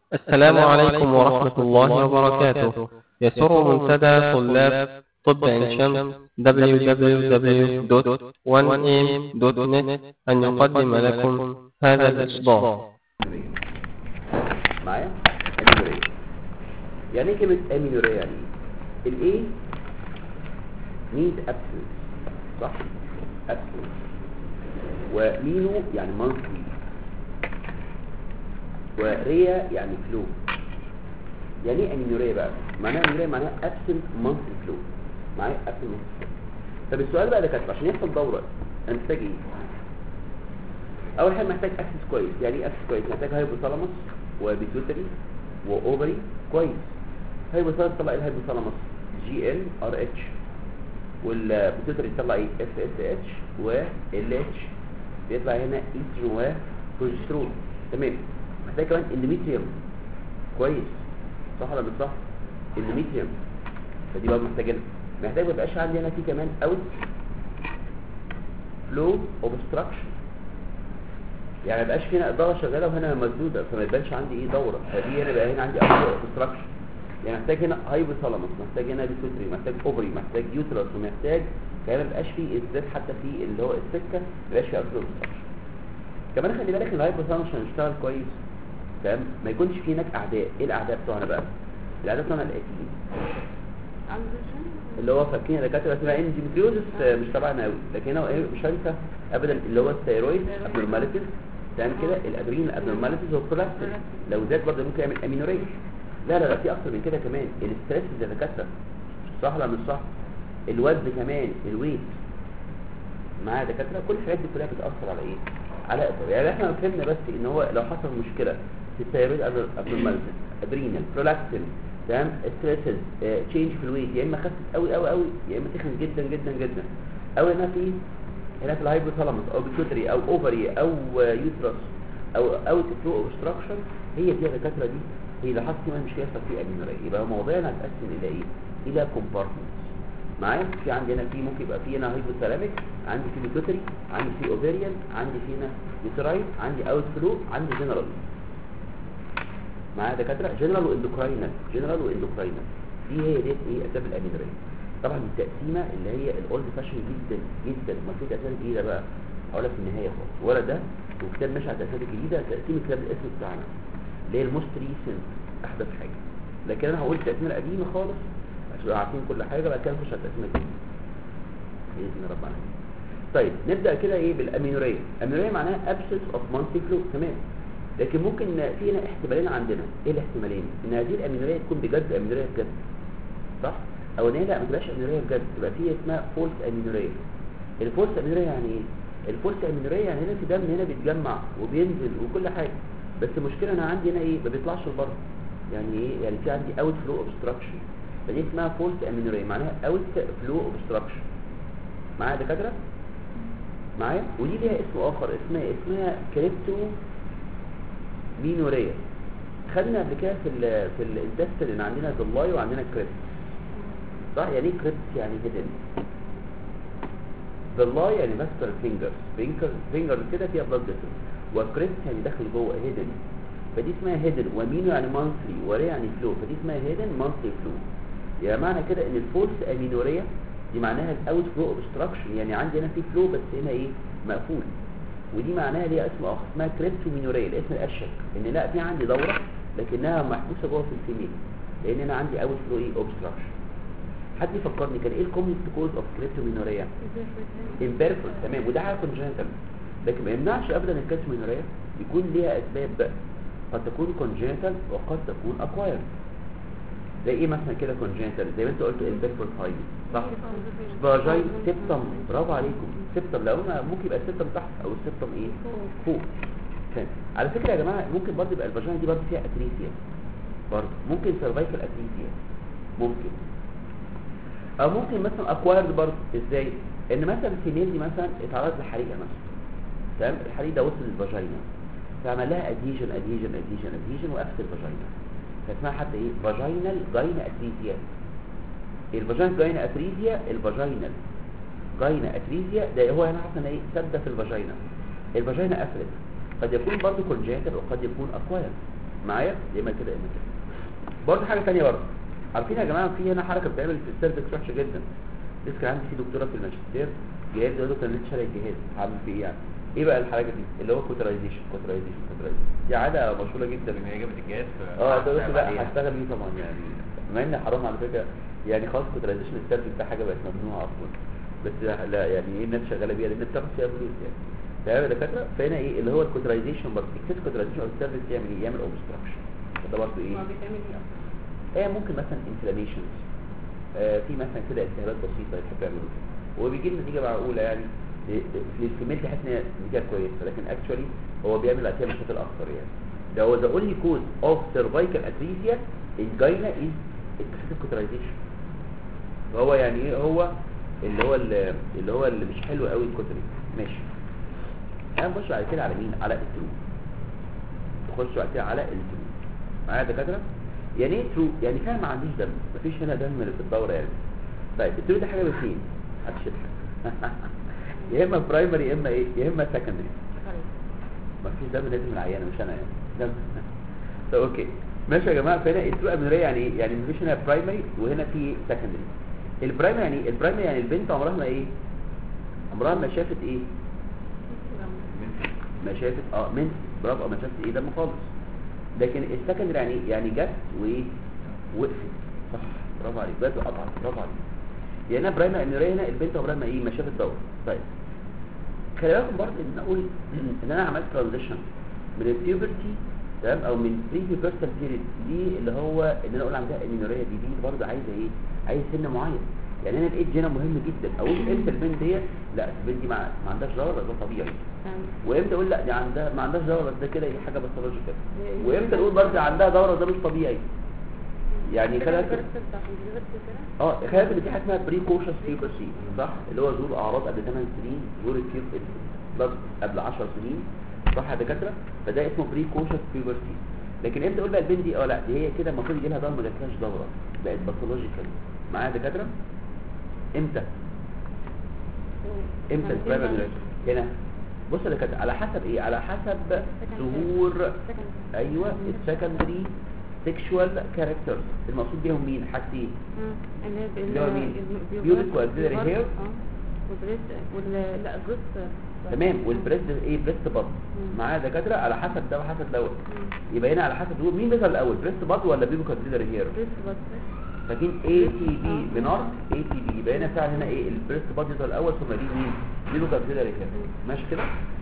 السلام عليكم ورحمة الله وبركاته يسر منتدى طلاب طب عين شمس www.1am.net أن يقدم لكم هذا الإصدار معايا امينوريا يعني ايه كلمه امينوريا يعني الاي need absence صح absence ومينو يعني monthly وريا يعني فلو يعني ايه امينوريا بقى معناها امينوريا معناها absent monthly flow معايا absent monthly flow طب السؤال بقى ده كاتب عشان يحصل دوره انا محتاج ايه اول حاجه محتاج اكسس كويس يعني ايه اكسس كويس محتاج هايبوثالاموس وبيتيوتري واوفري كويس هايبوثالاموس طلع ايه الهايبوثالاموس جي ال ار اتش والبيتيوتري طلع ايه اف اس اتش وال اتش بيطلع هنا ايستروجين وبروجسترون تمام محتاج كمان اندوميتريوم كويس صح ولا مش صح اندوميتريوم فدي برضه محتاجينها محتاج ما يبقاش عندي هنا في كمان اوت فلو اوبستراكشن يعني ما يبقاش فينا اداره شغاله وهنا مسدوده فما يبانش عندي ايه دوره فدي هنا بقى هنا عندي اوبستراكشن يعني محتاج هنا هايبوثالاموس محتاج هنا بيتوتري محتاج اوفري محتاج يوترس ومحتاج كمان ما يبقاش فيه ازداد حتى في اللي هو السكه ما يبقاش فيه اوبستراكشن كمان خلي بالك ان الهايبوثالاموس عشان يشتغل كويس تمام ما يكونش فيه هناك اعداء ايه الاعداء بتوعنا بقى الاعداء بتوعنا الاتيين اللي هو فاكرين دكاتره اسمها اندوميتريوزس مش تبعنا قوي لكن هنا ايه مش هنسى ابدا اللي هو الثيرويد ابنورماليتيز تمام كده الادرينال ابنورماليتيز والبرولاكتين لو زاد برضه ممكن يعمل امينوريا لا لا لا في اكتر من كده كمان الاستريس زي دكاتره صح ولا مش صح الوزن كمان الويت معايا دكاتره كل الحاجات دي كلها بتاثر على ايه على اثر يعني احنا فهمنا بس ان هو لو حصل مشكله في الثيرويد ابنورماليتيز ادرينال برولاكتين تمام ستريسز تشينج في الويت يا اما خفت قوي قوي قوي يا اما تخن جدا جدا جدا او هنا في هنا في الهايبوثالاموس او بيتوتري او اوفري او يوترس او او فلو اوبستراكشن هي دي الدكاتره دي هي اللي حصل فيها مشكله يحصل فيه امينوريا يبقى موضوعنا هتقسم الى ايه الى كومبارتمنتس معايا في عندي هنا في ممكن يبقى في هنا هايبوثالاميك عندي في بيتوتري عندي في اوفيريان عندي في هنا يوتراين عندي اوت فلو عندي جنرال معايا دكاتره جنرال واندوكراينال جنرال واندوكراينال دي هي ديت ايه اسباب الامينوريا طبعا التقسيمه اللي هي الاولد فاشن جدا جدا ما في تقسيمه جديده بقى هقول لك في النهايه خالص ولا ده وكتاب ماشي على التقسيمات الجديده تقسيم كتاب الاسم بتاعنا اللي هي الموست ريسنت احدث حاجه لكن انا هقول التقسيمه القديمه خالص عشان تبقوا عارفين كل حاجه بعد كده نخش على التقسيمه الجديده باذن رب العالمين طيب نبدا كده ايه بالامينوريا امينوريا معناها absence of monthly flow تمام لكن ممكن في هنا احتمالين عندنا ايه الاحتمالين ان هذه الامينوريا تكون بجد امينوريا بجد صح او ان هي لا ما تبقاش امينوريا بجد تبقى في اسمها فولس امينوريا الفولس امينوريا يعني ايه الفولس امينوريا يعني هنا في دم هنا بيتجمع وبينزل وكل حاجه بس المشكله انا عندي هنا ايه ما بيطلعش لبره يعني ايه يعني في عندي اوت فلو اوبستراكشن فدي اسمها فولس امينوريا معناها اوت فلو اوبستراكشن معايا دكاتره معايا ودي ليها اسم اخر اسمها اسمها كريبتو مينوريا خدنا قبل كده في ال في الانتستين ان عندنا ضلاي وعندنا كريبت صح يعني ايه كريبت يعني هيدن ضلاي يعني ماستر فينجرز فينجر فينجر كده فيها بلاد فيسل وكريبت يعني داخل جوه هيدن فدي اسمها هيدن ومينو يعني مانثلي وري يعني فلو فدي اسمها هيدن مانثلي فلو يعني معنى كده ان الفولس امينوريا دي معناها الاوت فلو اوبستراكشن يعني عندي هنا في فلو بس هنا ايه مقفول ودي معناها ليها اسم اخر اسمها كريبتومينوريا الاسم الاشك ان لا في عندي دوره لكنها محبوسه جوه في الفيميل لان انا عندي اوت فلو ايه اوبستراكشن حد يفكرني كان ايه الكومن كوز اوف كريبتومينوريا امبيرفكت تمام وده حاجه كونجنتال لكن ما يمنعش ابدا الكريبتومينوريا يكون ليها اسباب بقى قد تكون كونجنتال وقد تكون اكوايرد زي ايه مثلا كده كونجنتال زي ما انت قلت امبيرفكت هاي صح فاجاين سيبتم برافو عليكم سيبتم لو انا ممكن يبقى السيبتم تحت او السيبتم ايه فوق فاهم على فكره يا جماعه ممكن برضه يبقى الفاجاين دي برضه فيها اتريسيا برضه ممكن سيرفايكال اتريسيا ممكن او ممكن مثلا اكوايرد برضه ازاي ان مثلا الفيميل دي مثلا اتعرض لحريقه مثلا تمام الحريق ده وصل للفاجينا فعمل لها ادهيجن ادهيجن ادهيجن ادهيجن وقفت الفاجينا فاسمها حتى ايه فاجينال جاينا اتريسيا الفاجينال جاينا اتريسيا الفاجينال جاينا اتريسيا ده هو هنا حصل ايه سد في الفاجينا الفاجينا قفلت قد يكون برضه كونجنتال وقد يكون اكواير معايا يا اما كده يا اما كده برضه حاجه ثانيه برضه عارفين يا جماعه في هنا حركه بتعمل في السيرفكس وحشه جدا لسه كان عندي في دكتوره في الماجستير جهاز يقول له كان لسه شاري الجهاز عامل فيه ايه يعني ايه بقى الحركه دي اللي هو كوترايزيشن كوترايزيشن كوترايزيشن دي عاده مشهوره جدا ان هي جابت الجهاز ف- اه ده بس هتعب لا عليها. هشتغل بيه طبعا يعني مع ان حرام على فكره يعني خلاص كوترايزيشن السيرفكس ده حاجه بقت ممنوعه اصلا بس لا, لا يعني ايه الناس شغاله بيها لان بتاخد فيها فلوس يعني تمام يا دكاتره فهنا ايه اللي هو الكوترايزيشن برضه اكسس كوترايزيشن او السيرفكس يعمل ايه يعمل اوبستراكشن ده برضه ايه ما بيتعمل ايه اصلا ايه ممكن مثلا انفلاميشنز آه في مثلا كده التهابات بسيطه يحب يعملوا كده وبيجي لنا نتيجه معقوله يعني في الكميه تحس ان هي نتيجه كويسه لكن اكشولي هو بيعمل بعد مشاكل اكتر يعني ده هو the only cause of cervical atresia in gyna is excessive cauterization فهو يعني ايه هو اللي هو اللي, اللي هو اللي مش حلو قوي الكوتري ماشي هنخش بعد كده على مين على الترو نخش بعد كده على الترو معايا يا دكاتره يعني ايه ترو يعني فعلا ما عنديش دم مفيش هنا دم في الدوره يعني طيب الترو ده حاجه من اثنين محدش يضحك يا اما برايمري يا اما ايه يا اما سكندري مفيش دم لازم العيان مش انا يعني دم طب اوكي ماشي يا جماعه فهنا الترو امينوريه يعني ايه يعني مفيش هنا برايمري وهنا في سكندري البرايمري يعني إيه؟ البرايمري يعني البنت عمرها ما ايه عمرها ما شافت ايه ما شافت اه من برافو ما شافت ايه دم خالص لكن السكندري يعني إيه؟ يعني جت وايه وقفت صح برافو عليك بس قطعت برافو عليك يعني انا برايمري امينوريه هنا البنت عمرها ما ايه ما شافت دور طيب خلي بالكم برضه ان اقول ان انا عملت ترانزيشن من البيوبرتي تمام او من بري بيرسال بيريد دي اللي هو ان انا اقول عندها امينوريه دي دي برضه عايزه ايه عايز سن معين يعني انا الايدج هنا مهم جدا اقول امتى البنت دي لا البنت دي ما, ما عندهاش دوره ده طبيعي وامتى اقول لا دي عندها ما عندهاش دوره ده كده ايه حاجه باثولوجيكال وامتى نقول برضه عندها دوره ده مش طبيعي يعني خلي بالك اه خلاف ان في حاجه اسمها بري كوشس بيوبرسي صح اللي هو ظهور اعراض قبل 8 سنين ظهور الكيوب بلاد قبل 10 سنين صح يا دكاتره فده اسمه بري كوشس بيوبرسي لكن امتى اقول بقى البنت دي اه لا دي هي كده المفروض يجي لها دوره ما جاتلهاش دوره بقت باثولوجيكال معايا يا دكاتره امتى امتى البرايمري هنا بص يا دكاتره على حسب ايه على حسب ظهور ايوه السكندري سيكشوال كاركترز المقصود بيهم مين حاجتين اللي هو مين؟ Pubic وaxillary hair. ولا لا الجزء تمام والبريست ايه بريست بط معايا دكاتره على حسب ده وحسب دوت يبقى هنا على حسب دول مين بيظهر الاول بريست بط ولا بيبو كونسيدر هير لكن اي تي بي بنار اي تي بي يبقى هنا فعلا هنا ايه البريست بط يظهر الاول ثم دي مين بيبو كونسيدر هير ماشي كده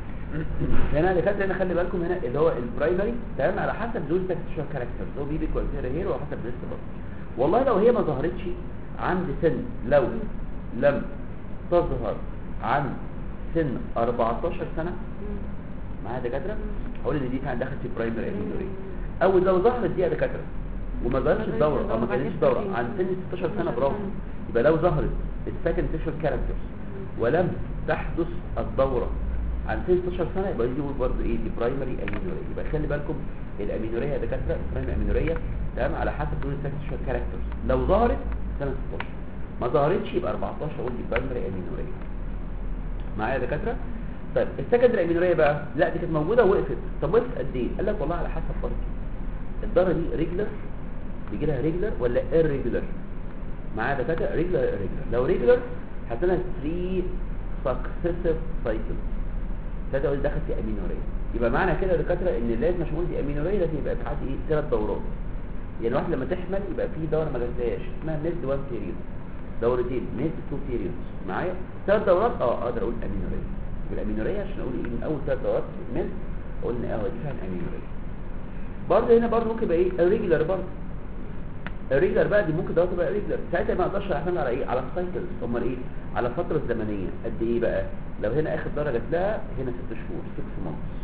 هنا دكاتره هنا خلي بالكم هنا اللي هو البرايمري تمام على حسب دول سكشوال كاركترز هو بيبي كونسيدر هير وحسب بريست بط والله لو هي ما ظهرتش عند سن لو لم تظهر عند سن 14 سنة معايا دكاترة هقول ان دي كانت دخلت في برايمري امينوري او لو ظهرت دي يا دكاترة وما ظهرتش الدورة او ما كانتش دورة عند سن 16 سنة برافو يبقى لو ظهرت السكند سيكشوال كاركترز ولم تحدث الدورة عند سن 16 سنة يبقى دي برضه ايه دي برايمري امينوري يبقى خلي بالكم الامينورية يا دكاترة البرايمري امينورية تمام على حسب دول السكشوال كاركترز لو ظهرت سنة 16 ما ظهرتش يبقى 14 اقول دي برايمري امينورية معايا يا دكاتره طيب السكندري امينوريه بقى لا دي كانت موجوده ووقفت طب وقفت قد ايه قال لك والله على حسب برضه الدوره دي ريجلر بيجي لها ريجلر ولا irregular معايا يا دكاتره ريجلر irregular لو ريجلر هتلاقي 3 successive cycles ابتدى اقول دخل في امينوريه يبقى معنى كده يا دكاتره ان لازم عشان اقول دي امينوريه لازم يبقى بتعدي ايه ثلاث دورات يعني واحد لما تحمل يبقى في دوره ما جاتهاش اسمها ميد 1 بيريود دورتين ميد 2 بيريودز معايا ثلاث دورات اه اقدر اقول امينوريه بالامينوريه عشان اقول ايه من اول ثلاث دورات ميد اقول ان اه دي فعلا امينوريه برضه هنا برضه ممكن يبقى ايه الريجولار برضه الريجولار بقى دي ممكن دوت تبقى ريجولار ساعتها ما اقدرش اعتمد على ايه على السايكلز امال ايه على الفتره الزمنيه قد ايه بقى لو هنا اخر دوره جات لها هنا ست شهور 6 مانثs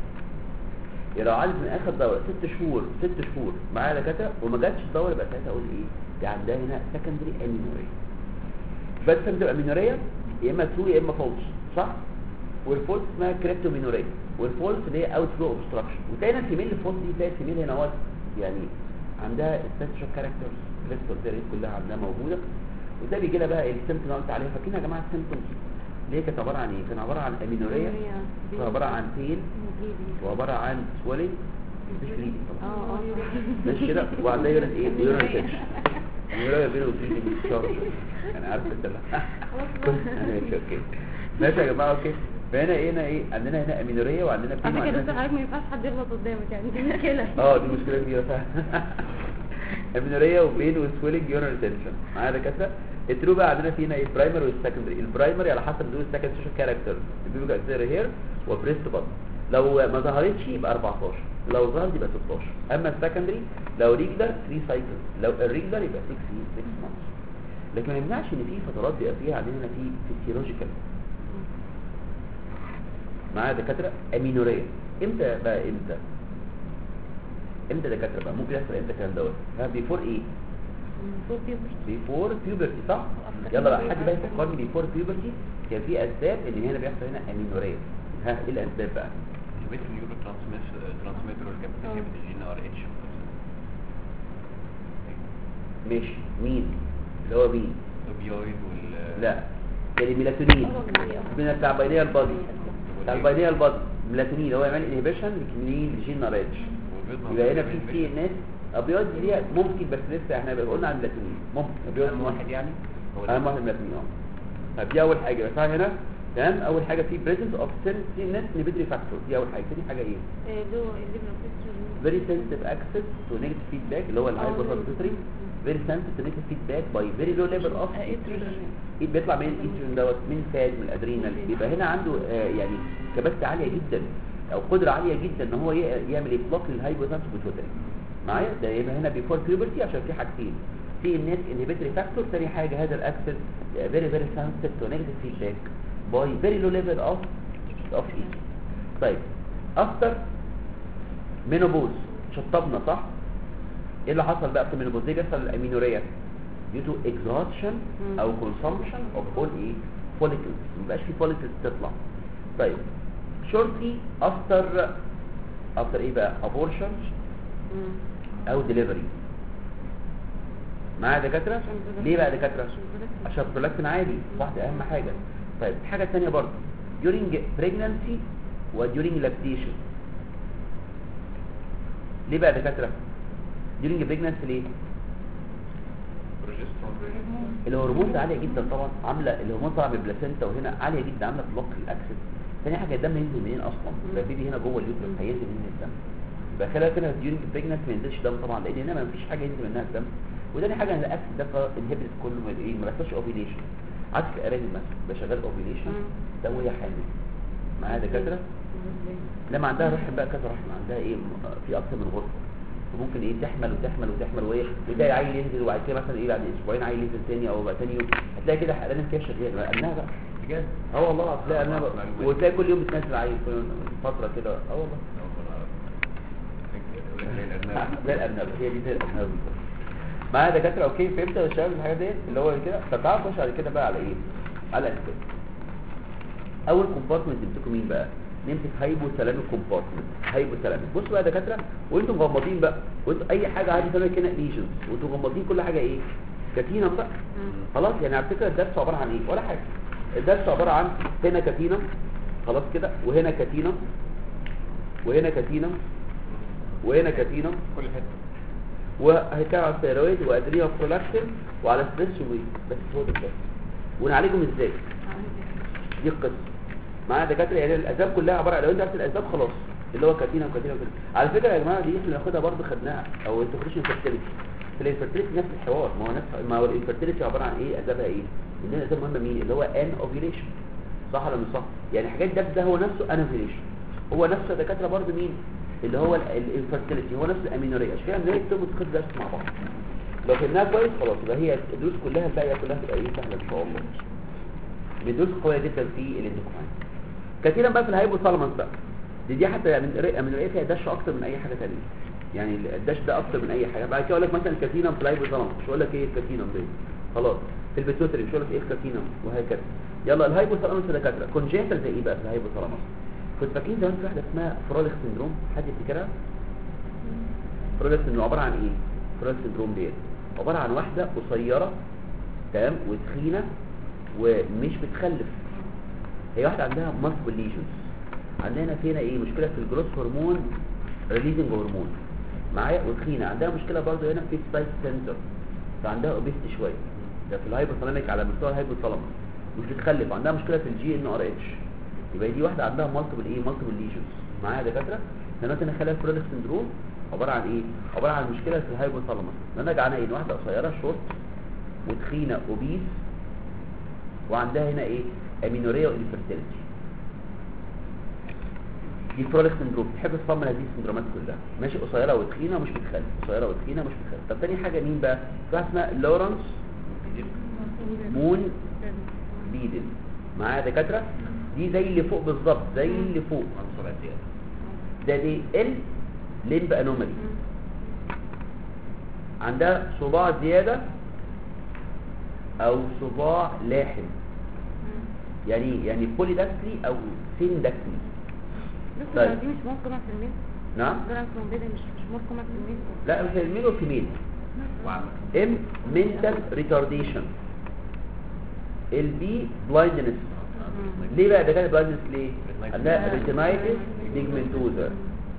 يعني لو عدت من اخر دوره ست شهور ست شهور معايا دكاتره وما جاتش الدوره يبقى ساعتها اقول ايه دي عندها هنا سكندري امينوريا بس بتبقى امينوريا يا اما ترو يا اما فولس صح والفولس اسمها كريبتومينوريا والفولس اللي هي اوت فلو اوبستراكشن وتلاقي الفيميل الفولس دي تلاقي الفيميل هنا اهوت يعني عندها سبيشال كاركترز كريستال كلها عندها موجوده وده بيجي لها بقى السيمتوم اللي قلت عليها فاكرين يا جماعه السيمتومز اللي هي كانت عباره عن ايه كانت عباره عن امينوريا كانت عباره عن بين وعباره عن سويلنج مش بريدي اه اه ماشي كده وعندها يورين ايه يورين سيكشن يورين بينه وبين الشارج انا عارف انت لا ماشي اوكي ماشي يا جماعه اوكي فهنا ايه هنا ايه عندنا هنا امينوريه وعندنا بين على فكره وعندنا دكتور حضرتك ما ينفعش حد يغلط قدامك يعني دي مشكله اه دي مشكله كبيره فعلا امينوريه وبين وسويلنج يورين ريتنشن معايا دكاتره الترو بقى عندنا فينا ايه البرايمري والسكندري البرايمري على حسب دول السكند سوشيال كاركتر البيبي اكسير هير وبريست بط لو ما ظهرتش يبقى 14 لو ظهرت يبقى 16 اما السكندري لو ريجلر 3 سايكلز لو الريجلر يبقى 6 6 مانثs لكن ما يمنعش ان في فترات بيبقى فيها عندنا في فيسيولوجيكال معايا دكاتره امينوريه امتى بقى امتى امتى دكاتره بقى ممكن يحصل امتى الكلام دوت ها بيفور ايه صوت يوصل. بيفور بيوبرتي صح يلا بقى حد بقى يفكرني بيفور بيوبرتي كان في اسباب ان هنا بيحصل هنا امينوريه ها ايه الاسباب بقى البيت النيورو ترانسميتر والكابتن جين ار اتش ماشي مين اللي هو مين الاوبيويد وال لا الميلاتونين أول ما يقف. من بتاع باينيال بادي بتاع باينيال بادي ميلاتونين اللي هو يعمل انهبيشن لكمين لجين ناريتش يبقى هنا في سي ان اس ابيض دي ممكن بس لسه احنا بقى قلنا عن الميلاتونين ممكن ابيض اهم واحد يعني هو اهم واحد الميلاتونين اه طب دي اول حاجه بس هنا تمام اول حاجه في بريزنس اوف سي ان اس انهبيتوري فاكتور دي اول حاجه تاني حاجه ايه إيه، اللي هو اللي بنفسه very sensitive access to negative feedback اللي هو الهايبوثالاموسيتري very sensitive to negative feedback by very low level of آه، estrogen. ايه بيطلع من الايستروجين دوت من فات من الادرينال يبقى هنا عنده آه يعني كباسة عاليه جدا او قدره عاليه جدا ان هو ي- يعمل بلوك للهايبوثالاموسيتري معايا ده يبقى هنا بيفور بيوبرتي عشان في حاجتين في النت انهبيتوري فاكتور ثاني حاجه هذا الاكسس very very sensitive to negative feedback by very low level of of estrogen طيب افتر مينوبوز شطبنا صح ايه اللي حصل بقى في المينوبوز ليه بيحصل الامينوريا due to exhaustion مم. او consumption of all ايه follicles مبقاش في follicles تطلع طيب shortly after after ايه بقى abortion او delivery معايا دكاتره عشان prolactin. ليه بقى دكاتره عشان prolactin. عشان prolactin عالي صح دي اهم حاجه طيب حاجه ثانيه برضه during pregnancy و during lactation ليه بقى دكاتره during pregnancy ليه بروجسترون الهرمون ده عاليه جدا طبعا عامله الهرمون طالع من البلاسينتا وهنا عاليه جدا عامله بلوك للاكسس ثاني حاجه الدم ينزل منين اصلا يبقى البيبي هنا جوه اليوترس هينزل منين الدم يبقى خلال كده ديورنج بريجننت ما ينزلش دم طبعا لان هنا ما فيش حاجه ينزل منها الدم وتاني حاجه ان الاكسس ده انهبت كله من ايه ما بيحصلش اوفيليشن عكس الارانب مثلا ده شغال اوفيليشن مم. ده وهي حامل معايا دكاتره لما عندها رحم بقى كذا رحم عندها ايه في اكتر من غرفه وممكن ايه تحمل وتحمل وتحمل وهي وتلاقي عيل ينزل وبعد كده مثلا ايه بعد اسبوعين عيل ينزل تاني او بقى تاني يوم هتلاقي كده حقلان كده شغال ابنها بقى بجد اه والله هتلاقي ابنها بقى وتلاقي كل يوم بتنزل عيل كل فتره كده اه والله زي الارنب هي دي زي الارنب بالظبط معايا دكاتره اوكي فهمت يا شباب الحاجات ديت اللي هو كده طب تعالوا نخش على كده بقى على ايه على الاسباب اول كومبارتمنت نمسكه مين بقى نمسك هايبو سلامي كومبارتمنت هايبو سلامي بصوا بقى يا دكاتره وانتم مغمضين بقى وانتوا اي حاجه عادي تعمل كده ليجنز وانتوا مغمضين كل حاجه ايه كاتينم بقى خلاص يعني على فكره الدرس عباره عن ايه ولا حاجه الدرس عباره عن هنا كاتينم خلاص كده وهنا كاتينم وهنا كاتينم وهنا كاتينم كل حته وهيتكلم على الثيرويد وادرينال برولاكتين وعلى ستريس ويت بس هو ده بس ونعالجهم ازاي دي القصه معايا دكاتره يعني الاسباب كلها عباره عن لو انت عرفت الاسباب خلاص اللي هو كاتينا وكاتينا وكاتينا على فكره يا جماعه دي احنا بناخدها برضه خدناها او انتجريشن فيرتيليتي في الانفيرتيليتي نفس الحوار ما هو نفس ما هو الانفيرتيليتي عباره عن ايه اسبابها ايه ان الاسباب مهمه مين اللي هو ان اوفيليشن صح ولا مش صح يعني حاجات ده ده هو نفسه ان اوفيليشن هو نفسه دكاتره برضه مين اللي هو الانفيرتيليتي هو نفس الامينوريا عشان كده الامينوريا بتربط خد درس مع بعض لو فهمناها كويس خلاص يبقى هي الدروس كلها الباقيه كلها تبقى ايه سهله ان شاء الله بدروس قويه جدا في الاندوكراين كثيرا بقى في الهايبوثالاموس بقى دي دي حتى يعني من من فيها دش اكتر من اي حاجه ثانيه يعني الدش ده اكتر من اي حاجه بعد كده اقول لك مثلا كاتينم في الهايبوثالاموس مش هقول لك ايه الكاتينم دي خلاص في البيتوتري مش هقول لك ايه الكاتينم وهكذا يلا الهايبوثالاموس يا دكاتره كونجنتال زي ايه بقى في الهايبوثالاموس كنت فاكرين زمان في واحده اسمها فروليك سندروم حد يفتكرها فروليك سندروم عباره عن ايه فروليك سندروم ديت عباره عن واحده قصيره تمام وتخينه ومش بتخلف هي واحده عندها مالتيبل ليجنز عندنا فينا ايه مشكله في الجروث هرمون ريليزنج هرمون معايا وتخينه عندها مشكله برضو هنا في سبايس سنتر فعندها اوبيستي شويه ده في الهايبوثالاميك على مستوى الهايبوثالاموس مش بتخلف عندها مشكله في الجي ان ار اتش يبقى دي واحده عندها مالتيبل ايه مالتيبل ليجنز معايا يا دكاتره انا مثلا خلايا الفروليك سندروم عباره عن ايه عباره عن مشكله في الهايبوثالاموس نتج عنها ايه واحده قصيره شورت وتخينه اوبيس وعندها هنا ايه امينوريا وانفيرتيليتي دي فروليك سندروم تحب تصمم هذه السندرومات كلها ماشي قصيره وتخينه ومش بتخلف قصيره وتخينه ومش بتخلف طب تاني حاجه مين بقى في واحده اسمها لورنس مون بيدن معايا يا دكاتره دي زي اللي فوق بالظبط زي اللي فوق عنصر زيادة ده دي ال لمب انومالي عندها صباع زياده او صباع لاحم يعني إيه؟ يعني بولي داكتلي او سين داكتلي دكتور طيب. دي مش ممكن في الميل نعم دول كرومبيدا مش مش ممكن في الميل لا مش الميل والفيميل وعمل ام منتال ريتارديشن البي بلايندنس ليه بقى ده كان بلايندنس ليه عندها ريتينايتس بيجمنتوزا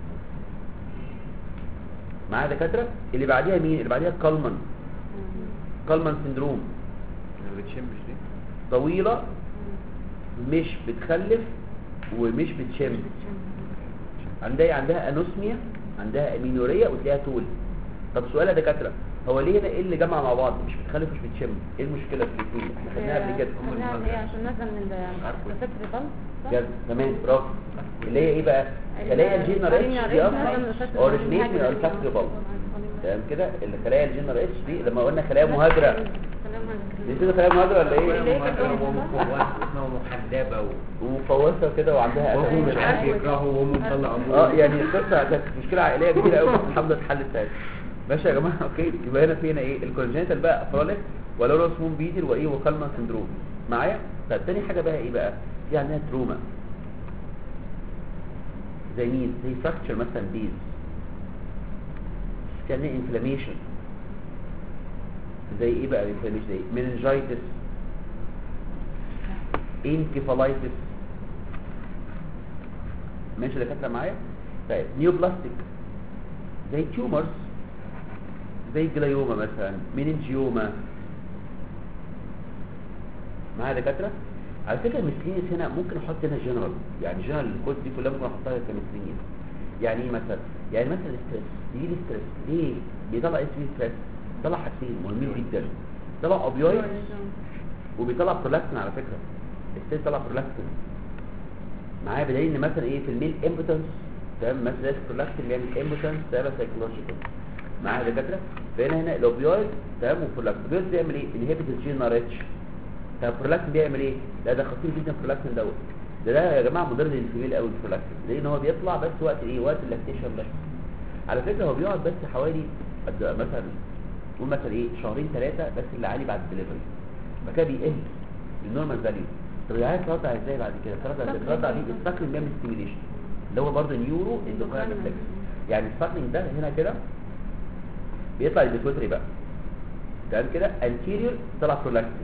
معايا دكاتره اللي بعديها مين اللي بعديها كالمان كالمان سندروم ما بتشمش دي طويله مش بتخلف ومش بتشم عندها إيه؟ عندها انوسميا عندها امينوريا وتلاقيها طول طب سؤال يا دكاتره هو ليه هنا ايه اللي جمع مع بعض مش بتخلف مش بتشم ايه المشكله في الاثنين احنا خدناها قبل كده خدناها ايه عشان نزل من الفكر ضل جد تمام برافو اللي هي ايه بقى خلايا الجينر اتش دي اصلا اوريجينيت من الفاكتوري بالب تمام كده الخلايا الجينر اتش دي لما قلنا خلايا مهاجره دي خلايا مهاجره ولا ايه اسمها محدبة و- ومفوسه كده وعندها وهو مش أسامي. عارف يكرهه وامه مطلع اه ابوه يعني القصه كانت مشكله عائليه كبيره قوي بس الحمد لله اتحلت تاني ماشي يا جماعه اوكي يبقى هنا في هنا ايه الكونجنتال بقى افروليك ولوروس مون بيدل وايه وكالمان سندروم معايا طب تاني حاجه بقى ايه بقى في عندنا تروما زي مين زي فراكتشر مثلا بيز في عندنا انفلاميشن زي ايه بقى انفلاميشن زي مننجايتس انكفالايتس ماشي يا دكاتره معايا طيب نيوبلاستيك زي تيومرز زي جلايوما مثلا مينينجيوما معايا يا دكاتره على فكره المسلينيس هنا ممكن احط هنا جنرال يعني جنرال الكود دي كلها ممكن احطها كمسلينيس يعني ايه مثلا يعني مثلا ستريس يجي لي ستريس ليه بيطلع ايه ستريس بيطلع حاجتين مهمين جدا بيطلع اوبيويد وبيطلع برولاكتين على فكره الستريس بيطلع برولاكتين معايا بدليل ان مثلا ايه في الميل امبوتنس تمام مثلا البرولاكتين بيعمل امبوتنس ده سايكولوجيكال معايا يا دكاتره فهنا هنا الاوبيويد تمام والبرولاكتين الاوبيويد بيعمل ايه انهبيت الجين ار اتش طب البرولاكتين بيعمل ايه لا ده خطير جدا البرولاكتين دوت ده ده يا جماعه مضر للفيميل قوي البرولاكتين لان هو بيطلع بس وقت ايه وقت اللاكتيشن بس على فكره هو بيقعد بس حوالي قد مثلا قول مثلا ايه شهرين ثلاثه بس اللي عالي بعد الدليفري بعد كده بيقل للنورمال فاليو طب عايز ترضع ازاي بعد كده ترضع ازاي ترضع بيه الساكلين بيعمل ستيميليشن اللي هو برضه نيورو اندوكراين ريفلكس يعني الساكلين ده هنا كده بيطلع البيتوتري بقى تمام كده انتيريور طلع برولاكتين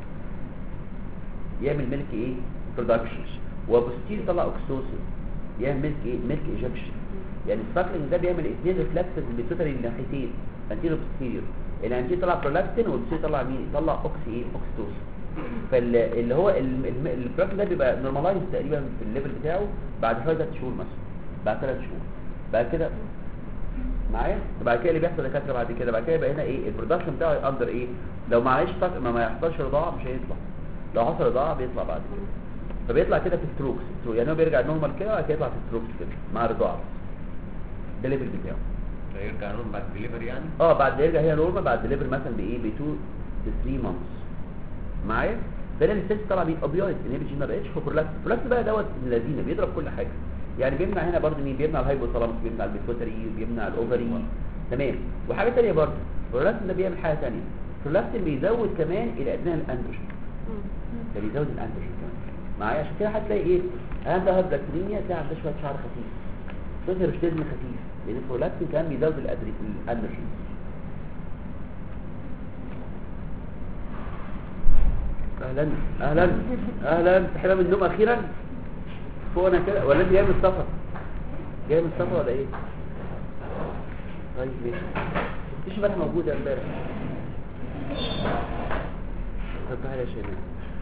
يعمل ملك ايه برودكشن وبوستير طلع اوكسوسين يعمل ملك ايه ملك ايجكشن يعني الساكلينج ده بيعمل اثنين ريفلكسز بالبيتوتري الناحيتين انتيريور وبوستيريور الانتيريور طلع برولاكتين والبوستيريور طلع مين طلع اوكسي ايه اوكسيتوسين فاللي هو البرولاكتين ده بيبقى نورمالايز تقريبا في الليفل بتاعه بعد حوالي 3 شهور مثلا بعد 3 شهور بعد كده معايا بعد كده اللي بيحصل يا دكاتره بعد كده بعد كده يبقى هنا ايه البرودكشن بتاعه اندر ايه لو معلش طاق- ما, ما يحصلش رضاعه مش هيطلع لو حصل رضاعه بيطلع بعد كده فبيطلع كده في ستروكس يعني هو بيرجع نورمال كده وبعد كده يطلع في ستروكس كده مع رضاعه ده الليفل بتاعه فيرجع لهم بعد دليفري يعني اه بعد يرجع هي نورمال بعد ديليفري مثلا بايه ب 2 ل 3 مانثس معايا ده الست طلع بيه اوبيويد ان بي جي ما بقتش فبرولاكس البرولاكس بقى دوت ابن الذين بيضرب كل حاجه يعني بيمنع هنا برضه مين بيمنع الهايبوثالاموس بيمنع البيتوتري بيمنع الاوفري تمام وحاجه ثانيه برضه البرولاكس ده بيعمل حاجه ثانيه البرولاكس بيزود كمان الى ادنى الاندروجين ده بيزود الاندروجين كمان معايا عشان كده هتلاقي ايه عندها هايبولاكتيميا تلاقي عندها شويه شعر خفيف شويه هيرشتيزم خفيف لان البرولاكتين كمان بيزود الأدري- الاندروجين اهلا اهلا اهلا صحينا من النوم اخيرا فوقنا كده ولا انت جاي من السفر جاي من السفر ولا ايه طيب ماشي مفيش امبارح موجوده امبارح طب تعالى يا شيماء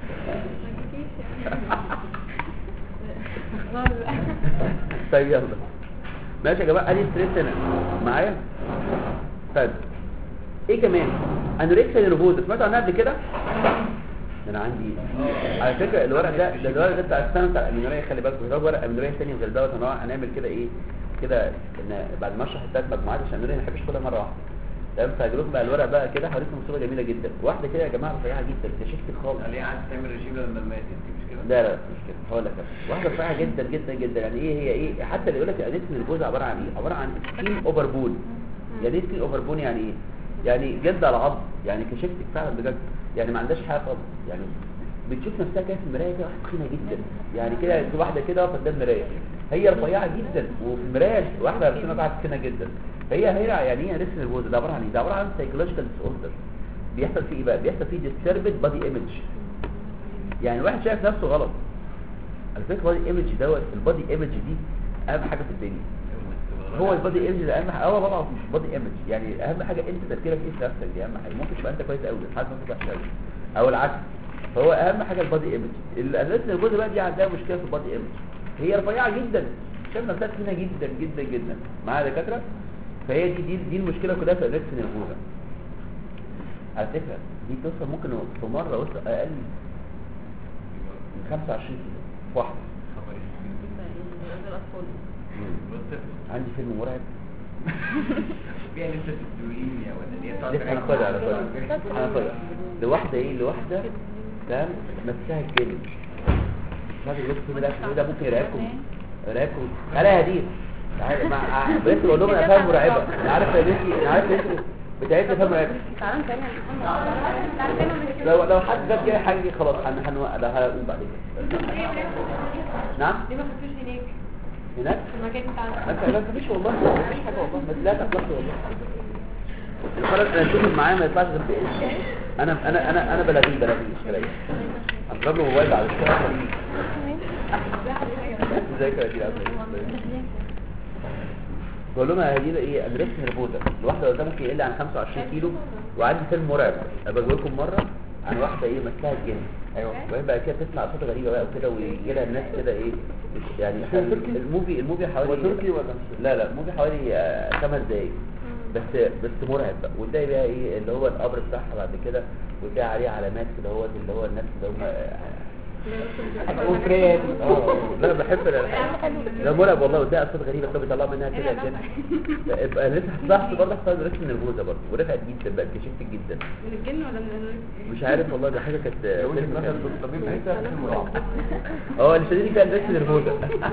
طيب يلا ماشي يا جماعه ادي ستريس هنا معايا طيب ايه كمان انوركسيا نيرفوزا سمعت عنها قبل كده ده انا عندي على فكره الورق ده ده الورق ده بتاع السنه بتاع الامينوريه خلي بالكم ده ورق امينوريه ثاني غير دوت هنقع- هنعمل كده ايه كده ان بعد ما اشرح الثلاث مجموعات عشان الامينوريه ما بحبش كلها مره واحده تمام فهجيب بقى الورق بقى كده هوريكم صوره جميله جدا واحده كده يا جماعه رفيعه جدا كشفت خالص ليه عايز تعمل رجيم لما مات انت مش كده؟ لا لا مش كده هقول لك أنا. واحده رفيعه جدا جدا جدا يعني ايه هي ايه حتى اللي يقول لك الانيت من الجوز عباره عن ايه عباره عن سكين اوفر بون يعني ايه سكين اوفر بون يعني ايه يعني جلد على عظم يعني كشفتك فعلا بجد يعني ما عندهاش حاجه خالص يعني بتشوف نفسها كده في المرايه كده واحده تخينه جدا يعني كده في واحده كده واقفه قدام المرايه هي رفيعه جدا وفي المرايه واحده رسمها واحده تخينه جدا فهي هي يعني ايه رسم الجوز ده عباره عن ايه ده عباره عن سايكولوجيكال ديس اوردر بيحصل فيه ايه بقى بيحصل فيه disturbed body image يعني واحد شايف نفسه غلط على فكره البادي ايمج دوت البادي ايمج دي اهم حاجه في الدنيا هو البادي ايمج ده اهم حاجه اه طبعا مش بادي ايمج يعني اهم حاجه انت تفكيرك ايه في نفسك دي اهم حاجه ممكن تبقى انت كويس قوي حاسس نفسك وحش قوي او العكس فهو اهم حاجه البادي ايمج الاساس ان الجزء بقى دي عندها مشكله في البادي ايمج هي رفيعه جدا شايف نفسها تخينه جدا جدا جدا معايا دكاتره فهي دي دي, دي المشكله كلها في الريكس نيرفوزا على فكره دي توصل ممكن في مره وصل اقل من 25 كيلو في واحده عندي فيلم مرعب فيها لسه تستوينيا ولا دي تقعد لسه هناخدها هناخدها هناخدها لواحده ايه لواحده تمام مسها الجلد بعد الفيلم ده الفيلم ده ممكن يرعبكم يرعبكم تعالى يا هدير تعالى مع بس بقول لهم انا فاهم مرعبه انا عارف يا بنتي انا عارف انتوا بتاعتنا فاهم مرعبه تعالى نتكلم عن محمد تعالى نتكلم لو لو حد جاب كده حاجه خلاص هن هن ده هقوم بعد كده نعم ليه ما خدتوش هناك هناك في المكان بتاعنا ما ما فيش والله ما فيش حاجه والله بس لا تقلقش والله الخلاص انا اشوف معايا ما يطلعش غير باسم انا انا انا انا بلاغيه بلاغيه مش بلاغيه اضرب له موبايل على الشارع خليه ازيك يا دي بقول لهم يا هديله ايه ادريس نربوزه الواحده قدامك ممكن يقل عن 25 كيلو وعندي فيلم مرعب ابقى اقول لكم مره عن واحده ايه مسها الجن ايوه وبعدين بقى كده تسمع اصوات غريبه بقى وكده ويجي لها الناس كده ايه مش- يعني الموفي الموفي حوالي تركي ولا لا لا الموفي حوالي آه، خمس دقايق بس بس مرعب بقى وتلاقي بقى ايه اللي هو القبر بتاعها بعد كده وتلاقي عليه علامات كده هو اللي هو الناس اللي هم وفريد اه لا بحب ال- ده مرعب والله وتلاقي اصوات غريبه كده بيطلعوا منها كده كده يبقى لسه هتلاحظ برضه حصل ريسك نرفوزه برضه ورفعت جدا بقى كشفت جدا من الجن ولا من الرزق مش عارف والله ده حاجه كانت فيلم كان- الطبيب هيسأل اه اللي شديد كان ريسك نرفوزه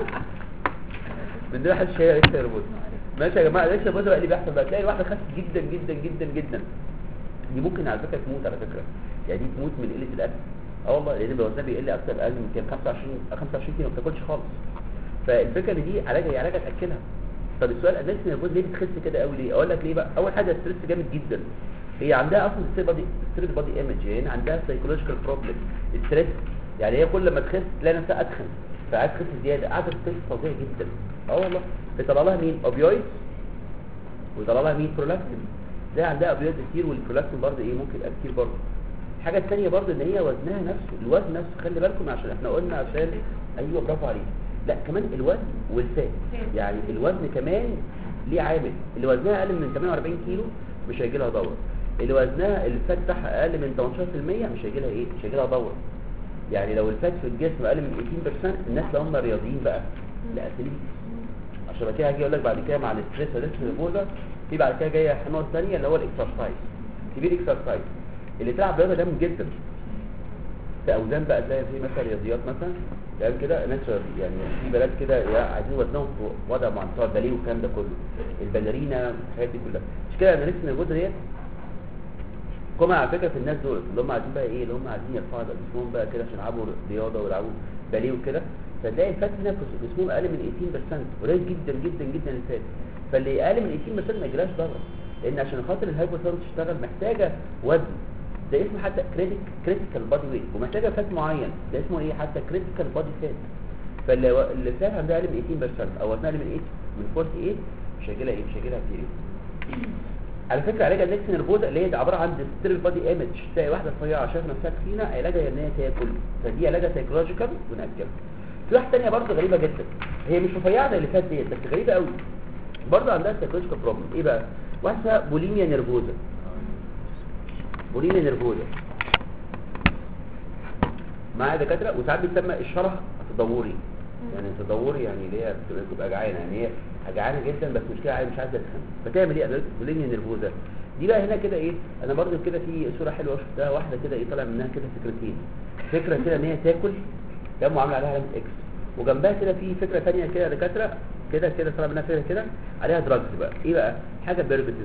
من دول حد شايل ريسك نرفوزه ماشي يا جماعه ريسك نرفوزه بقى اللي بيحصل بقى تلاقي واحده خست جدا جدا جدا جدا دي ممكن على فكره تموت على فكره يعني دي تموت من قله الاكل اه والله لان وزنها بيقل اكتر اقل من كام 25 25 كيلو ما بتاكلش خالص فالفكره ان دي علاجها هي علاجها تاكلها طب السؤال الاساسي نرفوز ليه بتخس كده قوي ليه اقول لك ليه بقى اول حاجه ستريس جامد جدا هي عندها اصلا ستريس بادي ستريس بادي ايمج يعني عندها سايكولوجيكال بروبلم ستريس يعني هي كل ما تخس تلاقي نفسها اتخن فقاعد تخس زياده قاعده ستريس فظيع جدا اه والله بيطلع لها مين اوبيويد ويطلع لها مين برولاكتين ده عندها اوبيويد كتير والبرولاكتين برضه ايه ممكن يبقى كتير برضه الحاجه الثانيه برضه ان هي وزنها نفسه الوزن نفسه خلي بالكم عشان احنا قلنا عشان ايوه برافو عليك لا كمان الوزن والفات يعني الوزن كمان ليه عامل اللي وزنها اقل من 48 كيلو مش هيجي لها دور اللي وزنها الفات بتاعها اقل من 18% مش هيجي لها ايه مش هيجي لها دور يعني لو الفات في الجسم اقل من 18% الناس اللي هم رياضيين بقى لا اسيليت عشان بعد كده هاجي اقول لك بعد كده مع الاستريس والريسك نيرفوزا في بعد كده جايه نقطه ثانيه اللي هو الاكسرسايز كبير اكسرسايز اللي تلعب رياضه جامد جدا في اوزان بقى زي في مثلا رياضيات مثلا تمام كده ناس رياضي- يعني في بنات كده يا عايزين وزنهم في وضع معين سواء باليه والكلام ده كله الباليرينا الحاجات دي كلها مش كده انا لسه الجزء ديت كما على فكره في الناس دول اللي هم عايزين بقى ايه اللي هم عايزين يرفعوا بقى جسمهم بقى كده عشان يلعبوا رياضه ويلعبوا باليه وكده فتلاقي الفات هنا في جسمهم اقل من 18% قليل جدا جدا جدا الفات فاللي اقل من 18% ما يجيلهاش ضرر لان عشان خاطر الهايبوثيرمس تشتغل محتاجه وزن ده اسمه حتى كريتيك كريتيكال بادي ويت ومحتاجه فات معين ده اسمه ايه حتى كريتيكال بادي فات فاللي اللي فات عندها اقل من 18% او وزنها اقل من 8 من 48 مش هيجي لها ايه مش هيجي لها كتير على فكره علاج النكس نرفوزا اللي هي عباره عن ديستريل بادي ايمج تلاقي واحده رفيعه شايفه نفسها تخينه علاجها ان هي تاكل فدي علاجها سايكولوجيكال وناكل في واحده ثانيه برضه غريبه جدا هي مش رفيعه زي اللي فاتت ديت بس غريبه قوي برضه عندها سايكولوجيكال بروبلم ايه بقى واحده اسمها بوليميا نيرفوزا بوليميا نيرفوزا معايا دكاتره وساعات بيسمى الشرح تدوري يعني تدوري يعني اللي هي بتبقى- بتبقى جعانه يعني هي جعانه جدا بس مشكله عايزه مش عايزه تفهم فتعمل ايه ادويه بوليميا نيرفوزا دي بقى هنا كده ايه انا برضو كده في صوره حلوه شفتها واحده كده ايه طالع منها كده فكرتين فكره كده ان هي تاكل تمام وعامله عليها علامه اكس وجنبها كده في فكره ثانيه كده يا دكاتره كده كده طالع منها فكره كده عليها دراجز بقى ايه بقى حاجه بيربتيف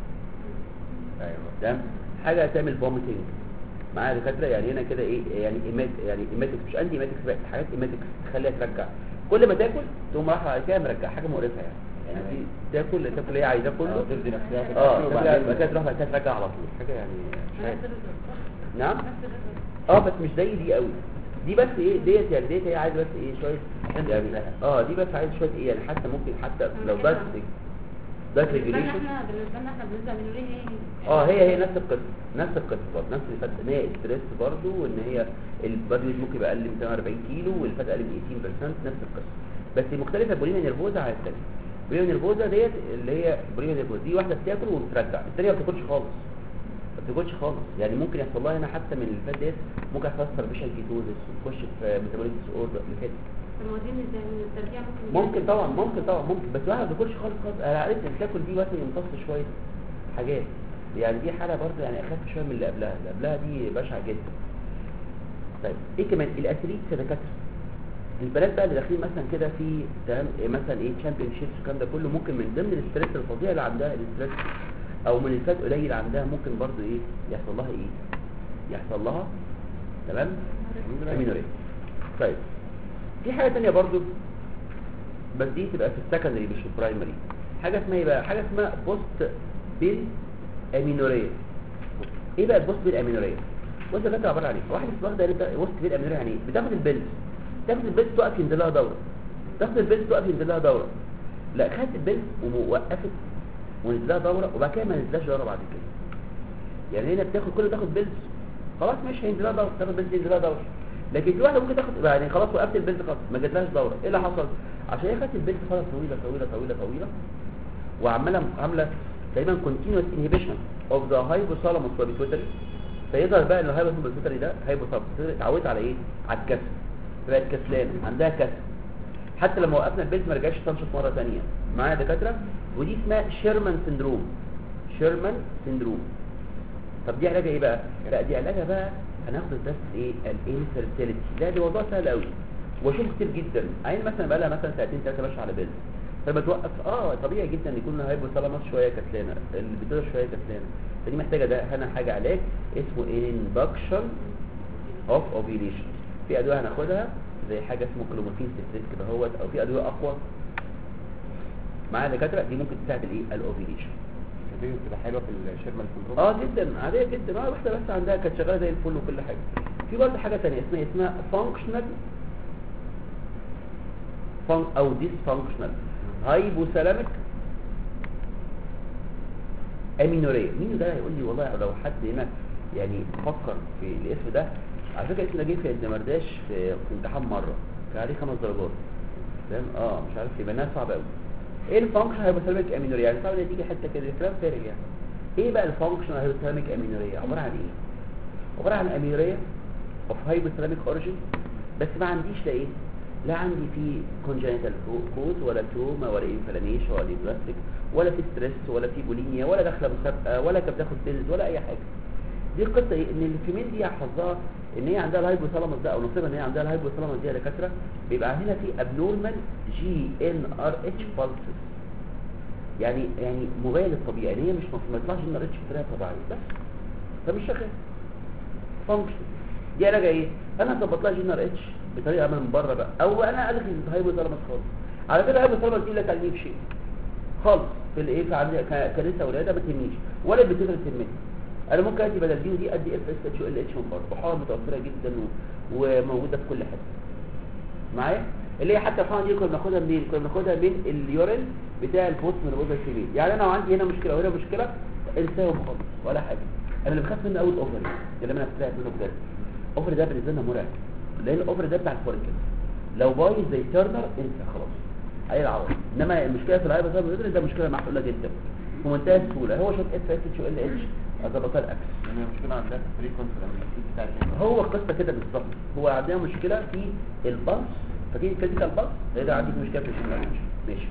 ايوه تمام حاجه تعمل فوميتنج معايا دكاتره يعني هنا كده ايه يعني إيمات يعني ايماتكس مش انتي ايماتكس بقى حاجات ايماتكس تخليها ترجع كل ما تاكل تقوم رايحه على كده مرجع حاجه مقرفه يعني يعني دي تاكل تاكل اللي هي عايزاه كله ترضي نفسها في اه الأكل تاكل وبعدين- بعد كده تروح بعد كده ترجع على طول حاجه يعني مش عارف. نفس الرزق. نعم نفس الرزق. اه بس مش زي دي قوي دي بس ايه ديت يعني ديت هي عايزه بس ايه شويه يعني اه دي بس عايزه شويه ايه يعني حتى ممكن حتى لو دايت دايت بالنسبه لنا ريجوليشن احنا بالنسبه لنا احنا بالنسبه للورين هي اه هي هي نفس القصه نفس القصه برضه نفس الفت ان هي ستريس برضه وان هي البادي ويت ممكن يبقى اقل من 40 كيلو والفات اقل من 18% نفس القصه بس مختلفه بوليميا نيرفوزا عن الثانيه بوليميا نيرفوزا ديت اللي هي بوليميا نيرفوزا دي واحده بتاكل وبترجع الثانيه ما بتاكلش خالص ما بتاكلش خالص يعني ممكن يحصل لها هنا حتى من الفات ديت ممكن يحصل سربيشن كيتوزس وتخش في ميتابوليك ديس اوردر اللي فاتت المواضيع من الز- من الترجيع ممكن ممكن طبعا ممكن طبعا ممكن بس واحد ما بياكلش خالص خالص انا عرفت ان تاكل دي مثلا يمتص شويه حاجات يعني دي حاله برضه يعني اخف شويه من اللي قبلها اللي قبلها دي بشعه جدا طيب ايه كمان الاثليتس يا دكاتره البنات بقى اللي داخلين مثلا كده في تمام إيه مثلا ايه تشامبيون شيبس والكلام ده كله ممكن من ضمن الاستريس الفظيع اللي عندها الاستريس او من الفات قليل عندها ممكن برضه ايه يحصل لها ايه يحصل لها تمام امينوريا طيب في حاجه ثانيه برضه بس دي تبقى في السكندري مش في البرايمري حاجه اسمها ايه بقى حاجه اسمها بوست بيل امينوريا ايه بقى البوست بيل امينوريا بص يا كابتن عباره عن ايه واحد واخده بوست بيل امينوريا يعني ايه بتاخد البيلز تاخد البيلز توقف ينزل لها دوره تاخد البيلز توقف ينزل لها دوره لا خدت البيلز ووقفت ونزل لها دوره وبعد كده ما نزلهاش دوره بعد كده يعني هنا بتاخد كل تاخد بيلز خلاص مش هينزل لها دوره تاخد بيلز ينزل لها دوره لكن في واحده ممكن تاخد يعني خلاص وقفت البيلز خلاص ما جاتلهاش دوره ايه اللي حصل عشان هي خدت البيلز فتره طويله طويله طويله طويله وعماله عامله تقريبا continuous inhibition of the hypothalamus pituitary فيظهر بقى ان الهايبوثالاموس pituitary ده hypothalamus اتعودت على ايه على الكسل بقت كسلانه عندها كسل حتى لما وقفنا البيلز ما رجعتش تنشط مره ثانيه معايا دكاتره ودي اسمها شيرمان سندروم شيرمان سندروم طب دي علاجها ايه بقى لا دي علاجها بقى هناخد بس ايه الانفيرتيليتي لا ده موضوع سهل قوي واشوف كتير جدا عين مثلا بقى لها مثلا ساعتين ثلاثه ماشيه على بيلز فلما توقف اه طبيعي جدا يكون الهايبوثالاموس شويه كسلانه البيتوتر شويه كسلانه فدي محتاجه ده هنا حاجه علاج اسمه induction اوف اوفيليشن في ادويه هناخدها زي حاجه اسمه كلوموفين ستريت كده هوت او في ادويه اقوى معايا دكاتره دي ممكن تساعد الايه الاوفيليشن دي بتبقى حلوه في الشيرمان سندروم اه جدا عاديه جدا اه واحده بس عندها كانت شغاله زي الفل وكل حاجه في برضه حاجه ثانيه اسمها اسمها فانكشنال فان او ديس فانكشنال هايبوثالاميك امينوريا مين ده يقول لي والله لو حد هنا يعني فكر في الاسم ده على فكره الاسم ده جه في الدمرداش في, في امتحان مره كان عليه خمس درجات فاهم اه مش عارف يبقى انها صعبه قوي ايه الفانكشن هايبوثالاميك امينوريا يعني صعب تيجي حته كده كلام فارغ يعني ايه بقى الفانكشن هايبوثالاميك امينوريا عباره عن ايه عباره عن امينوريا اوف هايبوثالاميك اوريجين بس ما عنديش لا ايه لا عندي في كونجنتال كوز ولا توما ولا انفلاميشن ولا ديبلاستيك ولا في ستريس ولا في بوليميا ولا داخله مسابقه ولا كانت بتاخد بيلز ولا اي حاجه دي القصه ايه ان الفيميل دي حظها ان هي عندها الهايبوثالاموس ده او نصيبها ان هي عندها الهايبوثالاموس دي يا دكاتره بيبقى هنا في ابنورمال جي ان ار اتش بالسز يعني يعني مبين للطبيعي يعني هي مش مف- ما يطلعش ان ار اتش بطريقه طبيعيه بس فمش شغال فانكشن دي علاجها ايه انا ظبط لها جي ار اتش بطريقه من بره بقى او انا الغي الهايبوثالاموس خالص على فكره الهايبوثالاموس دي لا تعني في شيء خالص في الايه في عندي ك- كنسه ولاده ما تهمنيش ولا البتوتر تهمني انا ممكن ادي بدل دي ودي ادي اف اس اتش ال اتش من بره وحاجه متوفره جدا و... وموجوده في كل حته معايا اللي هي حتى الحقنه دي كنا بناخدها منين كنا بناخدها من اليورين بتاع البوست من الأوفر سيمين يعني انا لو عندي هنا مشكله وهنا مشكله انساهم خالص ولا حاجه انا اللي بخاف منه قوي الاوفر اللي انا بترعب منه بجد الاوفر ده بالنسبه لنا مرعب لان الاوفر ده بتاع الفوركل لو بايظ زي تيرنر انسى خلاص اي العوض انما المشكله في الهايبر ثايرويد ده مشكله محلوله جدا في منتهى السهوله هو شويه اف اس اتش ال اتش اظبطها الاكس يعني المشكلة عندها في الفريكونسي الامريكي بتاع الجين. هو القصه كده بالظبط هو عندنا مشكله في البلس فاكرين الكريتيكال بلس هي ده عندي مشكله في الجين ماشي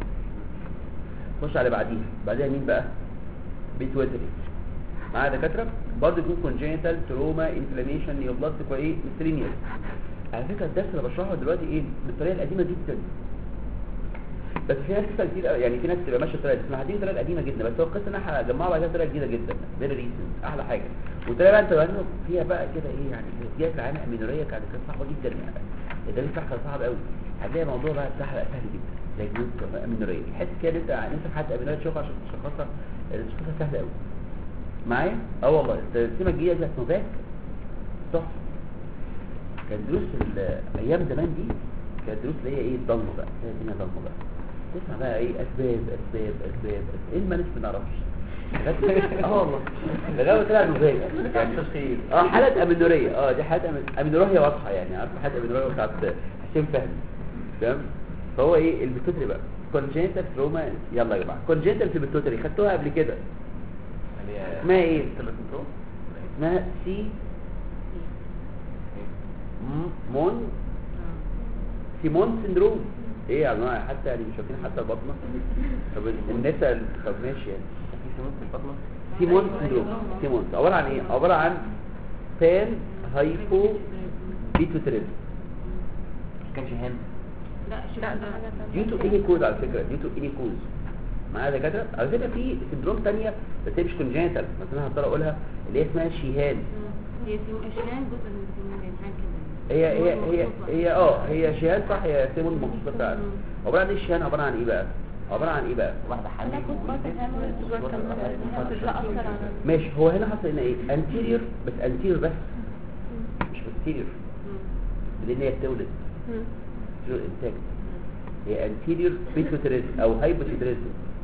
خش على بعديها بعديها مين بقى بيتوتري معايا دكاتره برضه يكون كونجينيتال تروما انفلاميشن نيوبلاستيك وايه ميسترينيوس على فكره الدرس اللي بشرحه دلوقتي ايه بالطريقه القديمه جدا بس في ناس كتير كتير قوي- يعني في ناس تبقى ماشيه الطريقه دي اسمها دي الطريقه القديمه جدا بس هو القصه ان احنا هنجمعها بعد كده طريقه جديده جدا فيري ريسنت احلى حاجه والطريقه بقى انت بقى إنه فيها بقى كده ايه يعني جايه في عينها امينوريه كانت كانت صعبه جدا يعني ده لسه كان صعب قوي هتلاقي الموضوع بقى سهل سهل جدا زي جزء امينوريه تحس كده انت انت في حد امينوريه تشوفها عشان تشخصها تشخصها سهل قوي معايا اه والله التقسيمه الجديده بتاعت نوفاك تحفه كانت دروس ال- ايام زمان دي كانت دروس اللي هي ايه الضلمه بقى هي الدنيا ضلمه بقى تسمع بقى ايه اسباب اسباب اسباب اسباب ايه ما ما نعرفش بس- اه والله ده جو طلع نوفاك يعني تشخيص. اه حالة امينورية اه دي حالة أمين- امينورية واضحة يعني عارف حالة امينورية بتاعت حسين فهمي تمام فهو ايه البيتوتري بقى كونجنتال تروما يلا يا جماعه كونجنتال في البيتوتري خدتوها قبل كده اللي هي اسمها ايه تلسنتروم. اسمها سي م- مون سيمون سندروم ايه يا جماعه حتى يعني مش شايفين حتى البطنه طب النساء طب ماشي يعني في سموم في البطنة سيمون سندروم سيمون عباره عن ايه عباره عن بان هايبو بيتوتريزم كان شهان لا شوف لا، ده ده حاجة تانية. ديو تو اني كوز على فكره ديو تو اني كوز معايا دكاتره على فكره في سندروم تانية بس هي مش كونجنتال مثلا هضطر اقولها اللي هي اسمها شيهان هي سيمون اشياء جزء من السيمون يعني حاجه كده هي هي هي هي اه هي شيهان صح هي سيمون مخصوصه فعلا عباره عن ايه الشيهان عباره عن ايه بقى عباره عن ايه بقى واحدة حامل انا كنت برضه هعمل ورك المرض ده اثر على ماشي هو هنا حصل هنا ايه انتيريور بس انتيريور بس مش بوستيريور لان هي بتولد بتولد انتاج هي انتيريور بيتوتريزم او هايبوتيتريزم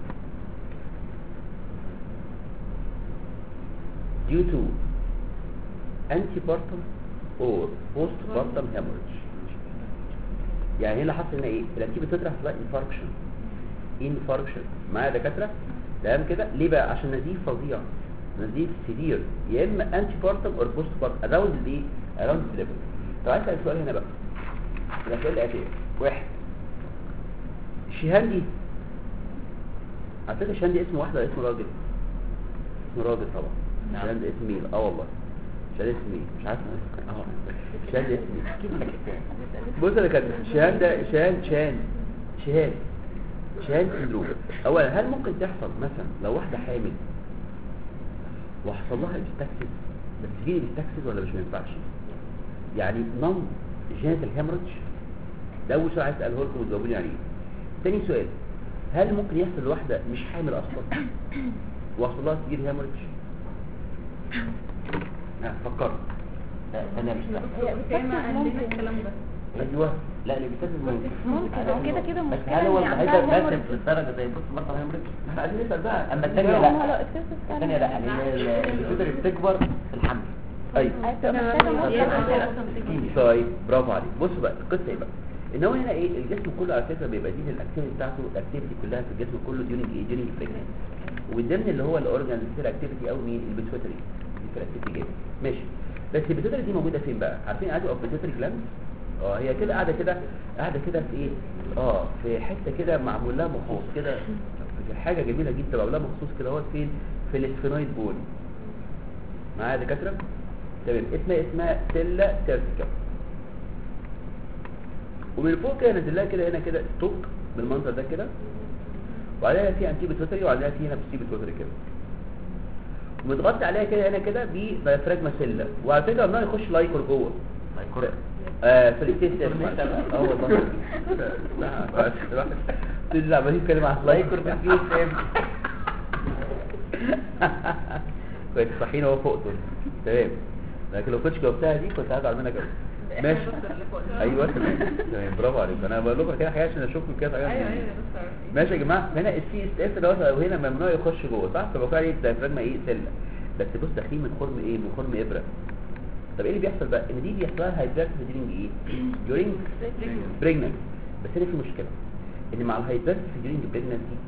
due to antepartum or postpartum hemorrhage يعني هنا حصل هنا ايه الانتي بتطرح لها انفاركشن انفاركشن معايا يا دكاتره تمام كده ليه بقى عشان نزيف فظيع نزيف سيفير يا اما انتي بارتم اور بوست بارتم اراوند الايه اراوند الليفل طب عايز اسال سؤال هنا بقى الاسئله الاتيه واحد الشهان دي على فكره الشهان دي اسم واحده ولا اسم راجل اسم راجل طبعا نعم. الشهان ده اسم ميل اه والله الشهان اسم ميل مش عارف اه الشهان ده اسم ميل بص انا كاتب شهان ده شهان شهان شهان شهان سندروم اولا هل ممكن تحصل مثلا لو واحده حامل وحصل لها بيستكسس بس تجيلي بيستكسس ولا مش ما ينفعش يعني نون جينيتال هيموريدج ده اول سؤال عايز اساله لكم وتجاوبوني عليه تاني سؤال هل ممكن يحصل لواحده مش حامل اصلا وحصل لها سجير هيموريدج ها فكرت انا مش لا هي زي ما بتكتب عندنا ممكن الكلام ده ايوه لا اللي بيستفز ممكن ممكن هو كده كده بس مشكلة هل هو إن هيبقى عندها بس hemorrhage. للدرجة زي بص برضه هيمرض احنا عايزين نسال بقى اما الثانية هو لو لا اكتسب الثانية لا الفكرة بتكبر في الحمل ايوه هتبقى محتاجة مصدر طيب برافو عليك بصوا بقى القصه ايه بقى ان هو هنا ايه الجسم كله على فكره بيبقى دي الاكتيفيتي بتاعته الاكتيفيتي كلها في الجسم كله ديورنج ايه ديورنج بريجنسي والضمن اللي هو الاورجان في الاكتيفيتي او مين البيتوتري دي في الاكتيفيتي جدا ماشي بس البيتوتري دي موجوده فين بقى عارفين عادي اوف بيتوتري جلاند اه هي كده قاعده كده قاعده كده في ايه اه في حته كده معمول لها مخصوص كده في حاجه جميله جدا معمول لها مخصوص كده هو فين في الاسفينويد بول معايا يا دكاتره تمام اسمها اسمها سيلا سيرتيكا ومن فوق كده نازل لها كده هنا كده ستوك بالمنظر ده كده وعليها في انتي بيتوتري وعليها في هنا بسي بيتوتري كده ومتغطي عليها كده هنا كده بفراجما سيلا وعلى فكره النار يخش لايكور جوه لايكور آه في الاستيس اه والله لا تنزل عمالين نتكلم عن لايكور في الفيوز فاهم كويس صحيين اهو فوق دول تمام لكن لو كنتش جاوبتها دي كنت هزعل منك قوي ماشي ايوه تمام تمام برافو عليك انا بقول لكم كده حاجات عشان اشوفكم كده حاجات ايوه ايوه بس ماشي يا جماعه هنا السي اس اف دوت او هنا ممنوع يخش جوه صح فبقى عليه الدايفراجما ايه سله بس بص داخلين من خرم ايه من خرم ابره طب ايه اللي بيحصل بقى ان دي بيحصل لها هايدراكت فيدرينج ايه during pregnancy بس هنا في مشكله ان مع الهايدراكت فيدرينج pregnancy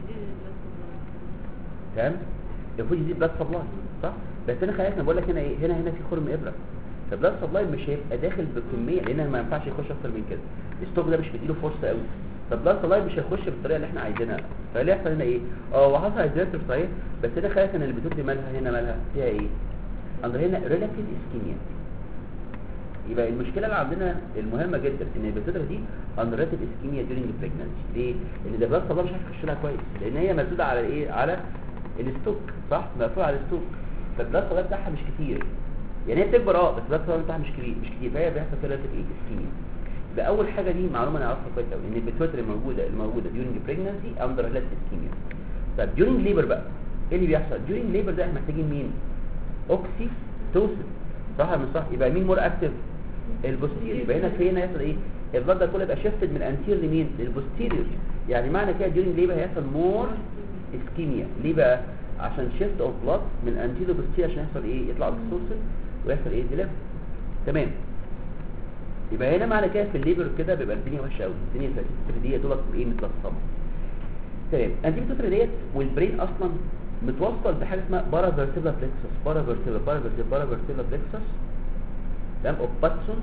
تمام المفروض يزيد بلاد سبلاي صح بس انا خلينا بقول لك هنا ايه هنا هنا في خرم ابره فبلاد سبلاي مش هيبقى داخل بكميه لان ما ينفعش يخش اكتر من كده الستوك ده مش مديله فرصه قوي فبلاد سبلاي مش هيخش بالطريقه اللي احنا عايزينها فاللي يحصل هنا ايه اه هو حصل هيدريتر صحيح بس انا خايف ان البتوت دي مالها هنا مالها فيها ايه عندنا هنا ريلاتيف اسكيميا يبقى المشكله اللي عندنا المهمه جدا ان البتوتر دي انريتيف اسكيميا ديورنج بريجنانسي ليه لان ده بلاد سبلاي مش عارف يخش لها كويس لان هي مسدوده على ايه على الستوك صح مقفول على الستوك فالبلاد سبلاي بتاعها مش كتير يعني هي بتكبر اه بس البلاد سبلاي بتاعها مش كبير مش كتير فهي بيحصل فيها ريلاتيف ايه اسكيميا يبقى اول حاجه دي معلومه نعرفها كويس قوي ان البتوتر الموجوده الموجوده ديورنج بريجنانسي اندر ريلاتيف اسكيميا طب ديورنج ليبر بقى ايه اللي بيحصل ديورنج ليبر ده احنا محتاجين مين اوكسيتوسن صح ولا مش صح يبقى مين مور اكتف البوستيريور يبقى هنا في هنا يحصل ايه البلد ده كله يبقى شيفتد من انتير لمين للبوستيريور يعني معنى كده ديورنج ليبر هيحصل مور اسكيميا ليه بقى عشان شيفت اوف بلاد من انتير لبوستيريور عشان يحصل ايه يطلع اوكسيتوسن ويحصل ايه ديليفر تمام يبقى هنا معنى كده في الليبر كده بيبقى الدنيا وحشه قوي الدنيا في دي دولت ايه متلصمه تمام انتي بتوتر ديت والبرين اصلا متوصل بحاجه اسمها بارا فيرتيبلا بلكسس بارا فيرتيبلا بارا فيرتيبلا بارا فيرتيبلا بلكسس تمام اوف باتسون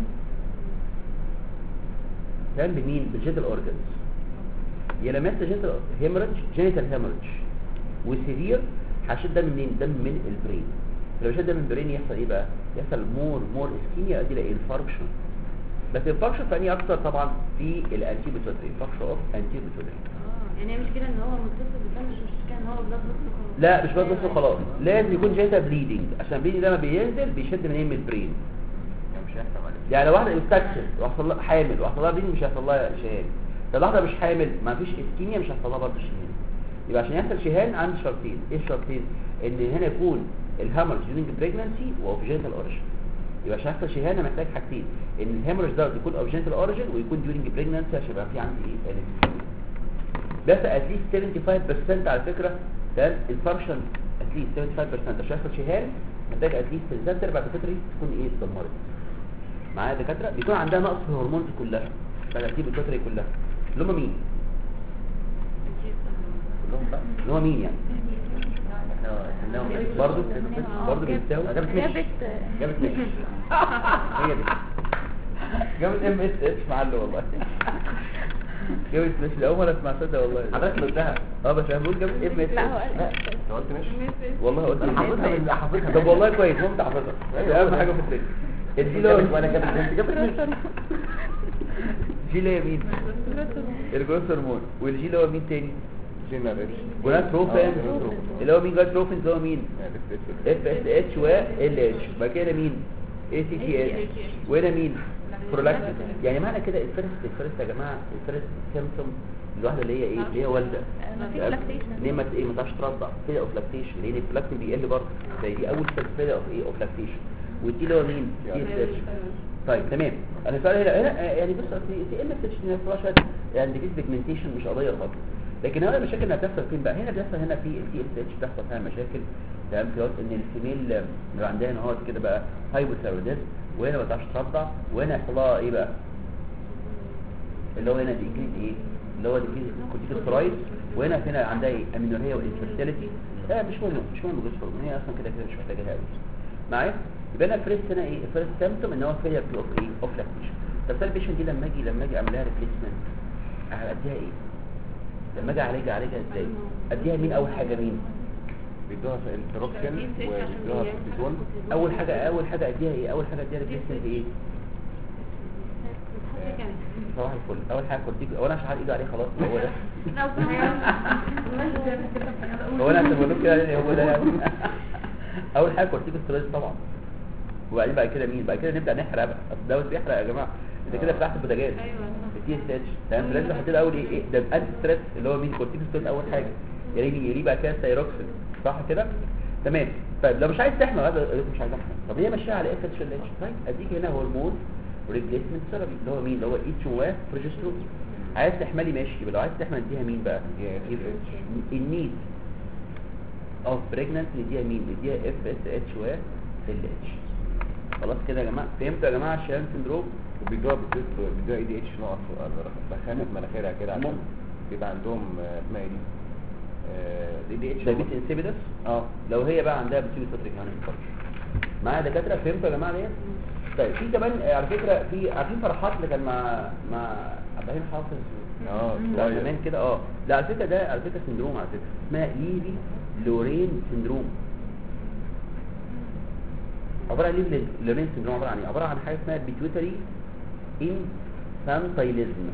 تمام بمين بالجيتال اورجانز يا لما انت جيتال هيموريدج جينيتال هيموريدج وسيفير هشد دم منين دم من البرين لو شد دم من البرين يحصل ايه بقى يحصل مور مور اسكيميا يؤدي الى انفاركشن بس الانفاركشن ثاني اكتر طبعا في الانتي بيتوتري انفاركشن اوف انتي بيتوتري اه يعني هي مشكلة ان هو متصل بالدم مش مشكلة ان هو بلاد بس وخلاص لا مش بس بس خلاص لازم يكون جايتها بليدنج عشان البليدنج ده لما بينزل بيشد منين من البرين مش هيحصل عليه يعني لو واحده استكشف وحصل لها حامل وحصل لها بليدنج مش هيحصل لها شهان لو واحده مش حامل ما فيش اسكيميا مش هيحصل لها برضه شهان يبقى عشان يحصل شهان عندي شرطين ايه الشرطين ان هنا يكون الهامر during pregnancy واوف جينيتال اوريجين يبقى عشان يحصل شهان انا محتاج حاجتين ان الهامرج ده يكون اوف جينيتال اوريجين ويكون during pregnancy عشان يبقى في عندي ايه الاسكيميا بس اتليست 75% على فكرة تمام الفانكشن اتليست 75% عشان يحصل شهان محتاج اتليست ثلاث ارباع الفكرة تكون ايه اتدمرت معايا يا دكاتره بيكون عندها نقص في الهرمونات كلها ترتيب الفكرة كلها اللي هم مين كلهم بقى اللي هو مين يعني احنا سميناهم ايه برضه برضه بيتساوي جابت مش جابت جابت مش هي دي جابت ام اس اتش معلو والله جابت مش الاول مره اسمع صدق والله حضرتك قلتها اه بس انا بقول جابت ام اس لا هو اتش قال انت قلت مش والله قلت انا حافظها من حافظها طب والله كويس ممكن حافظها اهم حاجه في التريك الجي اللي هو وانا جابت انت جابت مش الجي اللي هي مين الجروس هرمون والجي اللي هو مين تاني جنريشن جوناتروفين اللي هو مين جوناتروفين اللي هو مين اف اس اتش و ال اتش بعد كده مين اي سي تي اتش وهنا مين برولاكتين يعني معنى كده الفيرست الفيرست يا جماعه الفيرست سيمبتوم الواحده اللي هي ايه اللي هي والده مفيش لاكتيشن ليه ما ت- ايه ما تعرفش ترضع فيليا اوف لاكتيشن لان اللاكتين بيقل برضه زي دي اول فيليا اوف ايه اوف لاكتيشن والتي اللي هو مين تي اس اتش طيب تمام انا سؤال هنا هنا آه، يعني بص اصل تي ام اس اتش دي ما فيهاش يعني ديكيز بيجمنتيشن مش قضيه خالص لكن هنا المشاكل اللي هتحصل فين بقى هنا بيحصل هنا في التي اس اتش بتحصل فيها مشاكل تمام في وقت ان الفيميل آه، اللي عندها هنا هو كده بقى هايبوثايروديزم وهنا ما تعرفش ترضع وهنا يحصل لها ايه بقى اللي هو هنا ديكريز ايه اللي هو ديكريز كورتيكوستيرويد وهنا هنا عندها ايه امينوريا والانفيرتيليتي لا مش مهم مش مهم جزء هرمون هي اصلا كده كده مش محتاجه قوي معايا يبقى انا الفيرست هنا ايه الفيرست سيمبتوم ان هو فيلير تو اوف ايه اوف لاكتيشن طب سال البيشنت دي لما اجي لما اجي اعمل لها ريبليسمنت اديها ايه لما اجي اعالجها اعالجها ازاي اديها مين اول حاجه مين بيدوها في التروكسين وبيدوها في الكورتيزون اول حاجه اول حاجه اديها ايه اول حاجه اديها ريبليسمنت ايه صباح الفل اول حاجه كورتيكو اولا عشان ايده عليه خلاص هو ده هو انا هسيبه لكم كده هو ده يعني اول حاجه كورتيكوستيرويد طبعا وبعدين بعد كده مين بعد كده نبدا نحرق بقى اصل الدواء بيحرق يا جماعه انت كده فتحت البوتاجاز التي اس اتش تمام لازم احط له اول ايه ايه ده الانتي ستريس اللي هو مين كورتيكوستيرويد اول حاجه يلي يلي بعد كده ثايروكسين صح كده تمام طيب لو مش عايز تحمل هذا مش عايز احمل طب هي ماشيه على اف اتش ال اتش طيب اديك هنا هرمون ريبليسمنت ثيرابي اللي هو مين اللي هو اتش او بروجسترون عايز تحملي ماشي يبقى لو عايز تحمل نديها مين بقى النيد اوف بريجننت نديها مين نديها اف اس اتش و ال اتش خلاص كده يا جماعه فهمتوا يا جماعه الشيران سندروم وبيجوا بيدوها اي دي اتش نقط بخانه في مناخيرها كده عشان ممكن. بيبقى عندهم آه، اسمها ايه دي؟ اي دي اتش دايبيت انسيبيدس اه لو هي بقى عندها بتسيب ستريك يعني معايا دكاتره فهمتوا يا جماعه ديت طيب في كمان آه، على فكره في عارفين فرحات اللي كان مع مع ابراهيم حافظ اه لا شوية. زمان كده اه لا على فكره ده على فكره سندروم على فكره اسمها ليفي لورين سندروم عباره عن ليفي لورين سندروم عباره عن ايه عباره عن حاجه اسمها بيتويتري انفانتايليزم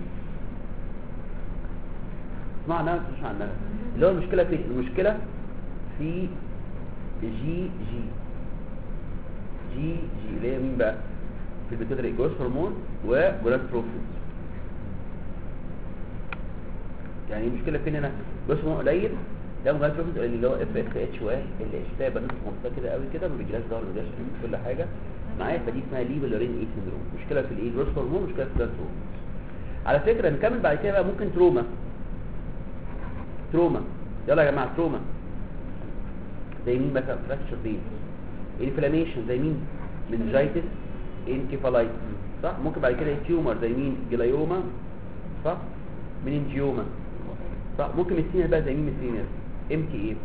اسمع عنها ولا تسمع عنها اللي هو المشكله في المشكله في جي جي جي جي اللي هي مين بقى في البيتويتري جروس هرمون وجلاند بروفيل يعني المشكله فين هنا جروس هرمون قليل ده جلاند بروفيل اللي هو اف اف اتش و ال اتش ده يبقى نسبه منطقه كده قوي كده ما بيجراش ظهر ما بيجراش كل حاجه معايا فدي اسمها ليبلورين اي سندروم مشكله في الايه جروس هرمون مشكله في الجلاند هرمون على فكره نكمل بعد كده بقى ممكن تروما تروما يلا يا جماعه تروما زي مين مثلا فراكشر بين انفلاميشن زي مين منجايتس انكيفالايتس صح ممكن بعد كده تيومر زي مين جلايوما صح مننجيوما صح ممكن ميسينيا بقى زي مين ميسينيا ام تي ايه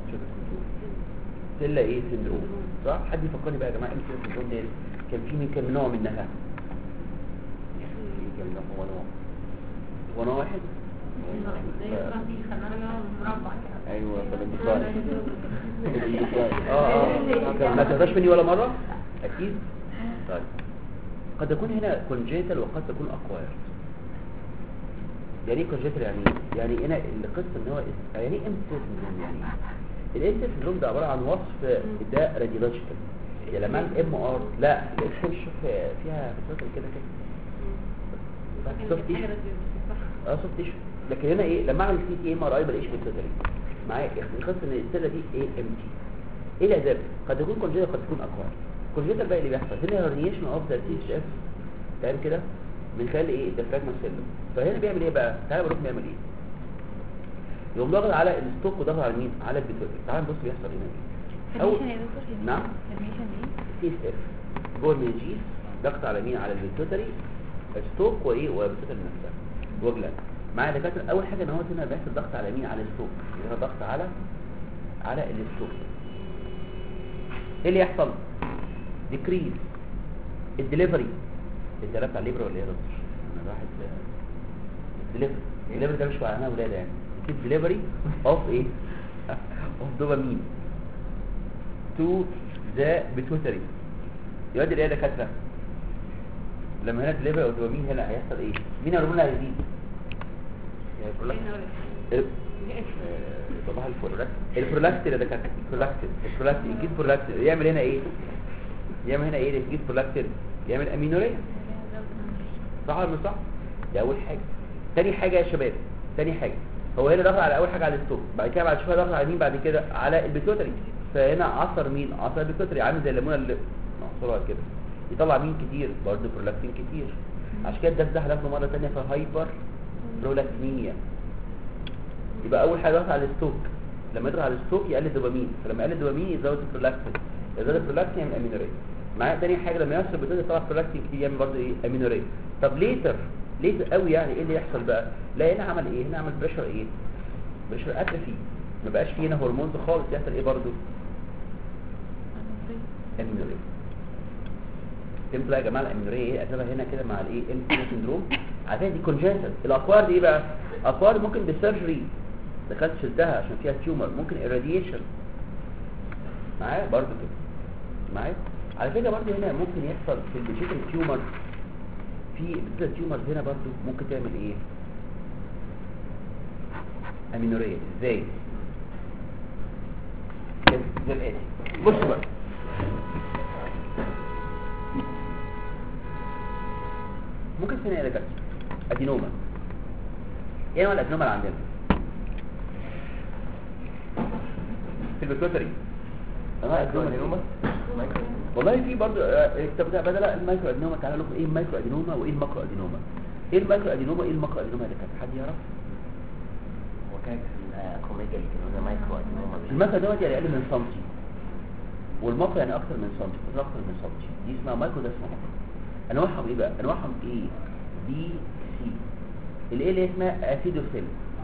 سيلا ايه سندروم صح حد يفكرني بقى يا جماعه ام تي ايه سندروم ده كان في من كام نوع منها كان هو نوع هو نوع واحد ايوه فالانتفاع اه اه ما تهداش مني ولا مرة اكيد طيب قد يكون هنا كونجيتال وقد تكون اكواير يعني ايه كونجيتال يعني إيه؟ يعني هنا القصه ان هو اس- يعني ايه امس سندروم يعني ايه الامس سندروم ده عباره عن وصف ده راديولوجيكال يعني لما اعمل ام ار لا الاكس شوف فيها فصل كده كده سوفت تيشو اه سوفت تيشو لكن هنا ايه لما اعمل سي تي ام ار اي بلاقيش بالتوتالي معايا القصه ان السيله دي ايه ام تي ايه الاسباب قد يكون كونجيتال قد تكون اكوار كونجيتال بقى اللي بيحصل هنا هرنيشن اوف ذا تي اتش اف تمام كده من خلال ايه الديافراجما سيلم فهنا بيعمل ايه بقى تعالى بروح بيعمل ايه يقوم ضاغط على الستوك وضاغط على مين على البيتوتري تعال نبص بيحصل هنا ايه أول- فرميشن يا دكتور يعني نعم. فرميشن ايه سي اس اف جوه المنجيز ضغط على مين على البيتوتري ستوك وايه والبيتوتري نفسها وجلاند معايا يا دكاتره اول حاجه ان هو هنا بيحصل ضغط على مين على الستوك هنا ضغط على على الستوك ايه اللي يحصل ديكريز الدليفري انت بتاع الليبر ولا ايه يا دكتور انا واحد الدليفري الدليفري ده مش معناها ولاده يعني دليفري اوف ايه اوف دوبامين تو ذا بيتوتري يؤدي لايه يا دكاتره لما هنا دليفري او دوبامين هنا هيحصل ايه مين هرمون اللي هيزيد ال- صباح الفل البرولاكتين يا دكاتره البرولاكتين البرولاكتين يجيب برولاكتين يعمل هنا ايه يعمل هنا ايه يجيب برولاكتين يعمل امينوريا صح ولا مش صح دي اول حاجه تاني حاجه يا شباب تاني حاجه هو هنا ضغط على اول حاجه على الستوك بعد كده بعد شويه ضغط على مين بعد كده على البيتوتري فهنا عصر مين عصر البيتوتري عامل زي الليمونه اللي نعصرها كده يطلع مين كتير برضه برولاكتين كتير عشان كده ده هناخده مره ثانيه في هايبر برولاكتينيا يبقى اول حاجه ضغط على الستوك لما يضغط على الستوك يقلل الدوبامين فلما يقلل الدوبامين يزود البرولاكتين يزود البرولاكتين يعمل امينوريا معايا تاني حاجه لما يحصل بتقدر يطلع برولاكتين كتير يعمل برضه ايه امينوريا طب ليتر ليتر قوي يعني ايه اللي يحصل بقى لا هنا عمل ايه هنا عمل بريشر ايه بريشر اترفي ما بقاش فيه هنا هرمونز خالص يحصل ايه برضه امينوريا فهمتوا بقى يا جماعه الامينوريا ايه اسبابها هنا كده مع الايه ام سندروم عارفين دي كونجنتال الاقوار دي ايه بقى اقوار ممكن بالسيرجري دخلت شلتها عشان فيها تيومر ممكن irradiation معايا برضه كده معايا على فكره برضه هنا ممكن يحصل في البيشيتال تيومر في البيشيتال تيومر هنا برضه ممكن تعمل ايه امينوريا ازاي كده زي الاتي بصوا بقى ممكن ثانيه يا دكاتره ادينوما ايه نوع الادينوما اللي عندنا في البيتوتري انواع الادينوما والله في برضه آه، طب ده بدل المايكرو ادينوما تعالى لكم ايه المايكرو ادينوما وايه الماكرو ادينوما ايه المايكرو ادينوما وايه الماكرو ادينوما اللي كانت حد يعرف وكانت الكوميديا اللي كانوا مايكرو ادينوما الماكرو دوت يعني اقل من سنتي والماكرو يعني اكتر من سنتي قطر اكتر من سنتي دي اسمها مايكرو ده اسمها ماكرو انواعهم ايه بقى انواعهم ايه بي سي الايه اللي اسمها اسيدوفيل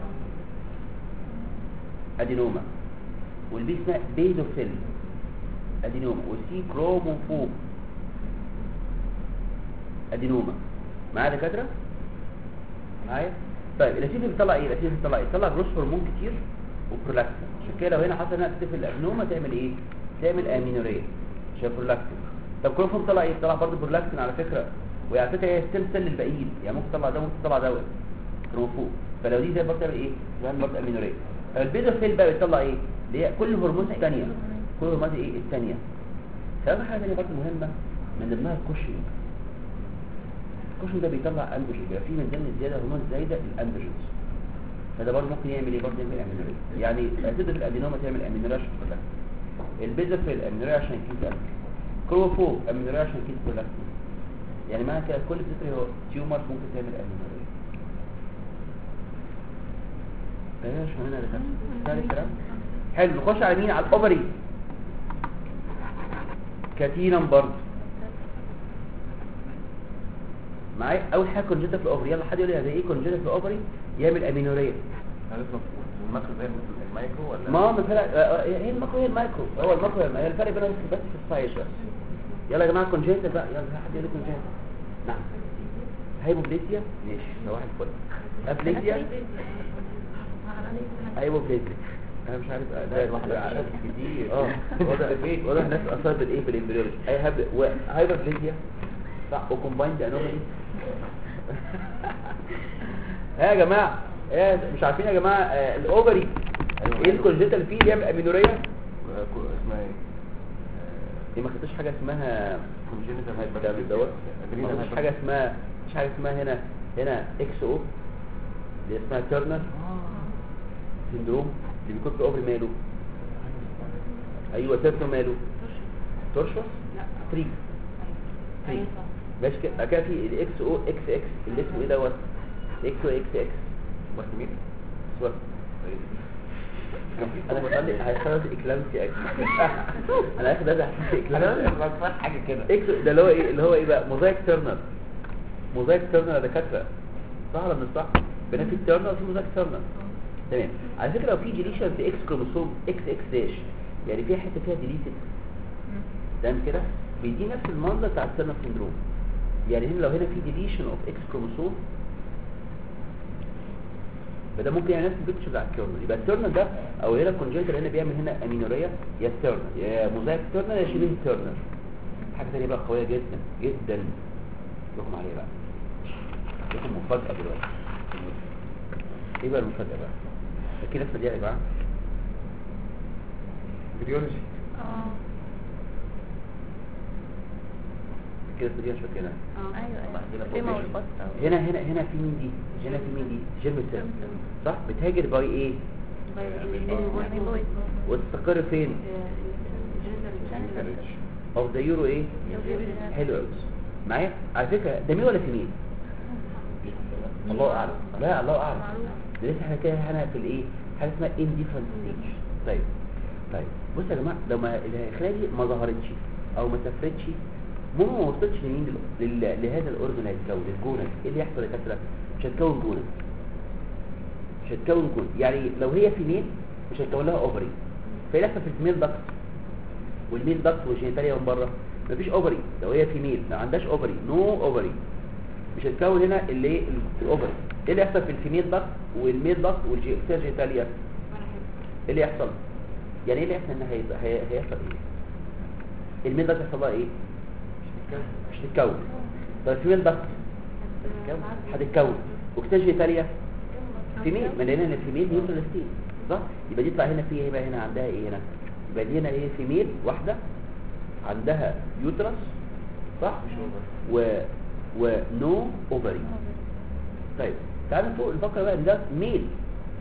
ادينوما والبي اسمها بيزوفيل ادينوما والسي كروموفوب ادينوما معايا يا دكاتره معايا طيب الاسيد بيطلع ايه الاسيد بيطلع ايه بيطلع جروس هرمون كتير وبرولاكتين عشان كده لو هنا حصل هنا تقفل الادينوما تعمل ايه تعمل امينوريا عشان برولاكتين طب كروموفوب طلع ايه طلع برضه برولاكتين على فكره وعلى فكره هي ستيم سيل للباقيين يعني ممكن تطلع ده ممكن تطلع دوت كروموفوب فلو دي زي برضه تعمل ايه تعمل برضه امينوريا البيزوفيل بقى بيطلع ايه اللي هي كل هرمون الثانيه كل هرمون ايه الثانيه فاهم حاجه ثانيه برضه مهمه من ضمنها الكوشنج الكوشن ده بيطلع اندروجين بيبقى فيه من ضمن الزياده هرمون زايده الاندروجينز فده برضه ممكن يعمل ايه برضه يعمل امينوريا يعني اسيد الادينوما تعمل امينوريا عشان كلها البيزوفيل امينوريا عشان كيس ألف كروفوب امينوريا عشان كيس برولاكتين يعني معنى كده كل فكره تيومر ممكن تعمل امينوريا ايوه مش هنا ده ده الكلام حلو نخش على مين على الاوفري كاتينم برضه معايا اول حاجه كونجنتال في الاوفري يلا حد يقول لي زي ايه كونجنتال في الاوفري يعمل امينوريا هل اسمه الماكرو زي المايكرو ولا ما هو الفرق آه، آه، هي الماكرو هي المايكرو هو الماكرو هي المايكرو. الفرق بينهم بس في السايز بس يلا يا جماعه كونجنتال بقى يلا حد يقول لي كونجنتال نعم هايبوبليسيا ماشي صباح الفل ابليسيا هايبوبليسيا انا مش عارف آه، ده واحدة عارف كتير. اه واضح واضح الناس اثرت بالايه بالامبريولوجي اي هاب هايبوبليسيا صح وكومبايند انومالي ها يا جماعه ايه مش عارفين يا جماعه آه، الاوفري ايه الكونجنتال اللي فيه بيعمل امينوريا اسمها ايه دي ما خدتش حاجه اسمها كونجنتال ده دوت ما خدتش حاجه اسمها مش حاجه اسمها هنا هنا اكس او اللي اسمها تيرنر سندروم اللي بيكون في الاوفري ماله ايوه تيرنر ماله تورشوس تري تري ماشي كده كده في الاكس او اكس اكس اللي اسمه ايه دوت اكس او اكس اكس بس مين سوري انا بقول لك هيحصل اكلامسي اكس انا اخد ده هيحصل اكلامسي بس حاجه كده اكس ده اللي هو ايه اللي هو ايه بقى موزايك تيرنر موزايك تيرنر يا دكاتره صح ولا مش صح بنفي التيرنر وفي موزايك تيرنر تمام على فكره لو في ديليشن في اكس كروموسوم اكس اكس داش يعني في حته فيها ديليتد تمام كده بيدي نفس المنظر بتاع التيرنر سندروم يعني هنا لو هنا في ديليشن اوف اكس كروموسوم فده ممكن يعني نفس البيكتشر بتاع التيرنر يبقى التيرنر ده او هنا الكونجنتال هنا بيعمل هنا امينوريا يا التيرنر يا موزايك تيرنر يا شبيه تيرنر حاجه ثانيه بقى قويه جدا جدا لكم عليها بقى لكم مفاجاه دلوقتي ايه بقى المفاجاه بقى فاكرين الاسم دي يا جماعه بيولوجي اه كده الاسم دي مش فاكرينها ايوه ايوه الكريمه والبطه هنا هنا هنا في مين دي هنا في مين دي جيرم سيل صح بتهاجر باي ايه وتستقر فين اوف ذا يورو ايه حلو قوي معايا على فكره ده مين ولا في مين الله اعلم لا الله اعلم ده لسه احنا كده هنا في الايه حاجه اسمها indifferent stage طيب طيب بصوا يا جماعه لو ما الخلايا دي ما ظهرتش او ما سافرتش ماما ما وصلتش لمين دل- لل- لهذا الاورجن هيتكون الجونز ايه اللي يحصل يا كسره مش هتكون جونز مش هتكون جونز يعني لو هي فيميل مش هتكون لها اوفري فايه اللي يحصل في الفيميل دكت والميل دكت والجينيتاليا من بره مفيش اوفري لو هي فيميل ما عندهاش اوفري نو اوفري مش هتكون هنا اللي ايه الاوفري ايه اللي يحصل في الفيميل دكت والميل دكت والجينيتاليا ايه اللي يحصل يعني ايه اللي يحصل ان هي- هي- هيحصل ايه الميل دكت يحصل لها ايه مش هتتكون طب الفيميل دكت هتتكون واكتشف ايطاليا فيميل ما لان الفيميل نيوترال ستيت صح يبقى دي يطلع هنا في ايه بقى هنا عندها ايه هنا يبقى دي هنا ايه فيميل واحده عندها يوترس صح و ونو اوفري طيب تعالوا فوق الفقره بقى إن ده ميل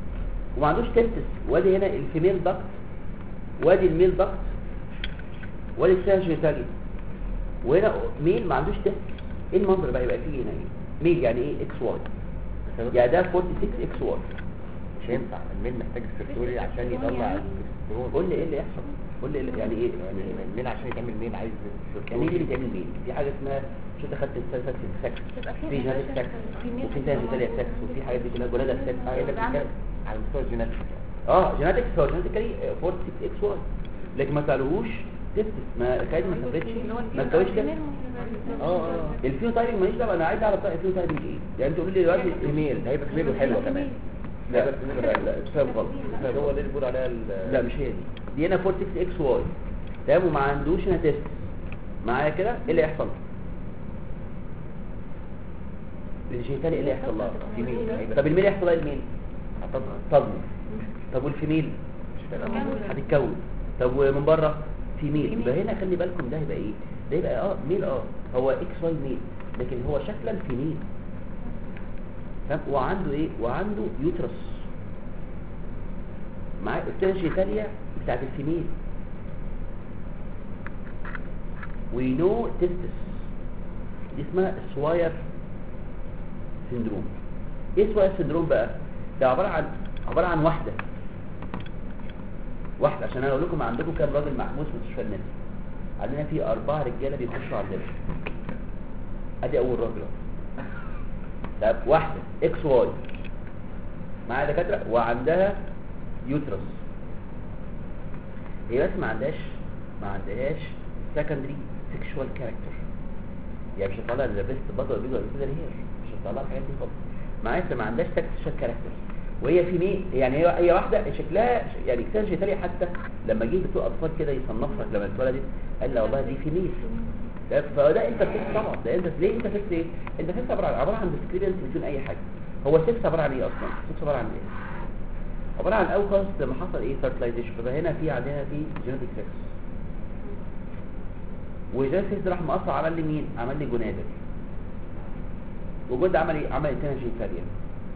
وما عندوش تستس وادي هنا الفيميل دكت وادي الميل دكت والاكسترنال جينيتاليا وهنا ميل ما عندوش تست ايه المنظر بقى يبقى فيه هنا ايه ميل يعني ايه اكس واي يعني ده 46 اكس واي مش هينفع الميل محتاج السيرتوري عشان يطلع التستوستيرون قول لي ايه اللي يحصل قول لي إيه اللي- يعني ايه يعني الميل عشان يتعمل ميل عايز يعني ايه السيرتوري اللي بيتعمل ميل في حاجه اسمها شو دخلت السلسله السكس يبقى في في جهاز infection سكس في ميل وفي تاني جهاز سكس وفي حاجات دي كلها جولاده سكس هي ده بتتكلم على مستوى الجيناتيك اه جيناتكس هو جيناتيكالي 46 اكس واي لكن ما سالوهوش تست ما خالد ما سافرتش ما تسويش تست اه اه الفينوتايبنج ماليش دعوه انا عايز اعرف بقى الفينوتايبنج ايه يعني تقول لي دلوقتي الميل هيبقى ميله حلوه كمان لا هيبقى ميله لا حلوه لا فاهم غلط فاهم هو غلط. ده اللي بيقول عليها ال- لا مش هي دي دي هنا 46 اكس واي تمام وما عندوش هنا تيست معايا كده ايه اللي يحصل الجينيتالي ايه اللي يحصل لها في ميل هيبقى طب الميل يحصل ايه الميل هتطلع صدمه طب والفيميل مش فارقة. هتتكون طب ومن بره في ميل يبقى هنا خلي بالكم ده هيبقى ايه ده يبقى اه ميل اه هو اكس واي ميل لكن هو شكلا في ميل تمام وعنده ايه وعنده يوترس معاه التنجيتاليا بتاعت الفيميل وينو تستس دي اسمها سواير سندروم ايه سواير سندروم بقى ده عباره عن عباره عن واحده واحده عشان انا اقول لكم عندكم كام راجل محبوس في مستشفى الناس عندنا في اربعه رجاله بيخشوا عندنا ادي اول راجل أهو. طب واحده اكس واي معاها دكاتره وعندها يوترس هي بس ما عندهاش ما عندهاش سكندري سيكشوال كاركتر يعني مش هتطلع لا بريست بطل بيجو ولا كده هي مش هتطلع الحاجات دي خالص معايا بس ما عندهاش سيكشوال كاركتر وهي في مين يعني هي هي واحده شكلها يعني كتير جيتالي حتى لما جه بتوع اطفال كده يصنفها لما اتولدت قال لا والله دي في ميل ده- فده انت فيكس طبعا ده انت ليه انت فيكس ايه انت فيكس عباره عن عباره عن ديسكريبنس بدون اي حاجه هو سيكس عباره عن ايه اصلا سيكس عباره عن ايه عباره عن اول خالص لما حصل ايه فيرتلايزيشن فبقى هنا في عندنا في جينيتك سكس وجينيتك سكس راح مقصر عمل لي مين عمل لي جونادل وجود عمل ايه عمل انتاج جينيتاليا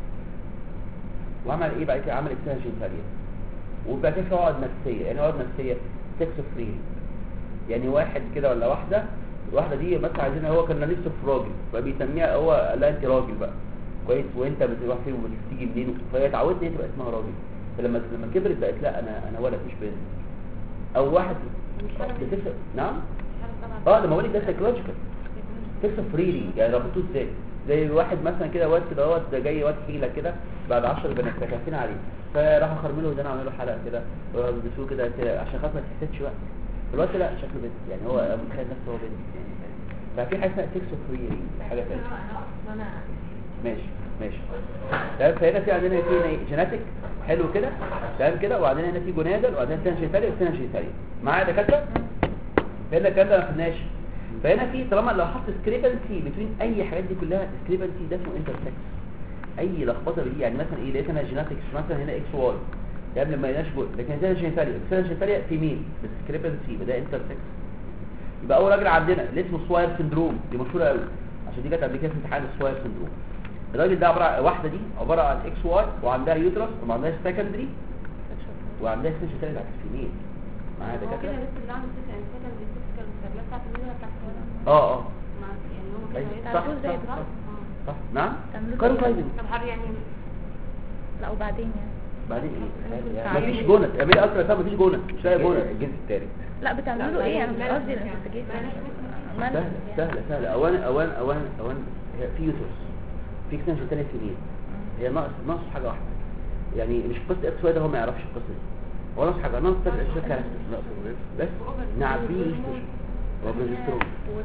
وعمل ايه بعد كده عمل انتاج جينيتاليا وبعد كده في عقد نفسيه يعني عقد نفسيه سكس فري يعني واحد كده ولا واحده الواحده دي مثلا عايزينها هو كان نفسه في راجل فبيسميها هو قال لها انت راجل بقى كويس وانت بتروح فين وبتيجي منين فهي اتعودت ان هي تبقى اسمها راجل فلما لما كبرت بقت لا انا انا ولد مش بنت او واحد بتفرق نعم اه ده ما بقول لك ده سايكولوجيكال تكسب فريلي يعني ربطوه ازاي زي واحد مثلا كده واد كده واد ده جاي واد حيله كده بعد 10 بنات خايفين عليه فراحوا خرموا له ده عملوا له حلقه كده وبيسوه كده كده عشان خاطر ما تحسدش بقى الواد لا شكله بنت يعني هو متخيل نفسه هو بنت يعني ففي حاجه اسمها تكسب فريلي حاجه ثانيه ماشي ماشي تمام فهنا في عندنا في هنا ايه جيناتيك حلو كده تمام كده وبعدين هنا في جونادل وبعدين هنا جينيتاليا وهنا جينيتاليا معايا يا دكاتره هنا الكلام ده ما خدناش فهنا في طالما لو حط سكريبنسي بين اي حاجات دي كلها سكريبنسي ده اسمه انترسكس اي لخبطه دي يعني مثلا ايه لقيت انا جيناتكس مثلا هنا اكس واي يعني لما يناش جول لكن هنا جينيتاليا بس جينيتاليا في مين بالسكريبنسي يبقى ده انترسكس يبقى اول راجل عندنا اللي اسمه سواير سندروم دي مشهوره قوي عشان دي جت قبل كده في امتحان السواير سندروم الراجل ده عباره عن واحده دي عباره عن اكس واي وعندها يوترس وما عندهاش سكندري وعندها سيكشن بتاعت الفيميل معايا هو كده دكاتره لسه اللي عامل سيكل يعني سيكل دي سيكل الكابلات بتاعت الميزه بتاعت الولد. اه اه مع يعني هم كانوا أيوة. يتعرفوا صح، زي صح، بعض. صح. آه. صح نعم تعملوا كارو زي- فايدن طب حر يعني لا وبعدين يعني بعدين ايه تعالوا. مفيش جونة اعملي اكتر طب مفيش جونة مش لاقي جونة الجنس الثالث لا بتعملوا ايه انا مش لا، قصدي لا، الانفستيجيشن لا، سهلة سهلة سهلة اوان اوان اوان اوان هي في يوترس في اكستنشن تاني في مين هي ناقص ناقص حاجة واحدة يعني مش قصة اكس واي ده هو ما يعرفش القصة دي هو ناقص حاجة ناقص تلات اكس كاركتر ناقص بس نعبيه هو بروجسترون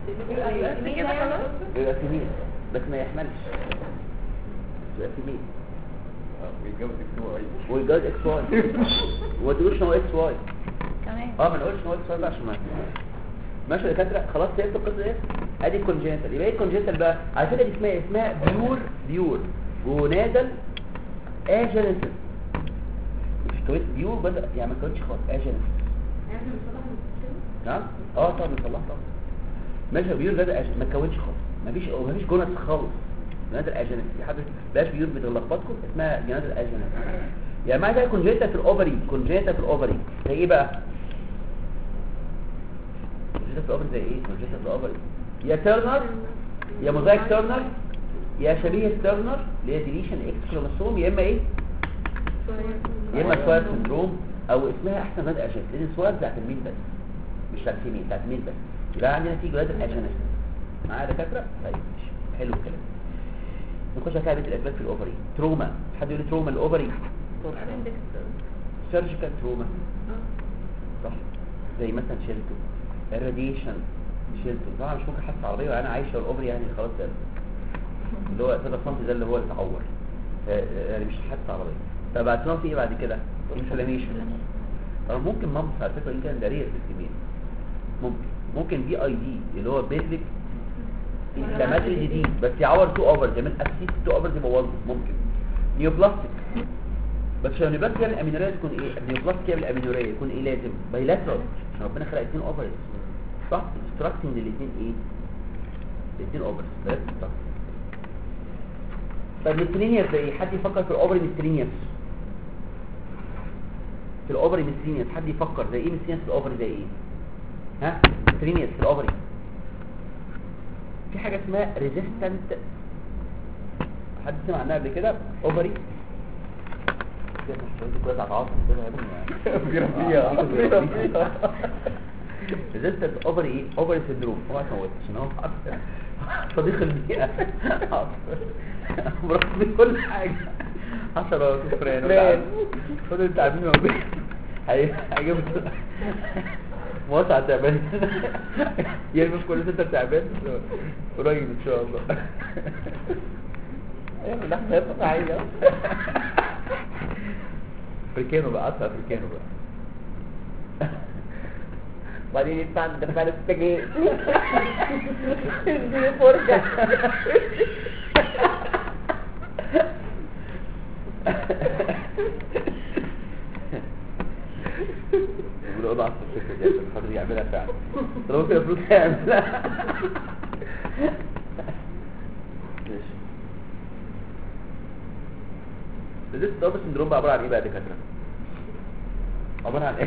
يبقى في مين بس ما يحملش يبقى في مين بيتجوز اكس واي ويجوز اكس واي وما تقولش ان هو اكس واي تمام اه ما نقولش ان هو اكس واي بقى عشان ما ماشي يا دكاتره خلاص فهمت القصه دي ادي الكونجنتال يبقى ايه الكونجنتال بقى على فكره دي اسمها اسمها بيور بيور جونادال اجينيسيس مش كويس بيور بدا يعني ما كانتش خالص اجينيسيس يعني احنا بنصلح المشكلة. نعم اه طبعا بنصلحها طبعا ماشي بيور بدا أج... ما تكونش خالص مفيش مفيش جونات خالص جنادل اجينيسيس في حد بلاش بيور بتلخبطكم اسمها جنادل اجينيسيس يعني معنى كده كونجنتال في الاوفري كونجنتال في الاوفري هي ايه بقى كونجنتال في الاوفري زي ايه كونجنتال في الاوفري يا تيرنر يا موزايك تيرنر يا شبيه تيرنر اللي هي ديليشن اكس كروموسوم يا اما ايه يا اما سوار سندروم او اسمها احسن ولاد اجنس لان السوار بتاعت الميل بس مش بتاعت الميل بتاعت الميل بس يبقى عندنا في ولاد الاجنس معايا دكاتره طيب ماشي حلو الكلام نخش على كلمه الاسباب في الاوفري تروما حد يقول لي تروما الاوفري سيرجيكال تروما صح زي مثلا شيلته الراديشن شيلته طبعا مش ممكن حاسس عربيه وانا عايشه الاوفري يعني خلاص ده اللي هو 3 سم ده اللي هو اللي اتعور آه، يعني مش حاسس عربيه طب بعد في ايه بعد كده انفلاميشن طب ممكن مامس على فكره يمكن ده رير في الكبير ممكن ممكن بي اي دي اللي هو بيزك انفلاماتوري دي بس يعور تو اوفر زي ما اسيت تو اوفر يبوظه ممكن نيوبلاستيك بس عشان النيوبلاستيك يعمل امينوريا تكون ايه النيوبلاستيك يعمل امينوريا يكون ايه لازم بايلاترال عشان ربنا خلق اثنين اوفرز صح انستراكتنج الاثنين ايه الاثنين اوفرز بس صح طب ميسترينيوس ده ايه حد يفكر في الاوفري ميسترينيوس في الاوفري ميسترينيوس حد يفكر زي ايه ميسترينيوس في الاوفري زي ايه ها ميسترينيوس في الاوفري في حاجه اسمها ريزيستنت حد سمع عنها قبل كده اوفري ريزيستنت اوفري ايه اوفري سندروم هو اسمه عشان هو صديق البيئه برغم كل حاجه حشرات وفران خد التعبين موجود هيجيب موسع تعبان يرمي في كل ستة تعبان قريب ان شاء الله ايوه لحظة يبقى عايزة افريكانو بقى اصلا افريكانو بقى وبعدين يدفع دفع السجاير دي فرجة يقولوا اضعف في الفكرة دي عشان خاطر يعملها فعلا طالما كده فلوس هيعملها ماشي ريزيست دوبل سندروم بقى عبارة عن ايه بقى يا دكاترة؟ عبارة عن ايه؟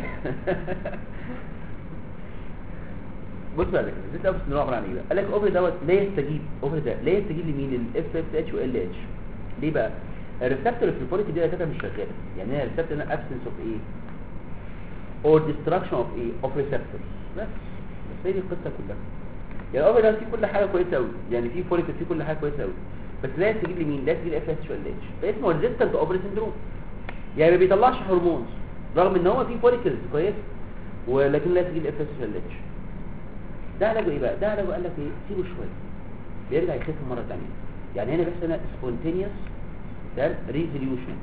بص بقى ريزيست دوبل سندروم عبارة عن ايه بقى؟ قال لك الاوفر دوت لا يستجيب اوفر ده لا يستجيب لمين؟ للاف اس اتش وال اتش ليه بقى؟ الريسبتور في البوليتي دي يا دكاترة مش شغالة يعني هي الريسبتور هنا ابسنس اوف ايه؟ or destruction of ايه of receptors بس بس هي دي القصه كلها يعني الاوفر ده فيه كل حاجه كويسه قوي يعني فيه فوليك فيه كل حاجه كويسه قوي بس لا تجيب لمين لا تجيب اف اس ال اتش فاسمه ريزيستنت اوفر سندروم يعني ما بيطلعش هرمونز رغم ان هو فيه فوليكلز كويس ولكن لا تجيب اف اس ال اتش ده علاجه ايه بقى ده علاجه قال لك ايه سيبه شويه بيرجع يخف مره ثانيه يعني هنا بيحصل هنا سبونتينيوس ده ريزوليوشن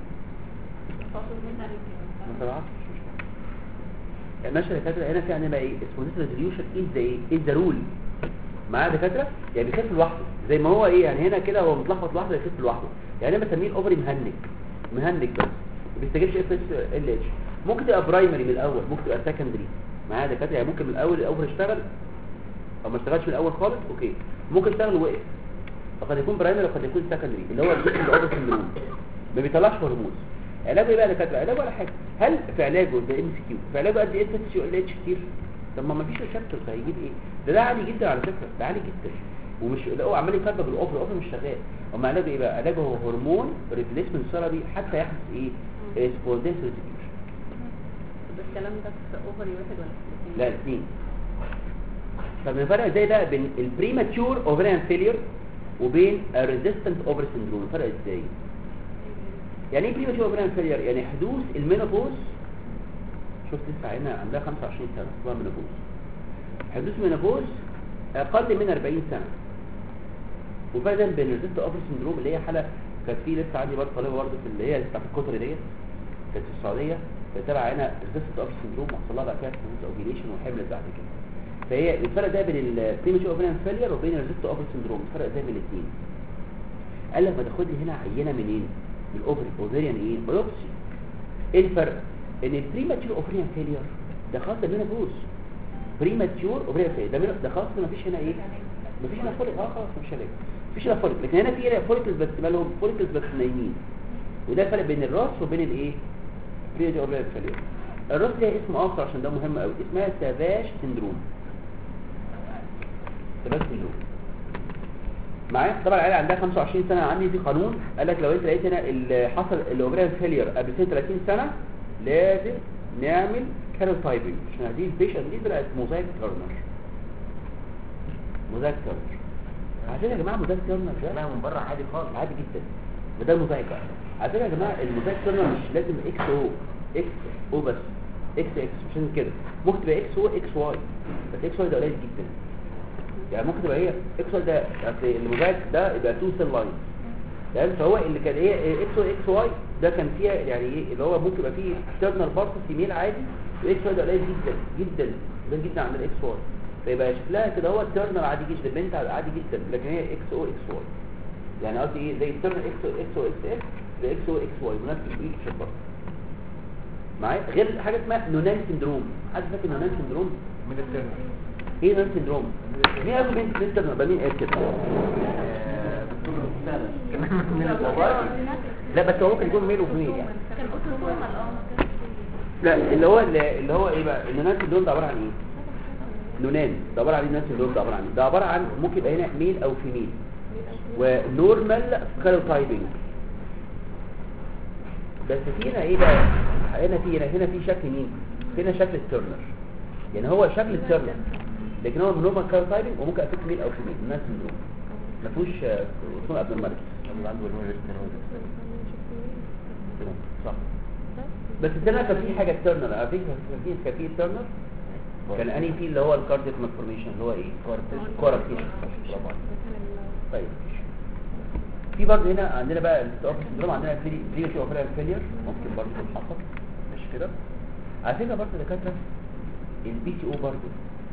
ما طلعش ماشي يا دكاتره هنا في عندنا ايه سبونتينيوس ريزوليوشن از ذا ايه از ذا رول معايا يا دكاتره يعني بيخف لوحده زي ما هو ايه يعني هنا كده هو متلخبط لوحده يخف لوحده يعني انا بسميه الاوفري مهنج مهنج بس ما بيستجيبش اف اس ال اتش ممكن تبقى برايمري من الاول ممكن تبقى سكندري معايا يا دكاتره يعني ممكن من الاول الاوفر اشتغل او ما اشتغلش من الاول خالص اوكي ممكن يشتغل ووقف فقد يكون برايمري وقد يكون سكندري اللي هو الجسم الاوفر سندروم ما بيطلعش هرمون علاجه ايه بقى يا دكاتره علاجه ولا حاجه هل في علاجه ده ام سي كيو في علاجه قد ايه اف اس ال اتش كتير طب ما فيش ريسبتور هيجيب ايه ده ده عالي جدا على فكره ده عالي جدا ومش لا هو عمال يكبر بالاوفر الاوفر مش شغال اما علاجه ايه بقى علاجه هو هرمون ريبليسمنت ثيرابي حتى يحدث ايه سبونديس ريزيكيوشن بس الكلام ده في اوفري واحد ولا في الاثنين؟ لا الاثنين طب الفرق ازاي بقى بين البريماتشور اوفريان فيلير وبين الريزيستنت اوفر سندروم الفرق ازاي يعني ايه بريماتشور اوفريان فيلير يعني حدوث المينوبوز شفت لسه عينها عندها 25 سنه اسمها مينوبوز حدوث مينوبوز اقل من 40 سنه وفرق بين الريزيستنت اوفر سندروم اللي هي حاله كانت في لسه عندي برضه طالبه برضه في اللي هي بتاعت الكتر ديت كانت في السعوديه تبع هنا ريزيستنت اوفر سندروم وحصل لها بعد كده اوفيليشن وحملت بعد كده فهي الفرق ده بين البريماتشور اوفريان فيلير وبين الريزيستنت اوفر سندروم الفرق ده بين الاثنين قال لك ما تاخد لي هنا عينه منين من الاوفري اوفريان ايه بايوبسي ايه الفرق ان البريماتشور اوفريان فيلير ده خاص بالمينوبوز بريماتشور اوفريان فيلير ده من- ده خاص ما فيش هنا ايه ما فيش هنا فوليك اه خلاص مش هلاقي مفيش هنا فوليك لكن هنا في هنا فوليكلز بس مالهم فوليكلز بس نايمين وده الفرق بين الراس وبين الايه بريماتشور اوفريان فيلير الراس ليها اسم اخر عشان ده مهم قوي اسمها سافاش سندروم سباك سندروم معايا طبعا العيله عندها 25 سنه عندي في قانون قال لك لو انت لقيت هنا اللي حصل الاوبريال فيلير قبل سنه 30 سنه لازم نعمل كارو تايبنج عشان هذه البيشنت دي طلعت موزايك تيرنر موزايك تيرنر عشان يا جماعه موزايك تيرنر ده لا من بره عادي خالص عادي جدا وده الموزايك بقى على فكره يا جماعه الموزايك تيرنر مش لازم اكس او اكس او بس اكس اكس عشان كده ممكن تبقى اكس او اكس واي بس اكس واي ده قليل جدا يعني ممكن تبقى هي اكس واي ده اصل الموزايك ده يبقى تو سيل لاين تمام فهو اللي كان ايه اكس واي اكس واي ده كان فيها يعني ايه اللي هو ممكن يبقى فيه تيرنر بارت فيميل عادي واكس واي ده قليل جدا جدا قليل جدا عند الاكس واي فيبقى شكلها كده هو تيرنر عادي جدا البنت عادي جدا لكن هي اكس او اكس واي يعني قصدي ايه زي التيرنر اكس او اكس او اكس اكس ده اكس او اكس واي مناسب ايه شبه معايا غير حاجه اسمها نونان سندروم حد فاكر نونان سندروم من الترم ايه نونان سندروم مين قال بنت بنت تيرنر مين قال كده لا بس هو ممكن يكون ميل وفيميل يعني كان اوتوسومال اه ما كانش لا اللي هو اللي هو ايه بقى النونان سندروم ده عباره عن ايه نونان ده عباره عن ايه نونان سندروم ده عباره عن ايه ده عباره عن ممكن يبقى هنا ميل او فيميل ونورمال كاروتايبنج بس في هنا ايه بقى هنا في هنا هنا في شكل مين هنا شكل الترنر يعني هو شكل الترنر لكن هو نورمال كاروتايبنج وممكن افكت ميل او فيميل نونان سندروم ما فيهوش رسوم قبل المرض اللي عنده الميل تمام صح بس الترنر كان في حاجه ترنر على فكره كان في كان في ترنر كان انهي فيه اللي هو الكارديك مالفورميشن اللي هو ايه كوركتيشن برافو عليك. طيب في برضه هنا عندنا بقى الاستئاف السندروم عندنا بريوتي اوفرال فيلير ممكن برضه تتحقق مش كده على فكره برضه دكاتره البي تي او برضه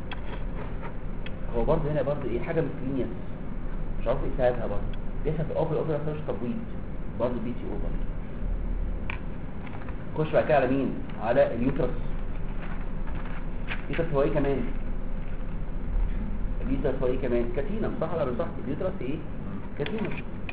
هو برضه هنا برضه ايه حاجه مثلينيس مش عارف ايه سببها برضه بيحصل في الاوفر اوفر مش تبويض برضه بي تي او برضه خش بقى كده على مين على اليوترس اليوترس هو ايه كمان اليوترس هو ايه كمان كاتينم صح ولا مش صح اليوترس ايه كاتينم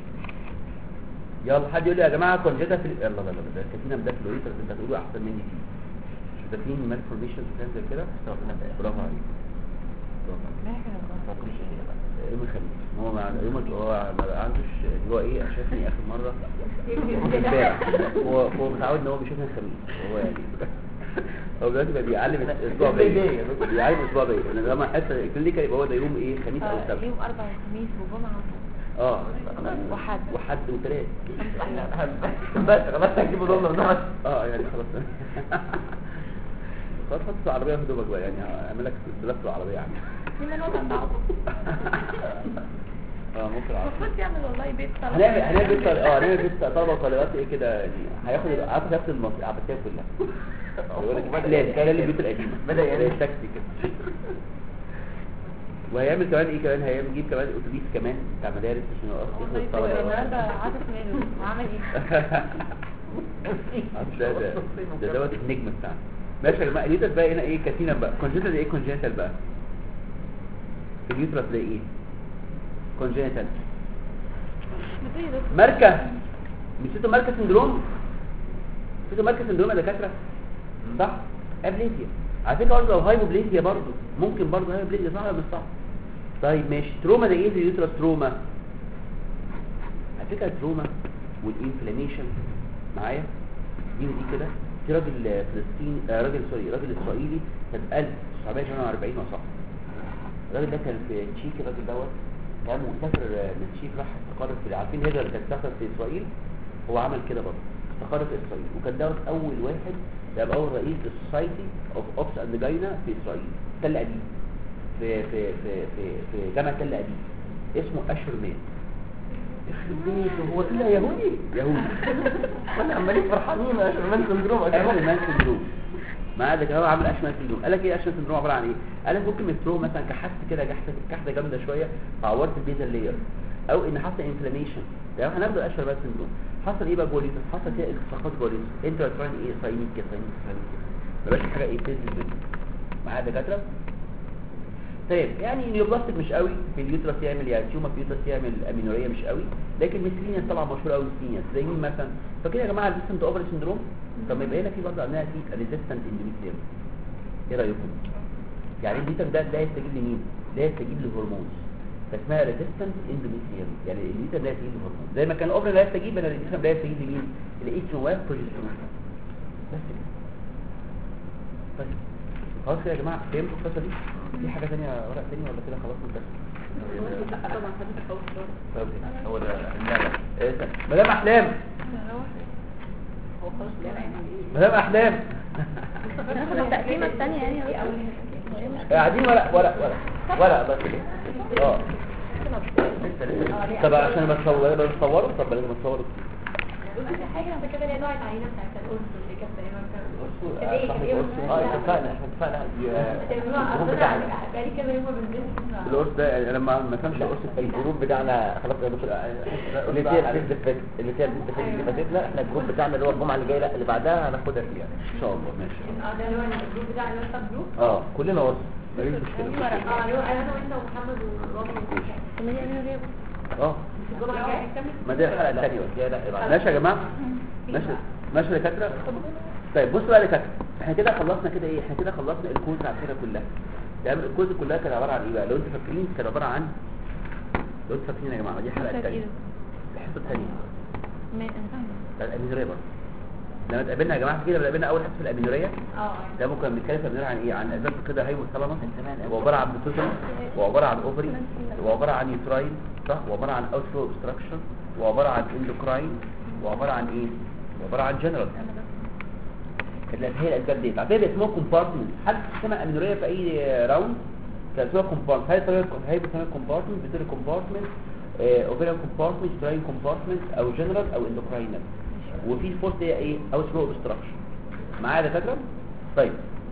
يلا حد يقول لي يا جماعه كونجيتا في يلا لا لا لا ده الكاتينم ده في اليوترس انت هتقولوا احسن مني فيه مش ده فيه مال فورميشن وكلام زي كده برافو عليك برافو عليك يوم الخميس هو مع يوم ال- هو ما عندوش اللي هو ايه شافني اخر مره امبارح هو هو متعود ان هو بيشوفني الخميس هو يعني هو دلوقتي بقى بيعلم الاسبوع باقي بيعلم الاسبوع باقي انا لما حتى الكلينيكال يبقى هو ده يوم ايه خميس او سبت يوم أربع وخميس وجمعة اه وحد وحد وثلاث بس خلاص هجيبه دولار ده اه يعني خلاص خلاص حط العربيه في دوبك بقى يعني اعمل لك سلسله العربيه يعني مين اللي هو كان بعضه اه ممكن العربيه المفروض يعمل والله بيت طلب هنعمل هنعمل بيت طل- اه هنعمل بيت طلبه وطالبات ايه كده يعني هياخد عارف ياخد المنطقه العباسيه كلها يقول لك لا ده البيوت القديمه بدأ يعمل. زي التاكسي كده وهيعمل كمان ايه كمان هيعمل يجيب كمان اتوبيس كمان بتاع مدارس عشان يوقف ياخد الطلبه النهارده عاطف ماله وعمل ايه عارف ده ده ده دوت النجم بتاعنا ماشي يا جماعه اليوترس بقى هنا ايه كاتينا بقى كونجنتال ايه كونجنتال بقى اليوترس ده ايه كونجنتال ماركة نسيتوا ماركة سندروم نسيتوا ماركة سندروم يا دكاترة صح ابليزيا على فكرة برضه لو هايبوبليزيا برضه ممكن برضه هايبوبليزيا صح ولا مش صح طيب ماشي تروما ده ايه في اليوترس تروما على فكرة التروما والانفلاميشن معايا دي ودي كده في راجل فلسطيني آه راجل سوري راجل اسرائيلي كان 1948 صح الراجل ده كان في تشيك الراجل دوت كان مسافر آه، من تشيك راح استقر في عارفين الهجره اللي كانت بتحصل في اسرائيل هو عمل كده برضه استقر في اسرائيل وكان دوت اول واحد يبقى اول رئيس للسوسايتي اوف اوبس اند جاينا في اسرائيل تل ابيب في في في في في جامعه تل ابيب اسمه اشهر مان يخرب بيته هو طلع يهودي يهودي وانا عمالين فرحانين عشان مان سندروم اشمل مان سندروم ما ده كان هو عامل اشمل سندروم قال لك ايه اشمل سندروم عباره عن ايه قال لك ممكن مترو مثلا كحت كده كحته كحته جامده شويه فعورت البيزل لاير او ان حصل انفلاميشن تمام هناخد الاشهر مان سندروم حصل ايه بقى جوليتس حصل فيها التصاقات جوليتس انت بتراين ايه ساينيك كده ساينيك ساينيك كده ما بقاش حاجه ايه تنزل منه معايا دكاتره طيب يعني نيوبلاستيك مش قوي في اليوترس يعمل يعني تيومر في اليوترس يعمل امينوريا مش قوي لكن ميسلينيا طبعا مشهور قوي ميسلينيا زي مين مثلا فكده يا جماعه الريزيستنت اوفر سندروم طب ما يبقى هنا في برضه عندنا في ريزيستنت اندوميتريوم ايه رايكم يعني البيتر ده لا يستجيب لمين لا يستجيب للهرمونز فاسمها ريزيستنت اندوميتريوم يعني الميتر لا يستجيب للهرمون زي ما كان الاوفر لا يستجيب انا الاندوميتريوم لا يستجيب لمين الايسترون والبروجسترون بس كده طيب خلاص كده يا جماعه فهمتوا القصه دي في حاجه ثانيه ورق ثاني ولا كده خلاص منتهى طبعا حديث الأول طيب هو ده لا لا إيه ده؟ مدام احلام هو خلاص لا يعني مدام احلام ناخد التقسيمة الثانية يعني يا دكتور. قاعدين ورق ورق ورق ورق بس كده. اه لسه لسه طب عشان ما تصور بتصوروا طب لازم تصوروا حاجة انت كده ليه نوع العينة بتاعت الأرز اللي كانت تقريبا اه اتفقنا احنا اتفقنا الجروب بتاعنا بقالي كده يوم بنزل القرص ده يعني لما ما فهمش القرص الجروب بتاعنا خلاص يا دكتور اللي فيها البيز ديفكت اللي فيها البيز ديفكت اللي فاتت لا احنا الجروب بتاعنا اللي هو الجمعه اللي جايه لا اللي بعدها هناخدها فيها ان شاء الله ماشي اه ده اللي هو الجروب بتاع الواتساب جروب اه كلنا قرص مفيش مشكله اه اللي هو انا وانت ومحمد ورامي طب ما دي أمينة غياب. اه الجمعة الجاية هنكمل ما دي الحلقه الثانيه ماشي يا جماعه ماشي ماشي يا دكاتره طيب بصوا بقى يا دكاتره احنا كده خلصنا كده ايه احنا كده خلصنا الكورس على كده كلها تمام الكورس كلها كانت عباره عن ايه بقى لو انتوا فاكرين كانت عباره عن لو انتوا فاكرين يا جماعه دي الحلقه حسب الثانيه إيده. الحصه الثانيه ما أنا فاهمة. بتاعت الامينوريه برضه لما اتقابلنا يا جماعه كده قابلنا اول حصه في الامينوريه اه ده ممكن بنتكلم في الامينوريه عن ايه عن اسباب كده هاي والثلمس وعباره عن بوتوزم وعباره عن اوفري وعباره عن يوتراين صح وعباره عن اوتفلو اوبستراكشن وعباره عن اندوكراين وعباره عن ايه وعباره عن جنرال اللي هي الاسباب دي على فكره اسمها كومبارتمنت حد سمع امينوريه في اي راوند كان اسمها كومبارتمنت هاي طريقه هاي بتسمى كومبارتمنت بتقول كومبارتمنت اوفيرال كومبارتمنت تراين كومبارتمنت او جنرال او اندوكراينال وفي الفورث هي ايه اوتفلو اوبستراكشن معايا يا فاكره طيب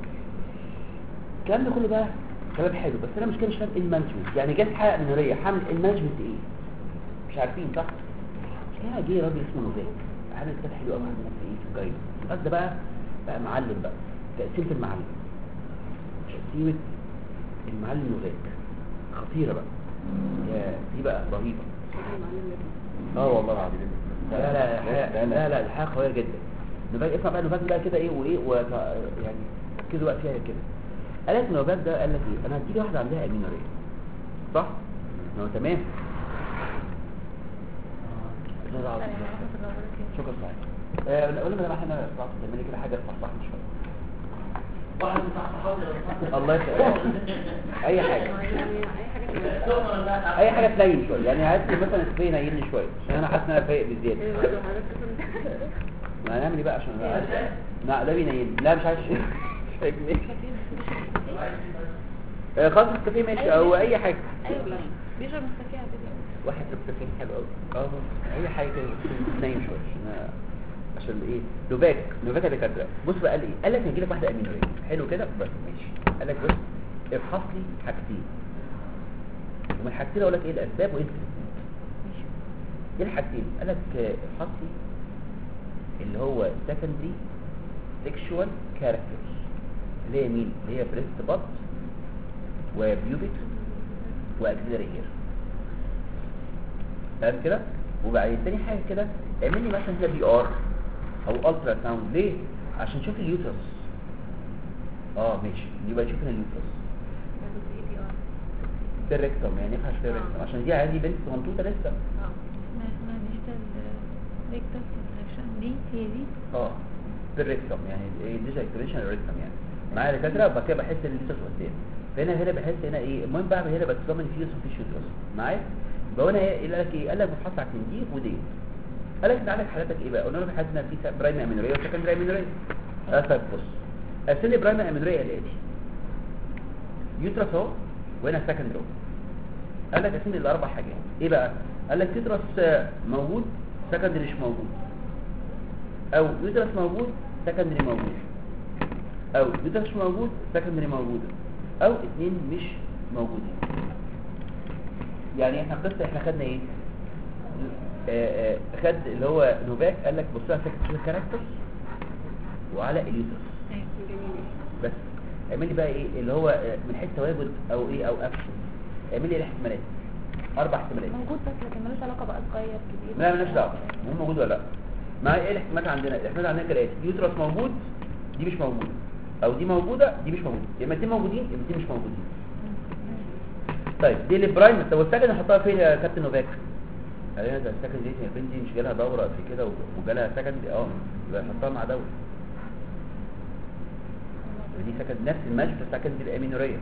الكلام ده كله بقى كلام حلو بس انا مش كده مش فاهم ايه المانجمنت يعني جت حلقه امينوريه حامل المانجمنت ايه مش عارفين صح مش كده جه راجل اسمه نوفاك عامل كتاب حلو قوي عندنا في ايه في الجايد الواد ده بقى بقى معلم بقى تقسيمه المعلم تقسيمه المعلم نوفاك خطيره بقى يا دي بقى رهيبه اه والله العظيم لا لا لا الحياة- لا لا الحياه قويه جدا نوفاك اسمع بقى نوفاك بقى كده ايه وايه و يعني ركزوا بقى فيها كده قال لك نوفاك ده قال لك ايه انا هديك واحده عندها امينوريه صح؟ ما هو تمام شكرا صحيح آه نقول لما احنا صراحه تعملي كده حاجه تصحصحني شويه الله يسعدك اي حاجه اي حاجه تنيم شويه يعني عايز مثلا سبراي ينيمني شويه عشان انا حاسس ان انا فايق بزياده ما هنعمل ايه بقى عشان أنا- لا ده بينيمني لا مش عايز مش فاهمني آه، خلاص الكافيه ماشي او اي حاجه أيوة بيشرب مستكيه على فكرة. واحد كافيه حلو قوي اه اي حاجه كده بس نايم شويه عشان أنا- عشان ايه نوفاك نوفاك اللي كانت بص بقى قال ايه قال لك هيجي لك واحده امينوريه حلو كده بس ماشي قال لك بص افحص لي حاجتين ومن الحاجتين اقول لك ايه الاسباب وايه التريتمنت ايه الحاجتين قال لك آه، افحص لي اللي هو secondary sexual characters اللي هي مين اللي هي بريست بط وبيوبيك واكسلري هير تمام كده وبعدين تاني حاجه كده اعمل لي مثلا كده بي ار او الترا ساوند ليه عشان نشوف اليوترس اه ماشي يبقى نشوف هنا اليوترس الريكتوم يعني نفحص في الريكتوم عشان دي عادي بنت صغنطوطه لسه ما اسمها ديجيتال ريكتال انتراكشن دي هي دي اه بالريكتوم يعني ديجا اكتيفيشن الريكتوم يعني معايا دكاتره وبعد كده بحس ان اليوترس قدام فهنا هنا بحس هنا ايه المهم بعمل هنا بتضمن فيه في يوترس معايا يبقى هنا ايه قال لك ايه قال لك بتحط على دي ودي قال لك انت عندك حالاتك ايه بقى قلنا له بحس ان في برايمري امينوريا وسكندري امينوريا اه طيب بص ارسل لي برايمري امينوريا الاتي يوترس اهو وهنا سكندري قال لك ارسل لي الاربع حاجات ايه بقى قال لك يوترس آه، موجود سكندري مش موجود او يوترس موجود سكندري موجود او يوترس مش موجود سكندري موجوده او اتنين مش موجودين يعني احنا قصه احنا خدنا ايه آه، آه، خد اللي هو نوفاك قال لك بص على سكندري كاركتر وعلى اليوترس بس اعمل لي بقى ايه اللي هو آه، من حيث تواجد او ايه او اكشن اعمل لي الاحتمالات اربع احتمالات موجود بس لكن ملوش علاقة بقى صغير كبير لا مالناش دعوه هو موجود ولا لا ما ايه الاحتمالات عندنا الاحتمالات عندنا كالاتي يوترس موجود دي مش موجوده او دي موجوده دي مش موجوده يا اما دي موجودين يا اما دي مش موجودين طيب دي البرايم طب والسكند نحطها فين يا كابتن نوفاك قال لنا ده السكند دي يا بنتي مش جالها دوره قبل كده وجالها سكند اه يبقى نحطها مع دوره ودي سكند نفس الماتش بتاع سكند الامينوريه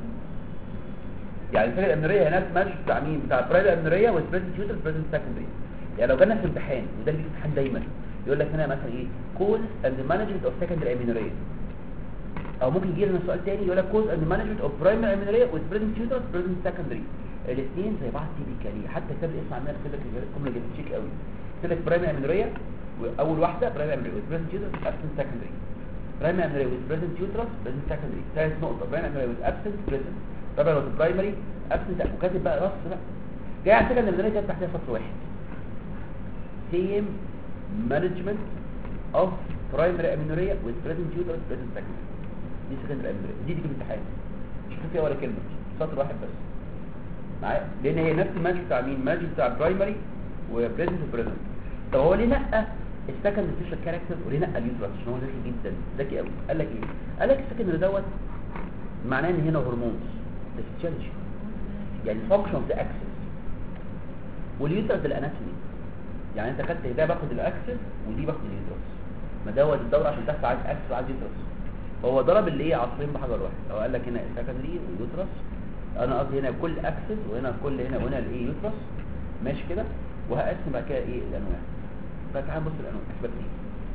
يعني الفرق الامنوريه هي نفس ماتش بتاع مين بتاع البرايد الامنوريه والبريزنت يوتر والبريزنت سكندري يعني لو جالنا في امتحان وده اللي في امتحان دايما يقول لك هنا مثلا ايه كوز اند مانجمنت اوف سكندري امينوريه او ممكن يجي لنا سؤال تاني يقول لك كوز اند مانجمنت اوف برايمري امينوريه والبريزنت يوتر والبريزنت سكندري الاثنين زي بعض تيبيكالي حتى كتاب الاسم عندنا كتب لك الجمله دي تشيك قوي كتب لك برايمري امينوريه واول واحده برايمري امينوريه والبريزنت يوتر والابسنت سكندري برايمري امينوريه والبريزنت يوترس بريزنت سكندري ثالث نقطه برايمري امينوريه والابسنت بريزنت رابع نقطه برايمري ابسنت وكاتب بقى رص بقى جاي على فكره الامنيه كانت تحتها سطر واحد سيم مانجمنت اوف برايمري امينوريا وذ بريزنت يوترس بريزنت سكندري دي سكندري امينوريا دي دي في الامتحان مش هتكتب فيها ولا كلمه سطر واحد بس معايا لان هي نفس المانج بتاع مين المانج بتاع برايمري وبريزنت وبريزنت طب هو ليه نقى السكند سبيشال كاركتر وليه نقى اليوترس عشان هو ذكي جدا ذكي قوي قال لك ايه قال لك السكندري دوت معناه ان هنا هرمونز ده فيسيولوجي يعني فانكشن اوف ذا اكسس واليوترس الاناتومي يعني انت خدت ده باخد الاكسس ودي باخد اليوترس ما دوت الدوره عشان تحت عايز اكسس وعايز يوترس هو ضرب اللي ايه عصفورين بحجر واحد هو قال لك هنا سكندري ويوترس انا قصدي هنا كل اكسس وهنا كل هنا وهنا الايه يوترس ماشي كده وهقسم بعد كده ايه الانواع طيب تعالى نبص الانواع احبك ايه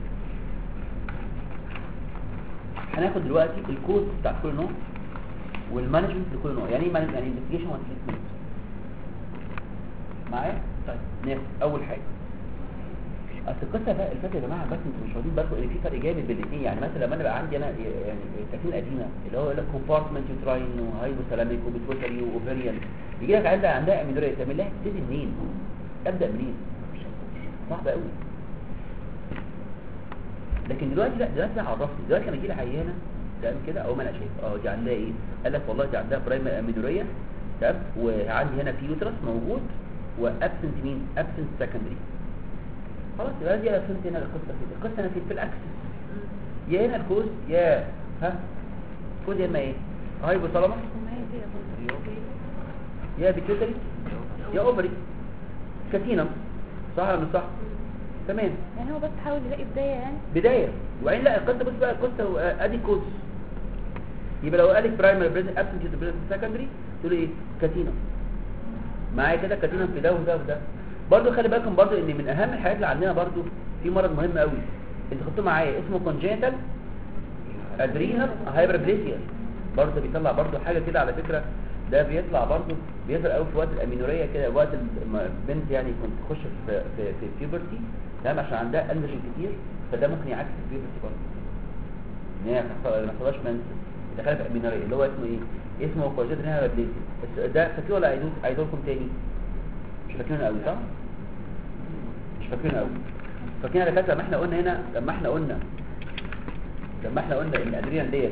هناخد دلوقتي الكود بتاع كل نوع والمانجمنت لكل نوع يعني ايه management؟ يعني انفستيجيشن وتريتمنت معايا طيب ناخد اول حاجه اصل القصه بقى الفكره يا جماعه بس انتوا مش واخدين بالكم ان في فرق جامد بين الاثنين يعني مثلا لما انا بقى عندي انا يعني التكوين القديمه اللي هو يقول لك كومبارتمنت يوتراين وهايبوثالاميك وبيتوتري واوفريان يجي لك عندها عندها امينوريه تعمل لها تبتدي منين؟ ابدا منين؟ صعب قوي لكن دلوقتي لا دلوقتي لا عرفني دلوقتي لما يجي لي عيانه تمام كده اول ما انا شايف اه دي عندها ايه قال لك والله دي عندها برايمري امينوريه تمام وعندي هنا في يوترس موجود وابسنت مين ابسنت سكندري خلاص يبقى دي انا فهمت هنا القصه فين القصه هنا فين في الاكسس يا هنا الكوز يا ها كوز يا اما ايه هايبوثالاموس يا بيتوتري يا اوفري كاتينم صح ولا مش صح تمام يعني هو بس حاول يلاقي بداية يعني بدايه وبعدين لا القصه بص بقى القصه آه، ادي كوز يبقى لو قال لك برايمري بريزنت ابسنت بريزنت سكندري تقول ايه كاتينم معايا كده كاتينم في ده وده وده برضو خلي بالكم برضو ان من اهم الحاجات اللي عندنا برضو في مرض مهم قوي انت خدته معايا اسمه كونجنتال ادرينال هايبربليسيا برضو بيطلع برضو حاجه كده على فكره ده بيطلع برضو بيظهر قوي في وقت الامينوريه كده وقت الم- البنت يعني كنت تخش في في في البيوبرتي تمام عشان عندها اندروجين كتير فده ممكن يعكس البيوبرتي برضو ان هي ما حصلهاش منسل دخلت في الامينوريه اللي هو اسمه ايه اسمه كونجنتال هايبربليسيا بس ده فاكره ولا عايزوه عايزوكم تاني مش فاكرينه قوي صح مش فاكرينه قوي فاكرين على فكره لما احنا قلنا هنا لما احنا قلنا لما احنا قلنا ان الادرينال ديت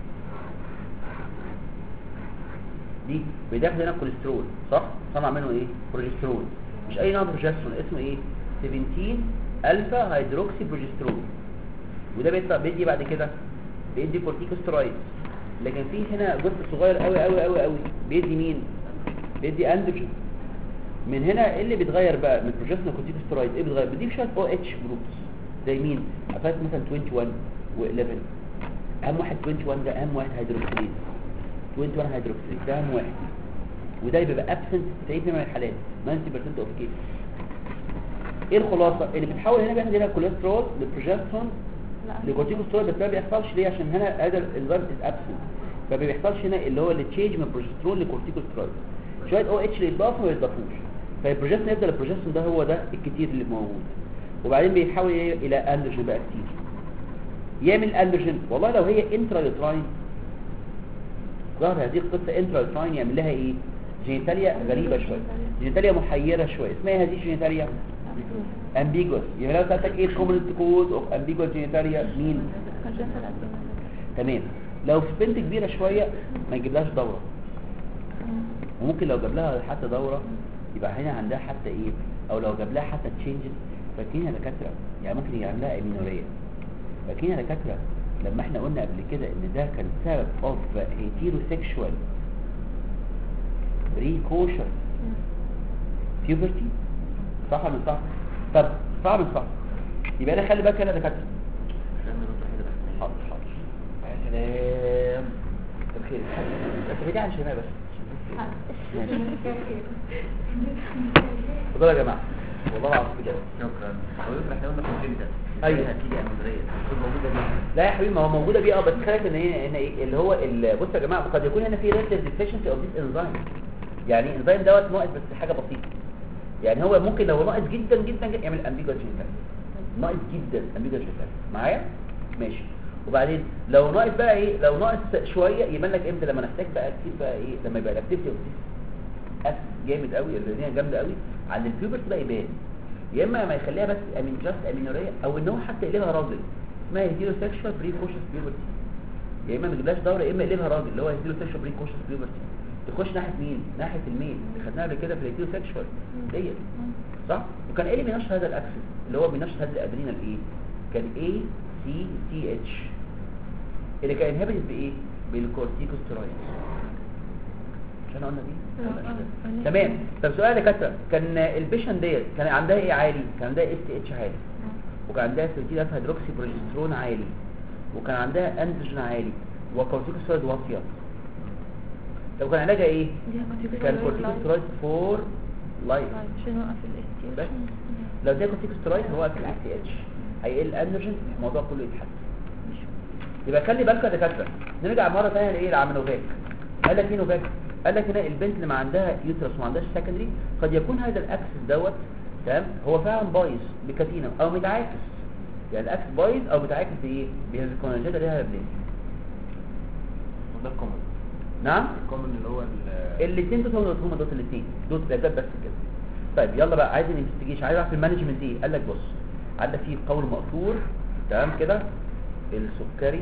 دي بيدخل هنا كوليسترول صح صنع منه ايه بروجسترون مش اي نوع بروجسترون اسمه ايه 17 الفا هيدروكسي بروجسترون وده بيطلع بيدي بعد كده بيدي كورتيكوسترويد لكن في هنا جزء صغير قوي قوي قوي قوي بيدي مين بيدي اندروجين من هنا ايه اللي بيتغير بقى من بروجسترون كورتيكوسترويد ايه بيتغير بيضيف شويه او اتش جروبس زي مين عفايت مثلا 21 و11 اهم واحد 21 ده اهم واحد هيدروكسيليز 21 هيدروكسيليز ده اهم واحد وده بيبقى ابسنت في 90% من الحالات 90% اوف كيس ايه الخلاصه اللي بتحول هنا بياخد هنا كوليسترول لبروجسترون لا لكورتيكوسترويد بس ما بيحصلش ليه عشان هنا هذا الانزيم از ابسنت فما بيحصلش هنا اللي هو التشينج من بروجسترون لكورتيكوسترويد شويه او اتش اللي يتضافوا ما يتضافوش فالبروجسترون يفضل البروجسترون ده هو ده الكتير اللي موجود وبعدين بيتحول إيه؟ الى اندروجين بقى كتير يعمل اندروجين والله لو هي انترا يوتراين ظهر هذه القصه انترا يوتراين يعمل لها ايه جينيتاليا غريبه شويه جينيتاليا محيره شويه اسمها إيه هذه الجينيتاليا امبيجوس يبقى لو سالتك ايه الكومنت كود اوف امبيجوس جينيتاليا مين تمام لو في بنت كبيره شويه ما يجيبلهاش دوره وممكن لو جاب لها حتى دوره يبقى هنا عندها حتى ايه او لو جاب لها حتى تشينجز فاكرين يا دكاتره يعني ممكن يعمل لها امينوريه فاكرين يا دكاتره لما احنا قلنا قبل كده ان ده كان سبب اوف هيتيروسيكشوال بريكوشن بيوبرتي صح ولا مش صح طب صح ولا مش صح يبقى انا خلي بالك انا دكاتره حاضر حاضر يا سلام طب خير بس بعيد عن شمال بس ماشي اتفضلوا يا جماعه والله العظيم بجد شكرا حضرتك احنا قلنا كونجنتال أيوة. هتيجي امبريه تكون موجوده دي لا يا حبيبي ما هو موجوده دي اه بس خلك ان هي هنا ايه اللي هو ال- بص يا جماعه قد يكون هنا في ريلاتيف ديفيشنسي اوف ذيس انزيم يعني انزيم دوت ناقص بس حاجه بسيطه يعني هو ممكن لو ناقص جدا جدا جدا يعمل امبيجوس جينيتال ناقص جدا امبيجوس جينيتال معايا ماشي وبعدين لو ناقص بقى ايه لو ناقص شويه يبان لك امتى لما نحتاج بقى كتير بقى ايه لما يبقى الاكتيفيتي اوف ذيس اس جامد قوي اللي هي جامده قوي عند البيوبرت بقى يبان يا اما ما يخليها بس امين جاست امينوريه او ان هو حتى يقلبها راجل اسمها هيتيرو سيكشوال بريكوشس بيوبرتي يا اما ما تجيبهاش دوره يا اما يقلبها راجل اللي هو هيتيرو سيكشوال بريكوشس بيوبرتي تخش ناحيه مين ناحيه الميل اللي خدناها قبل كده في الهيتيرو سيكشوال ديت صح وكان ايه اللي بينشط هذا الاكسس اللي هو بينشط هذا الادرينال ايه كان اي سي سي اتش اللي كان انهبت بايه بالكورتيكوستيرويد مش احنا قلنا دي ولا مش ده؟ تمام طب سؤال يا دكاتره كان البيشن ديت كان عندها ايه عالي كان عندها اس تي اتش عالي وكان عندها سيرتين الفا هيدروكسي بروجسترون عالي وكان عندها اندروجين عالي وكورتيكوستيرويد واطيه طب كان علاجها ايه كان كورتيكوستيرويد فور لايف عشان نوقف الاس بس. لو ده كورتيكوستيرويد هو في الاس تي اتش هيقل اندروجين الموضوع كله يتحسن يبقى خلي بالك يا دكاتره نرجع مره ثانيه لايه لعملوفاك قال لك ايه نوفاك قال لك هنا البنت اللي ما عندها يوترس وما عندهاش سكندري قد يكون هذا الاكسس دوت تمام هو فعلا بايظ بكاتينا او متعاكس يعني الاكسس بايظ او متعاكس بايه بالكونجنتال ريهابيليتي وده الكومن نعم الكومن اللي هو ال- الاثنين دول هم هم دول الاثنين دول ثلاثات بس كده طيب يلا بقى عايز الانفستيجيشن عايز اعرف المانجمنت ايه قال لك بص عندك فيه قول مقصور تمام كده السكري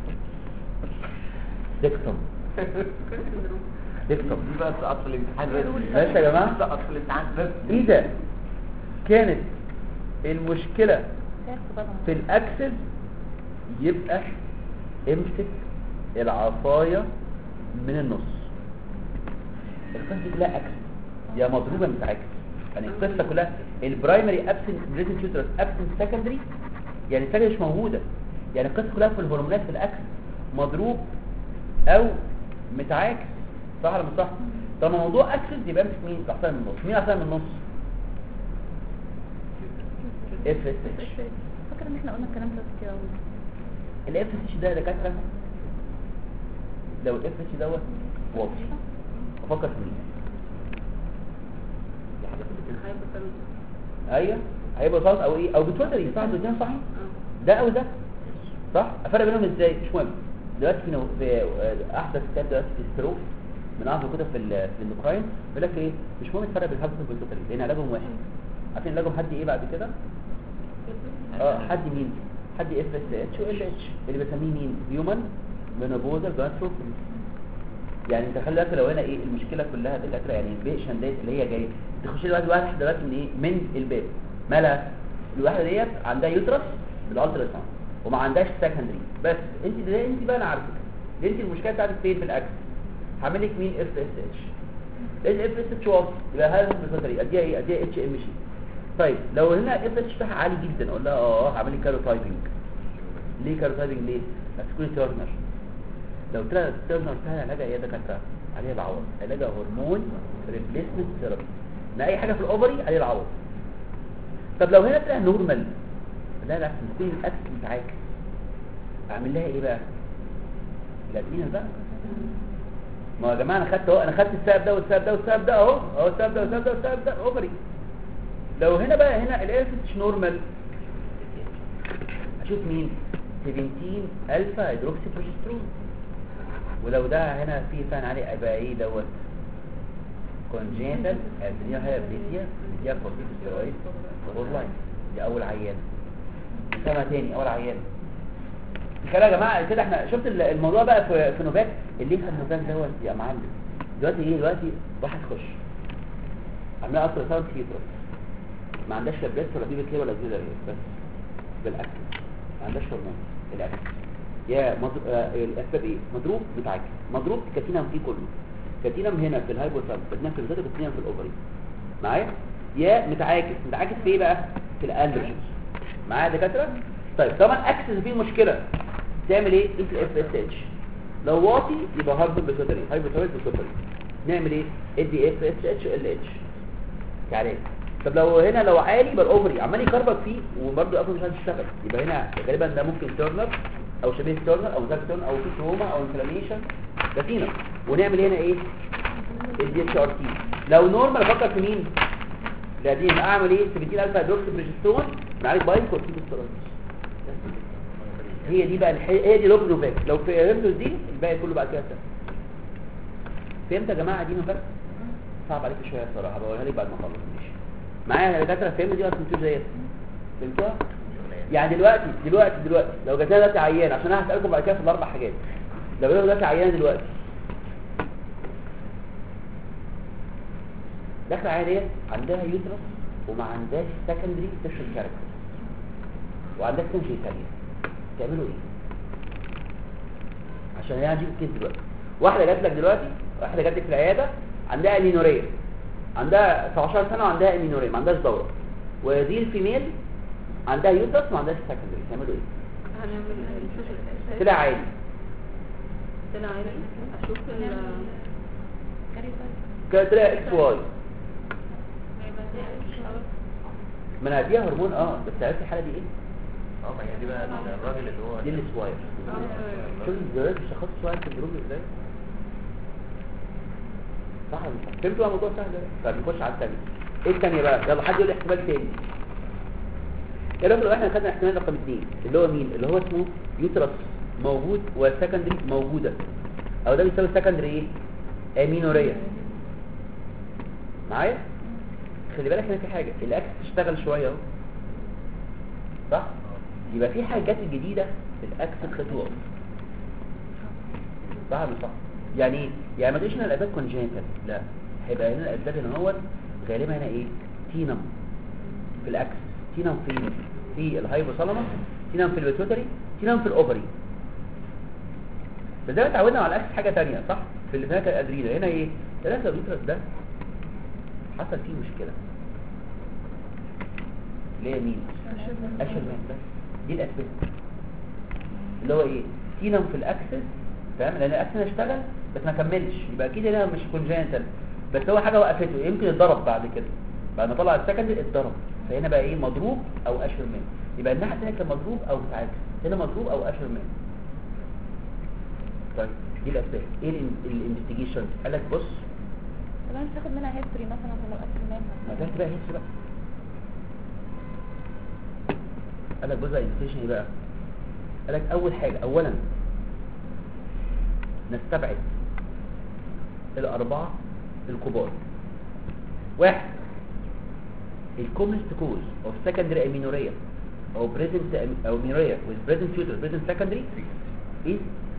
ديكتوم ديكتوم دي بقى تسقط في الامتحان بس ماشي يا جماعه تسقط في الامتحان بس اذا كانت المشكلة في الاكسس يبقى امسك العصاية من النص القصة دي كلها اكسس يا مضروبة متعاكس يعني القصة كلها البرايمري ابسنت بريزنت يوترس ابسنت سكندري يعني السكندري مش موجودة يعني القصة كلها في الهرمونات في الاكسس مضروب او متعاكس صح ولا مش صح طب موضوع اكسس يبقى امسك مين العصاية من النص مين العصاية من النص اف اس اتش فاكر ان احنا قلنا الكلام ده كتير قوي الاف اس اتش ده يا دكاتره لو الاف اس اتش دوت واطي افكر في مين دي حاجه كده. ايوه هيبقى صوت او ايه او بتوتري صح الاثنين صحيح ده او ده صح افرق بينهم ازاي مش مهم دلوقتي في, نو... في آه، احدث كتاب دلوقتي في الستروك من اعظم الكتب في ال- في الاندوكراين بيقول لك ايه مش مهم تفرق بين الهابتوس والبيتوتري لان علاجهم واحد عارفين علاجهم حد ايه بعد كده اه حد مين حد اف اس اتش وال اتش اللي بسميه مين هيومن مينوبوزال جاستروفيل يعني انت خلي بالك لو هنا ايه المشكله كلها دكاتره يعني البيشن ديت اللي هي جايه تخش لي دلوقتي واحد دلوقتي من ايه من الباب مالها الواحده ديت عندها يوترس بالالترا ساوند وما عندهاش سكندري بس انت ده انت بقى انا عارفك دي انت المشكله بتاعتك فين في الاكل هعمل لك مين اف اس اتش الاف اس اتش واطي يبقى هذا بالفتري اديها ايه اديها اتش ام جي طيب لو هنا اف اتش بتاعها عالي جدا اقول لها اه هعمل لك كارو تايبنج ليه كارو تايبنج ليه هتكون تيرنر لو طلع التيرنر بتاعها علاجها ايه يا دكاتره عليها العوض علاجها هرمون ريبليسمنت ثيرابي ان اي حاجه في الاوفري عليها العوض طب لو هنا طلع نورمال لا لا تكون الاكس متعاكس اعمل لها ايه بقى الادرينال بقى ما يا جماعه انا خدت اهو انا خدت السبب ده والسبب ده والسبب ده اهو اهو السبب ده والسبب ده والسبب ده اوفري لو هنا بقى هنا الاف اتش نورمال اشوف مين 17 الفا هيدروكسي بروجسترون ولو ده هنا في فان عليه يبقى ايه دوت كونجنتال ادرينال هايبريتيا دي كورتيكوستيرويد فور لاين دي اول عيان نسمع تاني اول عيان كده يا جماعه كده احنا شفت ال- الموضوع بقى في في نوفاك اللي يفهم نوفاك دوت يا معلم دلوقتي ايه دلوقتي واحد خش عاملها اصلا ساوند كيتر ما عندهاش لا بريس ولا بيبي كلير ولا زيرو بس بالاكل ما عندهاش هرمون الاكل يا مضروب آه الاسباب ايه مضروب متعاكس مضروب كاتينا فيه كله كاتينم هنا في الهايبوثالاموس كاتينم في الفيتر كاتينم في الاوفري معايا يا متعاكس متعاكس في ايه بقى في الاندروجينز معايا يا دكاتره طيب طبعا اكسس فيه مشكله تعمل ايه اف اف اس اتش لو واطي يبقى هايبر بيتوتري هايبوثالاموس بيتوتري نعمل ايه ادي اف اس اتش ال اتش كعلاج طب لو هنا لو عالي يبقى الاوفري عمال يكربك فيه وبرده اصلا مش هتشتغل يبقى هنا غالبا ده ممكن تورنر او شبيه تورنر او زي تورنر او في تروما او انفلاميشن كاتينا ونعمل هنا ايه الدي اتش ار تي لو نورمال افكر في مين لازم اعمل ايه 17 الفا دوكس بريجستون نعالج بايل كورتيكوستيرويد هي دي بقى الح... هي دي لوبنوفاك لو في هيرمز دي الباقي كله بعد كده سهل فهمت يا جماعه دي نوفاك صعب عليك شويه الصراحه بقولها لك بعد ما اخلص ماشي معايا يا دكاتره فهمت دي ولا فهمتوش زيت فهمتوها يعني دلوقتي دلوقتي دلوقتي لو جات لنا دلوقتي عيان عشان انا هسالكم بعد كده في الاربع حاجات لو جات دلوقتي عيان دلوقتي داخله عيان ديت عندها يوترس وما عندهاش سكندري سيكشوال كاركتر وعندها سنجي ثانيه تعملوا ايه عشان هي هجيب كيس دلوقتي واحده جات لك دلوقتي واحده جات لك في العياده عندها امينوريه عندها 19 سنه وعندها امينوريه ما عندهاش دوره ودي الفيميل عندها يوترس وما عندهاش سكندري تعملوا ايه هنعمل طلع عادي طلع عادي اشوف ال كده طلع اكس واي ما انا هديها هرمون اه بس عرفت الحاله دي ايه اه ما هي دي بقى الراجل اللي هو دي السواير شوف الزرار الشخص سواير سندروم ازاي صح ولا مش صح فهمتوا بقى الموضوع سهل ده طب نخش على الثانيه ايه الثانيه بقى يلا حد يقول لي احتمال تاني يا راجل احنا خدنا احتمال رقم اثنين اللي هو مين اللي هو اسمه يوترس موجود والسكندري موجوده او ده بيساوي سكندري ايه امينوريا معايا خلي بالك هنا في حاجه الاكس تشتغل شويه اهو صح يبقى في حاجات جديده في الاكس الخطوات صح ولا مش صح يعني ايه يعني ما تقولش ان الاسباب كونجنتال لا هيبقى هنا الاسباب هنا هو غالبا هنا ايه تينم في الاكس تينم في في الهايبوثالاموس تينم في البيتوتري تينم في الاوفري بس ده اتعودنا على الاكس حاجه ثانيه صح في اللي هناك الادرينال هنا ايه ثلاثه اليوترس ده حصل فيه مشكله ليه مين اشهر مان بس دي الاسباب اللي هو ايه تينم في الاكسس تمام لان الاكسس اشتغل بس ما كملش يبقى اكيد هنا مش كونجنتال بس هو حاجه وقفته يمكن اتضرب بعد كده بعد ما طلع السكندري اتضرب فهنا بقى ايه مضروب او اشهر مان يبقى الناحيه الثانيه كان مضروب او متعاكس هنا مضروب او اشهر مان طيب دي الاسباب ايه الانفستيجيشن قال لك بص طب انا تاخد منها هيستوري مثلا عشان لو اكل ما منها ده بقى هيك بقى قال لك جزء الانفستيجيشن ايه بقى قال لك اول حاجه اولا نستبعد الاربعه الكبار واحد الكومنست كوز اوف سكندري امينوريا او بريزنت او امينوريا with present tutor present secondary is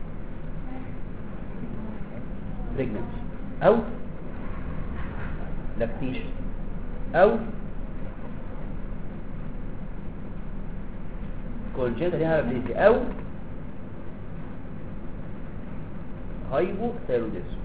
pregnancy او lactation او congenital hyperplasia او hypothyroidism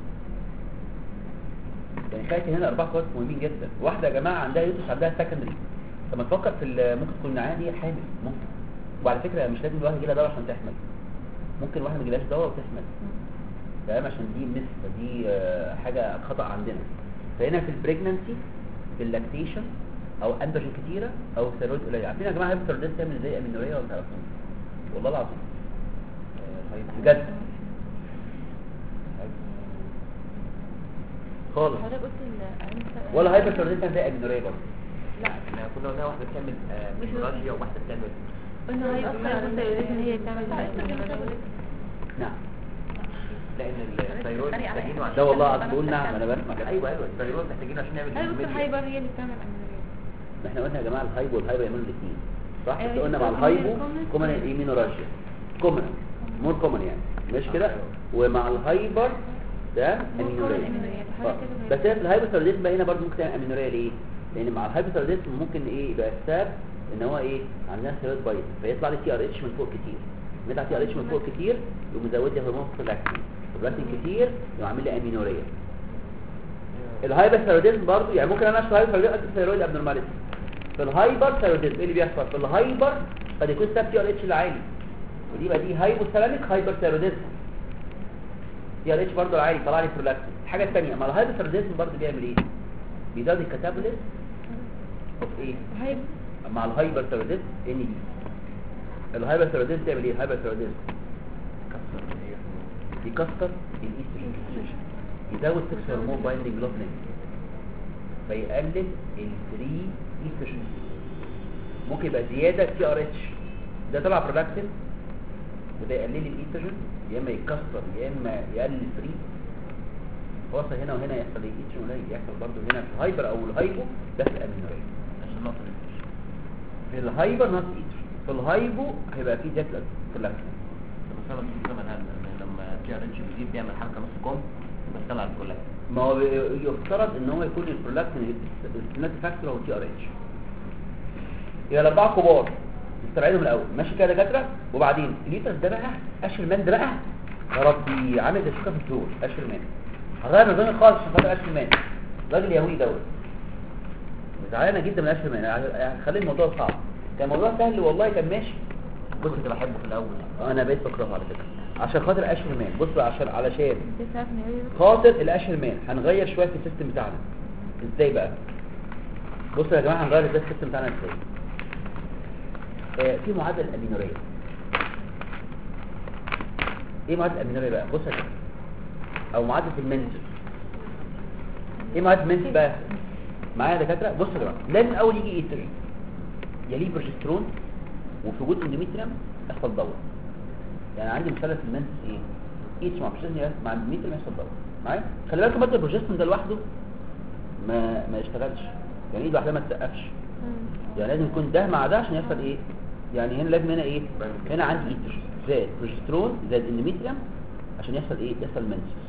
يعني خايف هنا اربع كوارث مهمين جدا واحده يا جماعه عندها يوتس عندها سكندري طب ما تفكر في ال- ممكن تكون العيانه دي حامل ممكن وعلى فكره مش لازم الواحد يجي لها دواء عشان تحمل ممكن الواحد ما يجيلهاش دواء وتحمل تمام عشان دي مس دي آه، حاجه خطا عندنا فهنا في البريجنانسي في اللاكتيشن او اندروجين كتيره او ثيرويد قليل عارفين يا جماعه الثيرويد تعمل زي امينوريا ولا تعرفون والله العظيم بجد خالص حضرتك قلت ال ولا هايبرثيرويدزم زي امينوريا برضه لا احنا كنا قلنا واحده بتعمل مش ميكروجيا وواحده بتعمل قلنا هي اصلا ان هي تعمل نعم لان الثيرويد محتاجينه عشان ده والله العظيم بقول نعم انا بسمع ايوه ايوه الثيرويد محتاجينه عشان نعمل هاي دكتور الميديا. هايبر هي اللي بتعمل امينوريا ما احنا قلنا يا جماعه الهايبو والهايبو يعملوا الاثنين صح أيوة، بس قلنا مع بس الهايبو common- كومن الايمينوراجيا كومن مور كومن يعني مش كده ومع الهايبر ده امينوريا aminoria. آه. حضرتك كده بس هي في الهايبوثيروديزم بقى هنا برضه ممكن تعمل امينوريا ليه لان مع الهايبوثيروديزم ممكن ايه يبقى السبب ان هو ايه عندنا ثيرويد بايت فيطلع لي تي ار اتش من فوق كتير يطلع تي ار اتش من فوق كتير يقوم مزود لي هرمون برولاكتين برولاكتين كتير يقوم عامل لي امينوريا الهايبر ثايرويدزم برضه يعني ممكن انا اشتغل هايبر ثايرويد ابنورماليتي في الهايبر ثايرويدزم ايه اللي بيحصل في الهايبر قد يكون ساب تي ار اتش العالي ودي بقى دي هايبوثالاميك هايبر ثايرويدزم تي ار اتش برضه العالي طلع لي برولاكتين الحاجه الثانيه ما الهايبر ثايرويدزم برضه بيعمل ايه بيزود الكاتابوليزم اوف ايه هاي مع الهايبر ثايرويدزم ان دي الهايبر ثايرويدزم تعمل ايه الهايبر ثايرويدزم يكسر الايستروجين يزود سكس هرمون بايندينج جلوبلين فيقلل الفري ايستروجين ممكن يبقى زياده تي ار اتش ده طلع برولاكتين وده يقلل الايستروجين يا اما يكسر يا اما يقلل الفري فاصل هنا وهنا يحصل ايه ايستروجين قليل يحصل برضه هنا في الهايبر او الهايبو ده في الامينوريا عشان نقطة الانفليشن في الهايبر نوت ايستروجين في الهايبو هيبقى فيه زياده برولاكتين طب بس انا بشوف زمان هل إن لما تي ار اتش بيزيد بيعمل حركة نص كم بس على الكلها ما هو بي- يفترض ان هو يكون البرولاكتين الستيمات فاكتور او تي ار اتش يبقى الاربعه كبار نستبعدهم الاول ماشي كده يا دكاتره وبعدين الليترز ده بقى اشهر مان ده بقى يا ربي عامل زي الشوكه في الدور اشهر مان هغير نظامي خالص عشان خاطر اشهر مان راجل يهودي دوت زعلانه جدا من اشهر مان يعني خلي الموضوع صعب كان الموضوع سهل والله كان ماشي بص كنت بحبه في الاول انا بقيت بكرهه على فكره عشان خاطر اشهر مان بص بقى عشان علشان تسعة نيويورك خاطر الاشهر مان هنغير شويه في السيستم بتاعنا ازاي بقى بصوا يا جماعه هنغير ازاي السيستم بتاعنا ازاي آه في معادله الامينوريه ايه معادله الامينوريه بقى بص يا جماعه او معادله المنزل ايه معادله المنزل بقى معايا يا دكاتره بصوا يا جماعه لازم اول يجي ايستروجين يليه بروجسترون وفي وجود اندوميتريوم يحصل دوره يعني عندي مثلث المنس ايه ايتش مع بروجسترون مع اندوميتريوم يحصل دوره معايا خلي بالكم ماده البروجسترون ده لوحده ما ما يشتغلش يعني ايه لوحدها ما تسقفش يعني لازم يكون ده مع ده عشان يحصل ايه يعني هنا لازم هنا ايه هنا عندي ايتش زائد بروجسترون زائد اندوميتريوم عشان يحصل ايه يحصل منسس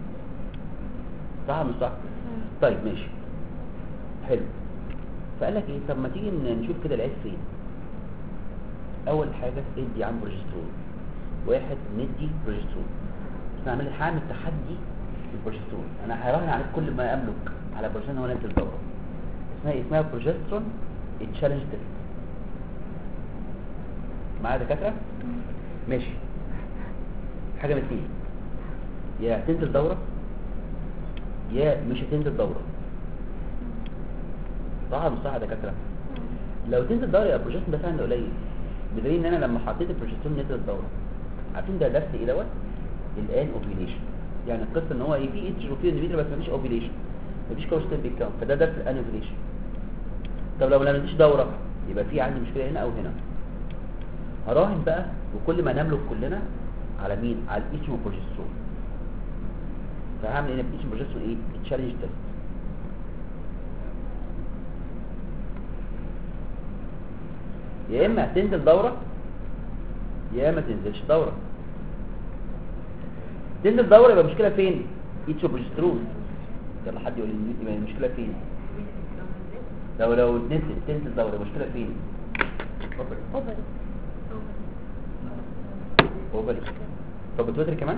صح ولا مش صح طيب ماشي حلو فقال لك ايه طب ما تيجي ن- نشوف كده العيب فين اول حاجه ادي عن بروجسترون واحد ندي بروجسترون انا هعمل هعمل تحدي للبروجسترون انا هراهن عليك كل ما املك على بروجسترون هو نازل الدوره اسمها إيه؟ اسمها بروجسترون تشالنج تيست معايا يا دكاتره ماشي حاجه من اتنين يا هتنزل دوره يا مش هتنزل دوره صح ولا مش صح يا دكاتره لو تنزل دوره يا بروجسترون ده فعلا قليل بدليل ان انا لما حطيت البروجسترون نزل الدوره عارفين ده درس ايه دوت الان اوفيليشن يعني القصه ان هو ايه في اتش وفي اندوميتريوم بس مفيش اوفيليشن مفيش كورستين بيتكون فده درس الان اوفيليشن طب لو ما نزلتش دوره يبقى في عندي مشكله هنا او هنا هراهن بقى وكل ما نملك كلنا على مين على الايتش بروجسترون فهعمل هنا بالايتش بروجسترون ايه تشالنج تيست يا اما هتنزل دوره يا اما تنزلش دوره تنزل دوره يبقى المشكله فين ايتش بروجسترون يلا حد يقول لي يبقى المشكله فين لو لو نزل تنزل دوره المشكله فين اوفر اوفري طب بتوتر كمان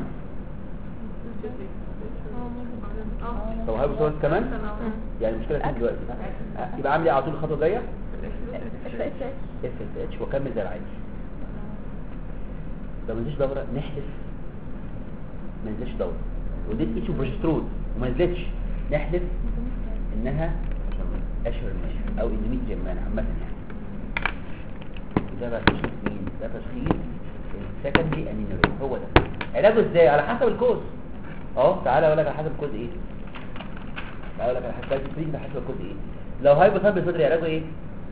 طب هاي بتوتر كمان يعني المشكله فين دلوقتي آه، يبقى عامل ايه على طول الخطوه الجايه اف اس اتش واكمل زي العادي لو ما نزلش دوره نحلف ما نزلش دوره وديت اتش بروجسترون وما نزلتش نحلف انها اشهر ماشي او اندوميتريوم مان عامه يعني ده بقى تشخيص مين ده تشخيص السكندري انيموريا هو ده علاجه ازاي على حسب الكوز اهو تعالى اقول لك على حسب الكوز ايه تعالى اقول لك على حسب الكوز على حسب الكوز ايه لو هايبوثايرويد صدري علاجه ايه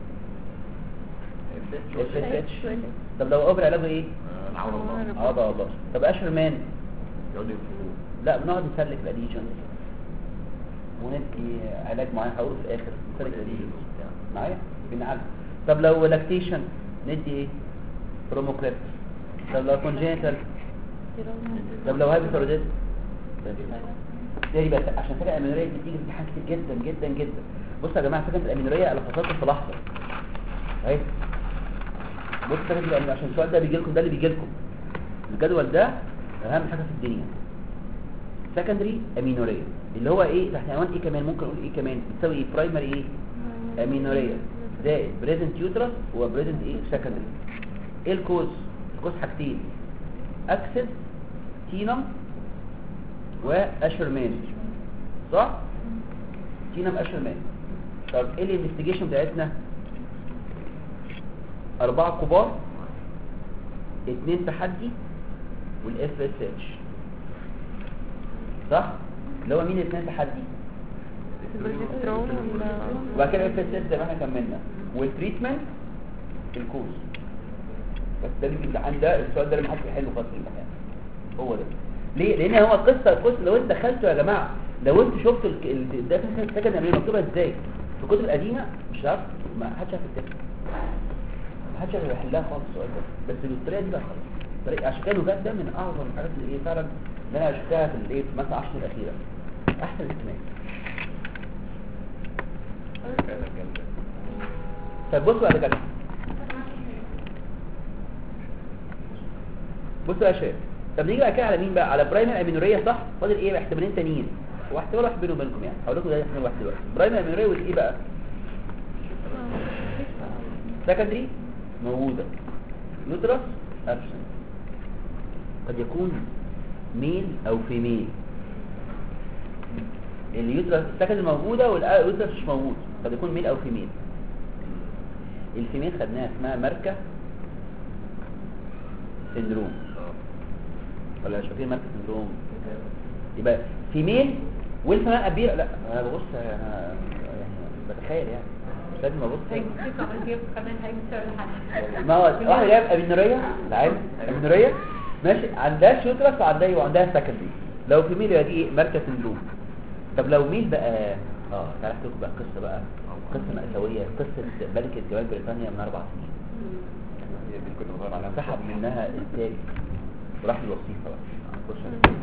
اس اس اتش طب لو اوفر علاجه ايه العون الله اه ده الله طب اشهر مان يقعدوا يفكروا لا بنقعد نسلك الاديشن وندي علاج معين هقوله في الاخر نسلك الاديشن معايا بنعالج طب لو لاكتيشن ندي ايه بروموكريب طب لو كونجينيتال طب لو هايبوثايرويدزم ده يبقى عشان فكره الامينوريه دي بتيجي في امتحان كتير جدا جدا جدا بصوا يا جماعه فكره الامينوريه انا فصلت في لحظه اهي بص فكره الأمينورية، عشان السؤال ده بيجي لكم ده اللي بيجي لكم الجدول ده اهم حاجه في الدنيا سكندري امينوريا اللي هو ايه تحت عنوان ايه كمان ممكن اقول ايه كمان بتساوي ايه برايمري ايه امينوريا زائد بريزنت يوترس وبريزنت ايه سكندري ايه الكوز الكوز حاجتين اكسد تينم واشرمان صح تينم اشرمان طب ايه الانفستيجيشن بتاعتنا اربعه كبار اتنين تحدي والاف اس اتش صح اللي هو مين الاثنين تحدي البروجسترون ولا وبعد كده اف اس اتش زي ما احنا كملنا والتريتمنت الكورس بس ده اللي في الامتحان ده السؤال ده اللي محدش يحله خالص في الامتحان هو ده ليه لان هو قصه الكورس لو انت دخلته يا جماعه لو انت شفت ال- ال- ده سكن امريكا مكتوبه ازاي في الكتب القديمه مش هتعرف ما حدش عارف يكتبها ما حدش عارف يحلها خالص السؤال ده بس بالطريقه دي بقى خلاص طريقة- عشان كده اللغات ده من اعظم الحاجات اللي ايه فعلا اللي انا شفتها في الايه في مثلا 10 سنين الاخيره احسن الاجتماع فعلا جامدة طيب بصوا على كده بصوا يا شباب طب نيجي بقى كده على مين بقى على برايمر امينوريا صح فاضل ايه بقى احتمالين تانيين هو احتمال واحد بينه وبينكم يعني هقول لكم ده احتمال واحد دلوقتي برايمر امينوريا وايه بقى سكندري موجوده يوترس ابسنت قد يكون ميل او فيميل اليوترس السكندري موجوده واليوترس مش موجود قد يكون ميل او فيميل الفيميل خدناها اسمها ماركة سندروم ولا مش فاكرين ماركة سندروم يبقى فيميل والفيميل أبير لا انا ببص انا يعني بتخيل يعني مش لازم ابص ما هو واحد جايب ابينورية تعال ابينورية ماشي عندها شوترس وعندها ايه وعندها سكندري لو فيميل يبقى دي ايه ماركة سندروم طب لو ميل بقى اه تعالى احكي لكم بقى قصه بقى قصه مأساويه قصه ملكه جمال بريطانيا من اربع سنين هي دي اللي كنت بدور عليها سحب منها التاج وراح للوظيفه بقى بص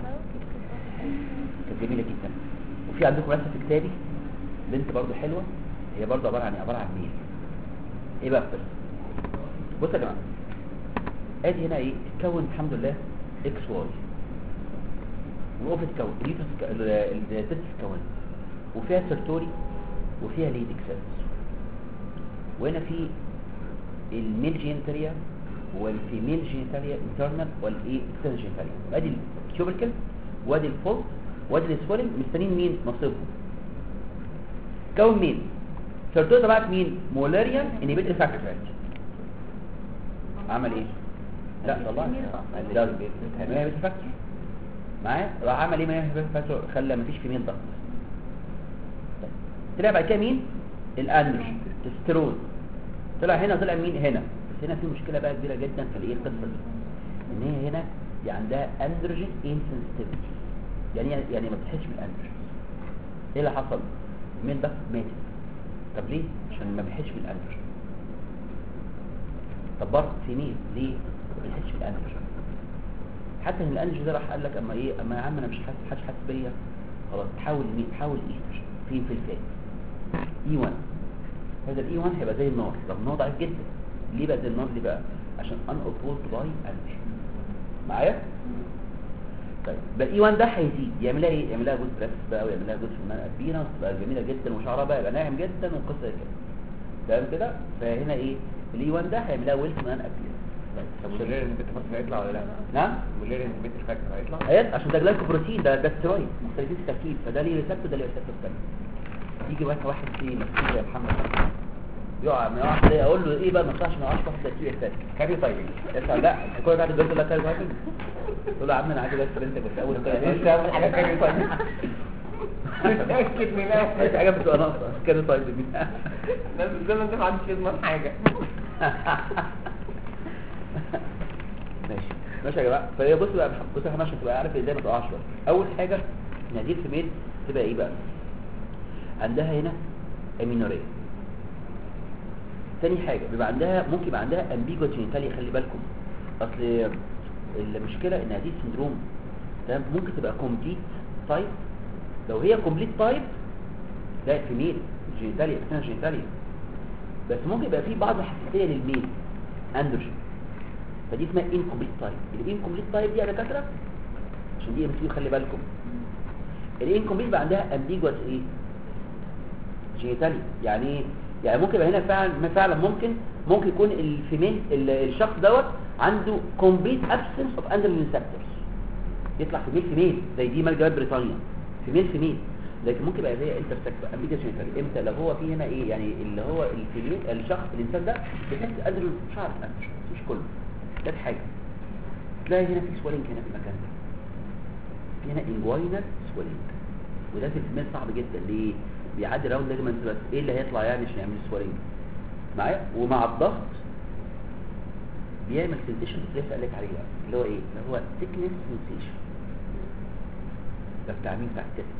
كانت جميله جدا وفي عندكم رسمه في كتابي بنت برضو حلوه هي برضو عباره عن عباره عن ميل ايه بقى القصه بصوا يا جماعه ادي هنا ايه اتكون الحمد لله اكس واي وقفت تكون اليوتس التست تكون وفيها سيرتوري وفيها ليدك سيلز وهنا في الميل جينيتاليا والفيميل جينيتاليا انترنال والايه اكسترنال جينيتاليا ادي الكيوبركل وادي الفولت وادي السويلنج مستنيين مين نصيبهم كون مين سيرتوري تبعت مين مولاريان انيبيتري فاكتور عمل ايه لا طلع ده البيت فاكتور معايا راح عمل ايه ما فاكتور خلى مفيش فيميل ضغط طلع بعد كده مين الاندروج تسترون طلع هنا طلع مين هنا بس هنا في مشكله بقى كبيره جدا في الايه القصه دي ان هي هنا دي عندها اندروجين انسنسيتيفيتي يعني إيه؟ يعني ما بتحسش بالاندروجين ايه اللي حصل مين ده ماتت طب ليه عشان ما بيحسش بالاندروجين طب برضه في مين ليه ما بيحسش بالاندروجين حتى ان الانجل ده راح قال لك اما ايه اما يا عم انا مش حاسس حاسس حاسس بيا خلاص تحول مين تحول ايستروجين فين في الفات اي 1 هذا الاي 1 هيبقى زي النار طب النار ضعيف جدا ليه بقى زي النار ليه بقى عشان ان اوبوزد باي انجل معايا طيب بقى الاي 1 ده هيزيد يعمل لها ايه يعمل لها جوز بريس بقى ويعمل لها جوز فنانه كبيره وتبقى جميله جدا وشعرها بقى يبقى ناعم جدا وقصه زي كده تمام كده فهنا ايه الاي 1 ده هيعمل لها ويلت مان ابير طب واللير ان بيت فاكتور هيطلع ولا لا؟ نعم واللير ان بيت فاكتور هيطلع؟ ايات عشان ده جلايكوبروتين ده ده ستيرويد مختلفين في التركيب فده ليه ريسبتور ده ليه ريسبتور تاني يجي واحد واحد في مسكين يا محمد يقع ما يقعش ليه اقول له ايه بقى ما ينفعش ما يقعش واحد تركيب اساسي كاري تايبنج اسمع لا كل بعد الجواز يقول لك كاري تايبنج تقول له يا عم انا عايز بس بنتك بس اول كاري ايش اول حاجه كاري تايبنج متاكد منها ماشي حاجه بتبقى ناقصه كاري تايبنج الناس الزمن ده ما عندش يضمن حاجه ماشي ماشي يا جماعه فهي بص بقى بص احنا عشان تبقى عارف ازاي ما تقعش بقى اول حاجه نادير في ميل تبقى ايه بقى عندها هنا امينوريه تاني حاجه بيبقى عندها ممكن يبقى عندها امبيجو جينيتاليا خلي بالكم اصل المشكله ان هذه السندروم تمام ممكن تبقى كومبليت تايب لو هي كومبليت تايب ده في ميل جينيتاليا اسمها جينيتاليا بس ممكن يبقى في بعض الحساسيه للميل اندروجين فدي اسمها انكمبليت تايب الانكمبليت تايب دي يا دكاتره عشان دي ام سي خلي بالكم الانكمبليت بقى عندها امبيجوس ايه جينيتاليا يعني ايه يعني ممكن يبقى هنا فعلا فعلا ممكن ممكن يكون الفيميل ال- الشخص دوت عنده كومبليت ابسنس اوف اندروجين ريسبتورز يطلع فيميل فيميل زي دي مال جواب بريطانيا فيميل فيميل لكن ممكن يبقى زي انترسكت امبيجوس جينيتاليا امتى لو هو في هنا ايه يعني اللي هو الفيميل الشخص الانسان ده بيحس اندروجين مش عارف أندروجين، مش كله ده حاجه تلاقي هنا في سوالينج هنا في المكان ده في هنا انجوينال سوالينج وده في الفيميل صعب جدا ليه بيعدي راوند ليجمنت بس ايه اللي هيطلع يعني عشان يعمل سوالينج معايا ومع الضغط بيعمل سنسيشن اللي لسه قال لك عليه بقى اللي هو ايه اللي هو ثيكنس سنسيشن ده بتاع مين بتاع التست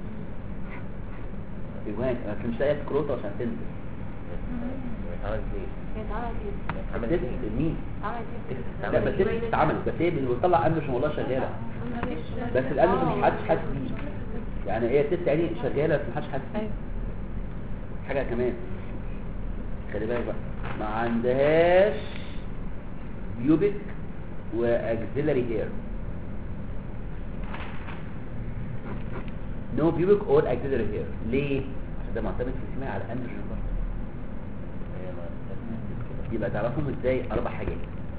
ايوان ما كانش لاقي كروتا عشان تنزل عملت ايه؟ هي اتعملت ايه؟ عملت التست ايه؟ مين اتعملت ايه؟ لا بس التست اتعملت بس هي اللي بتطلع اندروجين والله شغاله بس الاندروجين مش حدش حاسس بيه يعني هي التست يعني شغاله بس محدش حاسس بيه ايوه حاجة كمان خلي بالك بقى ما عندهاش بيوبك واكسيلري هير نو بيوبك اور اكسيلري هير ليه عشان ده معتمد في السماء على اندروجين برضه هي ما يبقى تعرفهم ازاي اربع حاجات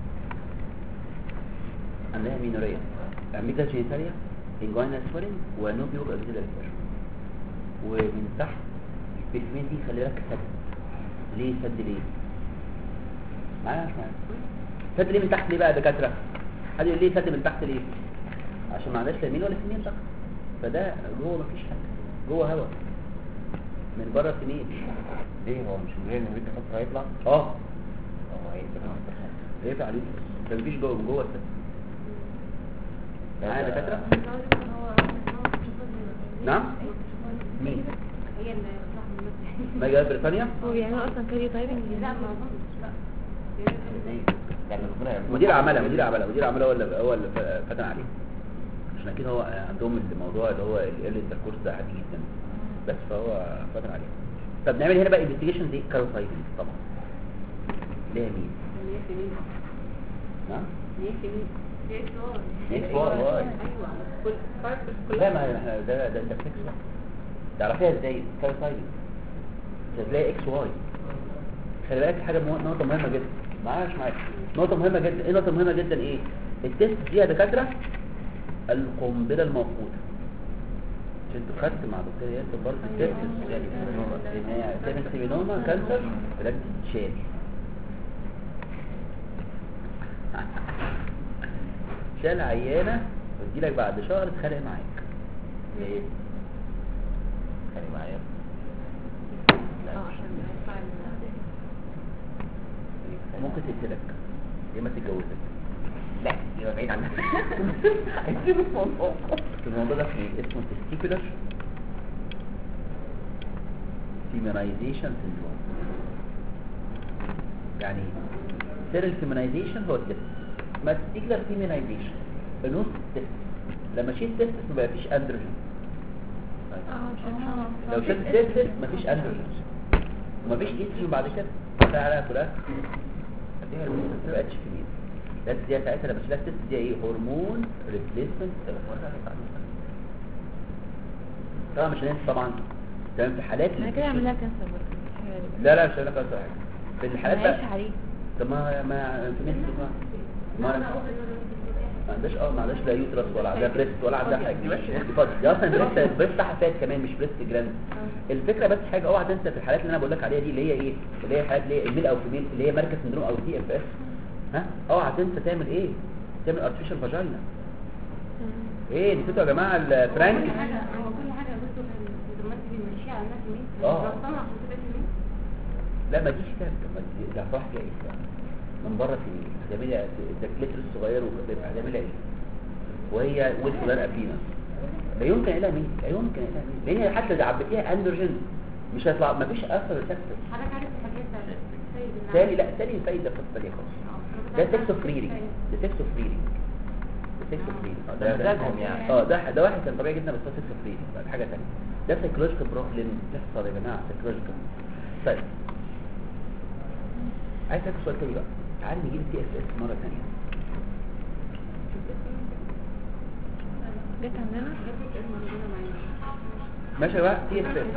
عندها مينوريا اميجا جينيتاليا انجوينا سويلنج ونو بيوبك اكسيلري هير ومن تحت البيسمين دي خلي بالك سد ليه سد ليه معايا مش معايا سد ليه من تحت ليه بقى يا دكاتره حد يقول ليه سد من تحت ليه عشان ما عندهاش لا يمين ولا سنين تحت فده جوه مفيش حاجه جوه هوا من بره سنين ليه هو مش منين ان بيت الحفره هيطلع؟ اه هو هيطلع يقفل عليه ده مفيش جوه من جوه السد معايا يا دكاتره نعم مين هي اللي صح المسح ما جاء بريطانيا هو بيعملوا اصلا كاريو تايبنج لا ما اظنش لا يعني ربنا يعمل مدير اعمالها مدير اعمالها مدير اعمالها هو اللي هو اللي ف- فتن عليه عشان اكيد هو عندهم الموضوع اللي هو الانتركورس ده عادي جدا بس فهو فتن عليه طب نعمل هنا بقى انفستيجيشن دي كاروتايبنج طبعا ليه مين هي في مين نعم هي في مين هي في واي هي في واي. ايوه كل فرق لا كلها ما احنا ده ده ده فيكس بقى تعرفيها ازاي كاروتايبنج تلاقي اكس واي خلي بالك حاجه مه- نقطه مهمه جدا معايا مش معايا نقطه مهمه جدا ايه نقطه مهمه جدا ايه التست دي يا دكاتره القنبله الموقوته مش انتوا خدت مع دكتور ياسر برضه التست ان هي تعمل سيمينوما كانسر لازم تتشال شال عيانه وتجيلك بعد شهر تتخانق معاك ليه؟ خلي معايا لا اه عشان يطلع ال- ممكن تقتلك يا اما تتجوزك لا يبقى بعيد عنها الموضوع ده اسمه اسمه testicular feminization syndrome يعني سر الفيمينايزيشن هو التست ما testicular feminization النص التست لما شيل تست ما بقى فيش اندروجين اه مش عارفة. لو شلت تست مفيش اندروجين ومفيش ايستروجين بعد كده هتلاقي عليها كلها هتلاقيها ما بقتش فيميل ده دي ساعتها لما شلت تست دي ايه هرمون ريبليسمنت طبعا مش هننسى طبعا تمام في حالات انا كده اعمل لها كانسر برضه لا لا مش هنعمل كده حاجه في الحالات معيش بقى عليه طب ما ما في ناس ما ما ما عندهاش اه ما عندهاش لا يوترس ولا عندها بريست ولا عندها حاجه دي فاضي دي اصلا بريست بريست حساسات كمان مش بريست جراند الفكره بس حاجه اوعى تنسى في الحالات اللي انا بقول لك عليها دي اللي هي ايه اللي هي حالات اللي هي الميل او فيميل اللي هي مركز سندروم او تي اف اس ها اوعى تنسى تعمل ايه تعمل ارتفيشال فاجينا ايه نسيتوا يا جماعه الفرانك كل حاجه هو كل حاجه بصوا الهرمونات دي بنمشيها على الناس مين آه. ربطنا عشان تبقى في مين لا ما تجيش كده ما تجيش- لا فرح فيها ايه من بره في ايه هتعملي الدكليتر الصغير وبيبقى هتعملي ايه وهي وسط لارقه فينا لا يمكن اقلها مين لا يمكن اقلها مين لان حتى لو عبيتيها اندروجين مش هيطلع ما فيش اثر سكسس حضرتك عارف الحاجات بتاعت السيد اللي تاني لا تاني فايده في الطريقه خالص آه. ده سكس اوف ريدنج ده سكس اوف ريدنج ده سكس اوف ريدنج ده مزاجهم يعني. اه ده ده واحد كان طبيعي جدا بس هو سكس اوف ريدنج بقى حاجه ثانيه ده سايكولوجيكال بروبلم بتحصل يا جماعه سايكولوجيكال طيب عايز اسالك سؤال تاني بقى تعالى نجيب التي اس اس مره ثانيه جت عندنا ماشي بقى تي اف اس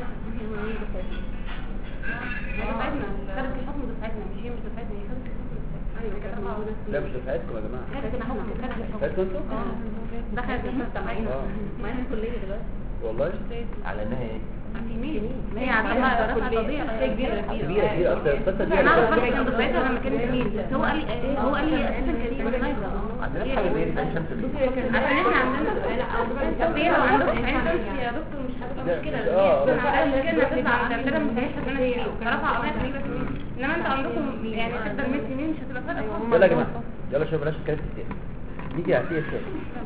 دفعتنا خدت الحكم دفعتنا مش هي مش دفعتنا هي خدت الحكم دفعتنا ايوه كانت اربعه ونص لا مش دفعتكم يا جماعه خدت الحكم خدت الحكم خدتوا انتوا دخلت المستمعين آه. ما انا كليه دلوقتي والله على انها ايه في مين ما هي عندها رفع قضيه قضيه كبيره كبيره كبيره اصل القصه دي انا اعرف واحد كان دفعتها لما كانت مين بس هو قال لي هو قال لي اساسا كريم انا خايفه عندنا حاجه زي دي شمس عشان احنا عندنا طب هي لو عندكم في عين شمس يا دكتور مش هتبقى مشكله آه. بس على المشكله تطلع عندنا مش هيحصل لنا كتير رفع قضيه غريبه سنين انما انتوا عندكم يعني تفضل 100 سنين مش هتبقى فرق خالص يلا يا جماعه يلا شوف بلاش الكلام كتير نيجي على تي اف اس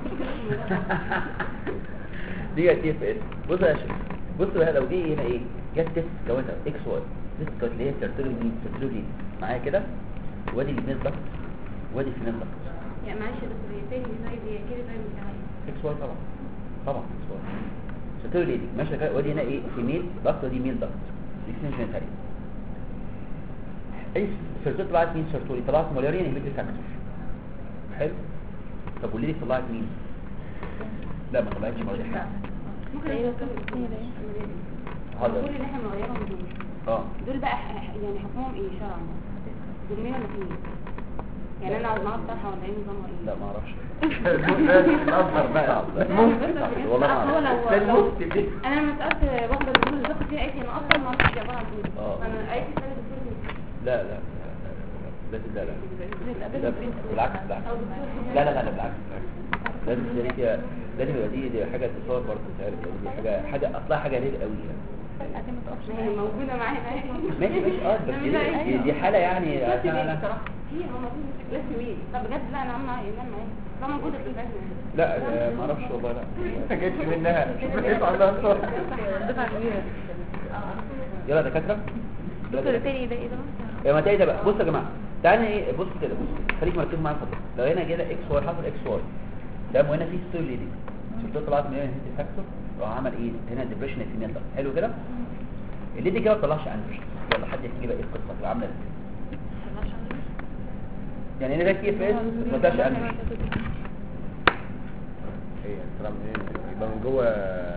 نيجي على تي اف اس بص يا شباب بص بقى لو جه هنا ايه جت تيست لو انت اكس واي تيست كانت اللي هي سيرتولي دي سيرتولي معايا كده وادي الفينيل ضغط وادي الفينيل ضغط يعني معلش بس هي تاني زي دي كده زي مش عارف اكس واي طبعا طبعا اكس واي سيرتولي دي ماشي كده وادي هنا ايه فيميل ضغط ودي ميل ضغط الاثنين جينيتالي اي سيرتولي طلعت مين سيرتولي طلعت مولاريان انهبيتوري فاكتور حلو طب والليدي طلعت مين لا ما طلعتش مولاريان ممكن يبقى هذا كل اللي احنا بنغيرهم دول اه دول بقى ح- ح- يعني حكمهم ايه شرعا دول مين الاثنين يعني انا عاوز معاهم طرحه ولا ايه نظامها ايه لا ما اعرفش الازهر بقى المفتي والله ما هو اعرف لو لو انا لما سالت واحده بتقول اللي دخل فيها قالت لي انا اصلا ما اعرفش دي عباره عن ايه آه. انا قالت لي سنه دكتور لا لا لا لا لا لا لا بالعكس بالعكس لا لا لا لا بالعكس بالعكس. لازم تبقى دي لازم يبقى دي دي حاجه تصور برضه تعرف دي حاجه حاجه اصلها حاجه ليه قوي يعني ما هي موجوده معايا ماشي ماشي اه بس دي, دي, دي حاله يعني عشان انا في ماما في لازم مين طب بجد لا انا عامله معايا لا معايا لا موجوده في الفيلم لا آه، ما اعرفش والله لا ما جاتش منها شوف ايه عندها صور دفعه كبيره يلا يا دكاتره دكتور التاني ده ايه ده يا ما ده بقى بصوا يا جماعه تعالى ايه بص كده بص خليك مركز معايا اتفضل لو هنا كده اكس واي حصل اكس واي ده وهنا في ستوري دي شفتوا طلعت من هنا هيت فاكتور راح عمل ايه هنا ديبريشن في ده حلو كده اللي دي كده ما طلعش اندروجين يلا حد يحكي لي بقى ايه القصه اللي عامله ازاي يعني هنا ده كي اف اس ما طلعش اندروجين ايه طلع من ايه يبقى من جوه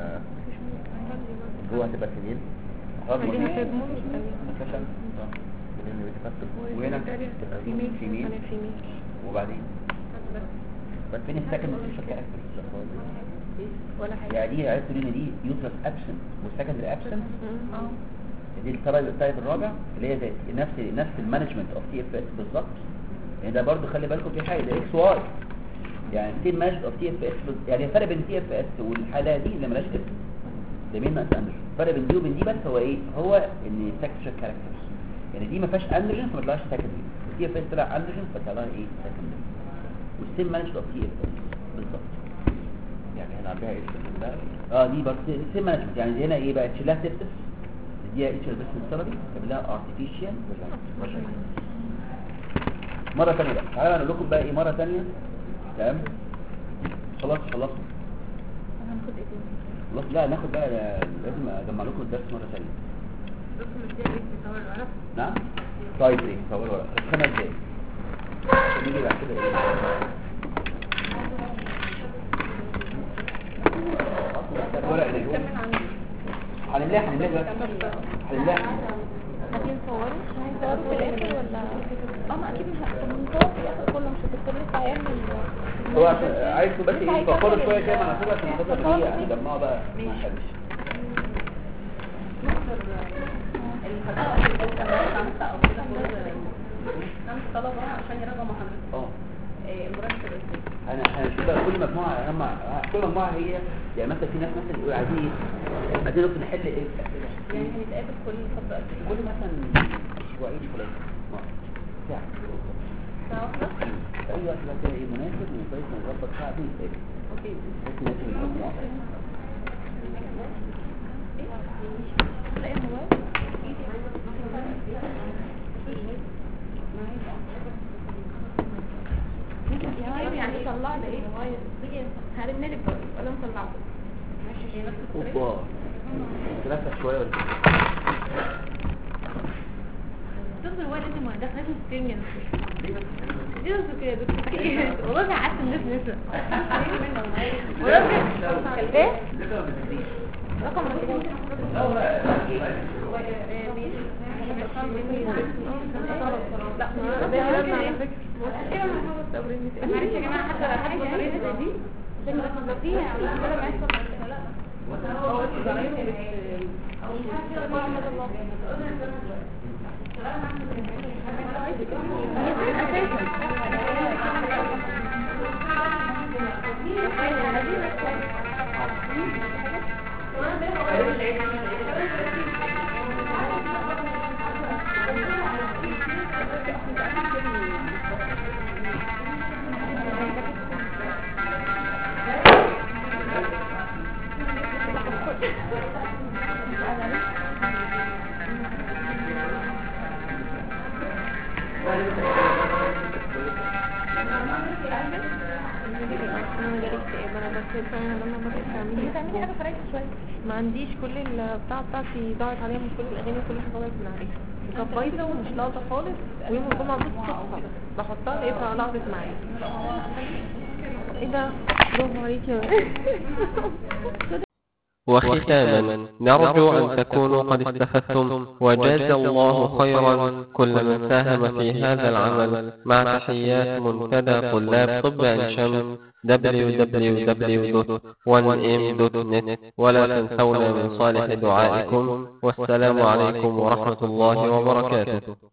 جوه هتبقى سنين خلاص ما خليها طلعش تدمر مش قوي أندروجين. منين بتكتب وهنا فيميل فيميل انا فيميل وبعدين بس فين السكند سيشن كاركتر ولا حاجه يعني دي عرفت ان دي يوترس ابسنت والسكندري ابسنت اه دي الطيب الطيب الرابع اللي هي زي نفس نفس المانجمنت اوف تي اف اس بالظبط يعني ده برضو خلي بالكم في حاجه ده اكس واي يعني سيم مانجمنت اوف تي اف اس يعني الفرق بين تي اف اس والحاله دي اللي مالهاش اسم ده مين ناقص اندروجين الفرق بين دي وبين دي بس هو ايه هو ان سكشن كاركترز يعني دي ما فيهاش اندروجين فما طلعش سكندري التي اف اس طلع اندروجين فطلع ايه سكندري والسيم مانجمنت اوف تي اف اس بالظبط يعني هنا عندها ايه ده اه دي برضه سيم مانجمنت يعني دي هنا ايه بقى تشيلها سيبتس دي اتش ال بس ثيرابي تعملها ارتفيشال مره ثانيه بقى تعالى انا اقول لكم بقى ايه مره ثانيه تمام خلاص خلصنا هناخد ايه تاني خلاص لا ناخد بقى لازم اجمع لكم الدرس مره ثانيه نعم طيب ايه صور ورقه خمس دقايق نيجي بعد كده ايه ورقه هنا هنملاها هنملاها دلوقتي هنملاها عايزين نصوره هنصوره في الاخر ولا اه ما اكيد مش هنصور في الاخر كله مش هتضطر لسه هيعمل هو عشان عايزكم بس ايه تفكروا شويه كده مع نفسكم عشان خاطر ايه هنجمعوا بقى ما حدش طلبة عشان يراجعوا مع حضرتك اه إيه، مرتب ازاي انا هنشوف بقى كل مجموعه اهم كل مجموعه هي يعني مثلا في ناس مثلا يقول عايزين ايه عايزين نقصد نحل ايه الاسئله يعني هنتقابل كل فترة قد ايه؟ كل مثلا اسبوعين ثلاثه ساعه ساعة واحدة؟ في اي وقت بقى كده ايه مناسب وكويس نظبط ساعه دي نتقابل اوكي بس نناسب المجموعه تلاقي الموبايل يعني طلع لي ايه هرن لك برضه ولا مطلعه اوبا ثلاثه شويه ولا دكتور هو لازم ما دخلش السيرمي دي بس كده يا دكتور والله انا قعدت الناس نسا والله ايه رقم مكتوب لا ما ده على فكرة معلش يا جماعه حتى حد طريقه دي بتعملي حاجة فريحة شوية ما عنديش كل البتاع بتاعتي ضاعت عليها من كل الاغاني وكل حاجه ضاعت من عليها كانت بايظه ومش لاقطه خالص ويوم الجمعه بالصدفه بحطها لقيتها لقطت معايا ايه ده برافو عليكي يا وختاما نرجو أن تكونوا قد استفدتم وجاز الله خيرا كل من ساهم في هذا العمل مع تحيات منتدى طلاب طب عين شمس www.1m.net ولا تنسونا من صالح دعائكم والسلام عليكم ورحمة الله وبركاته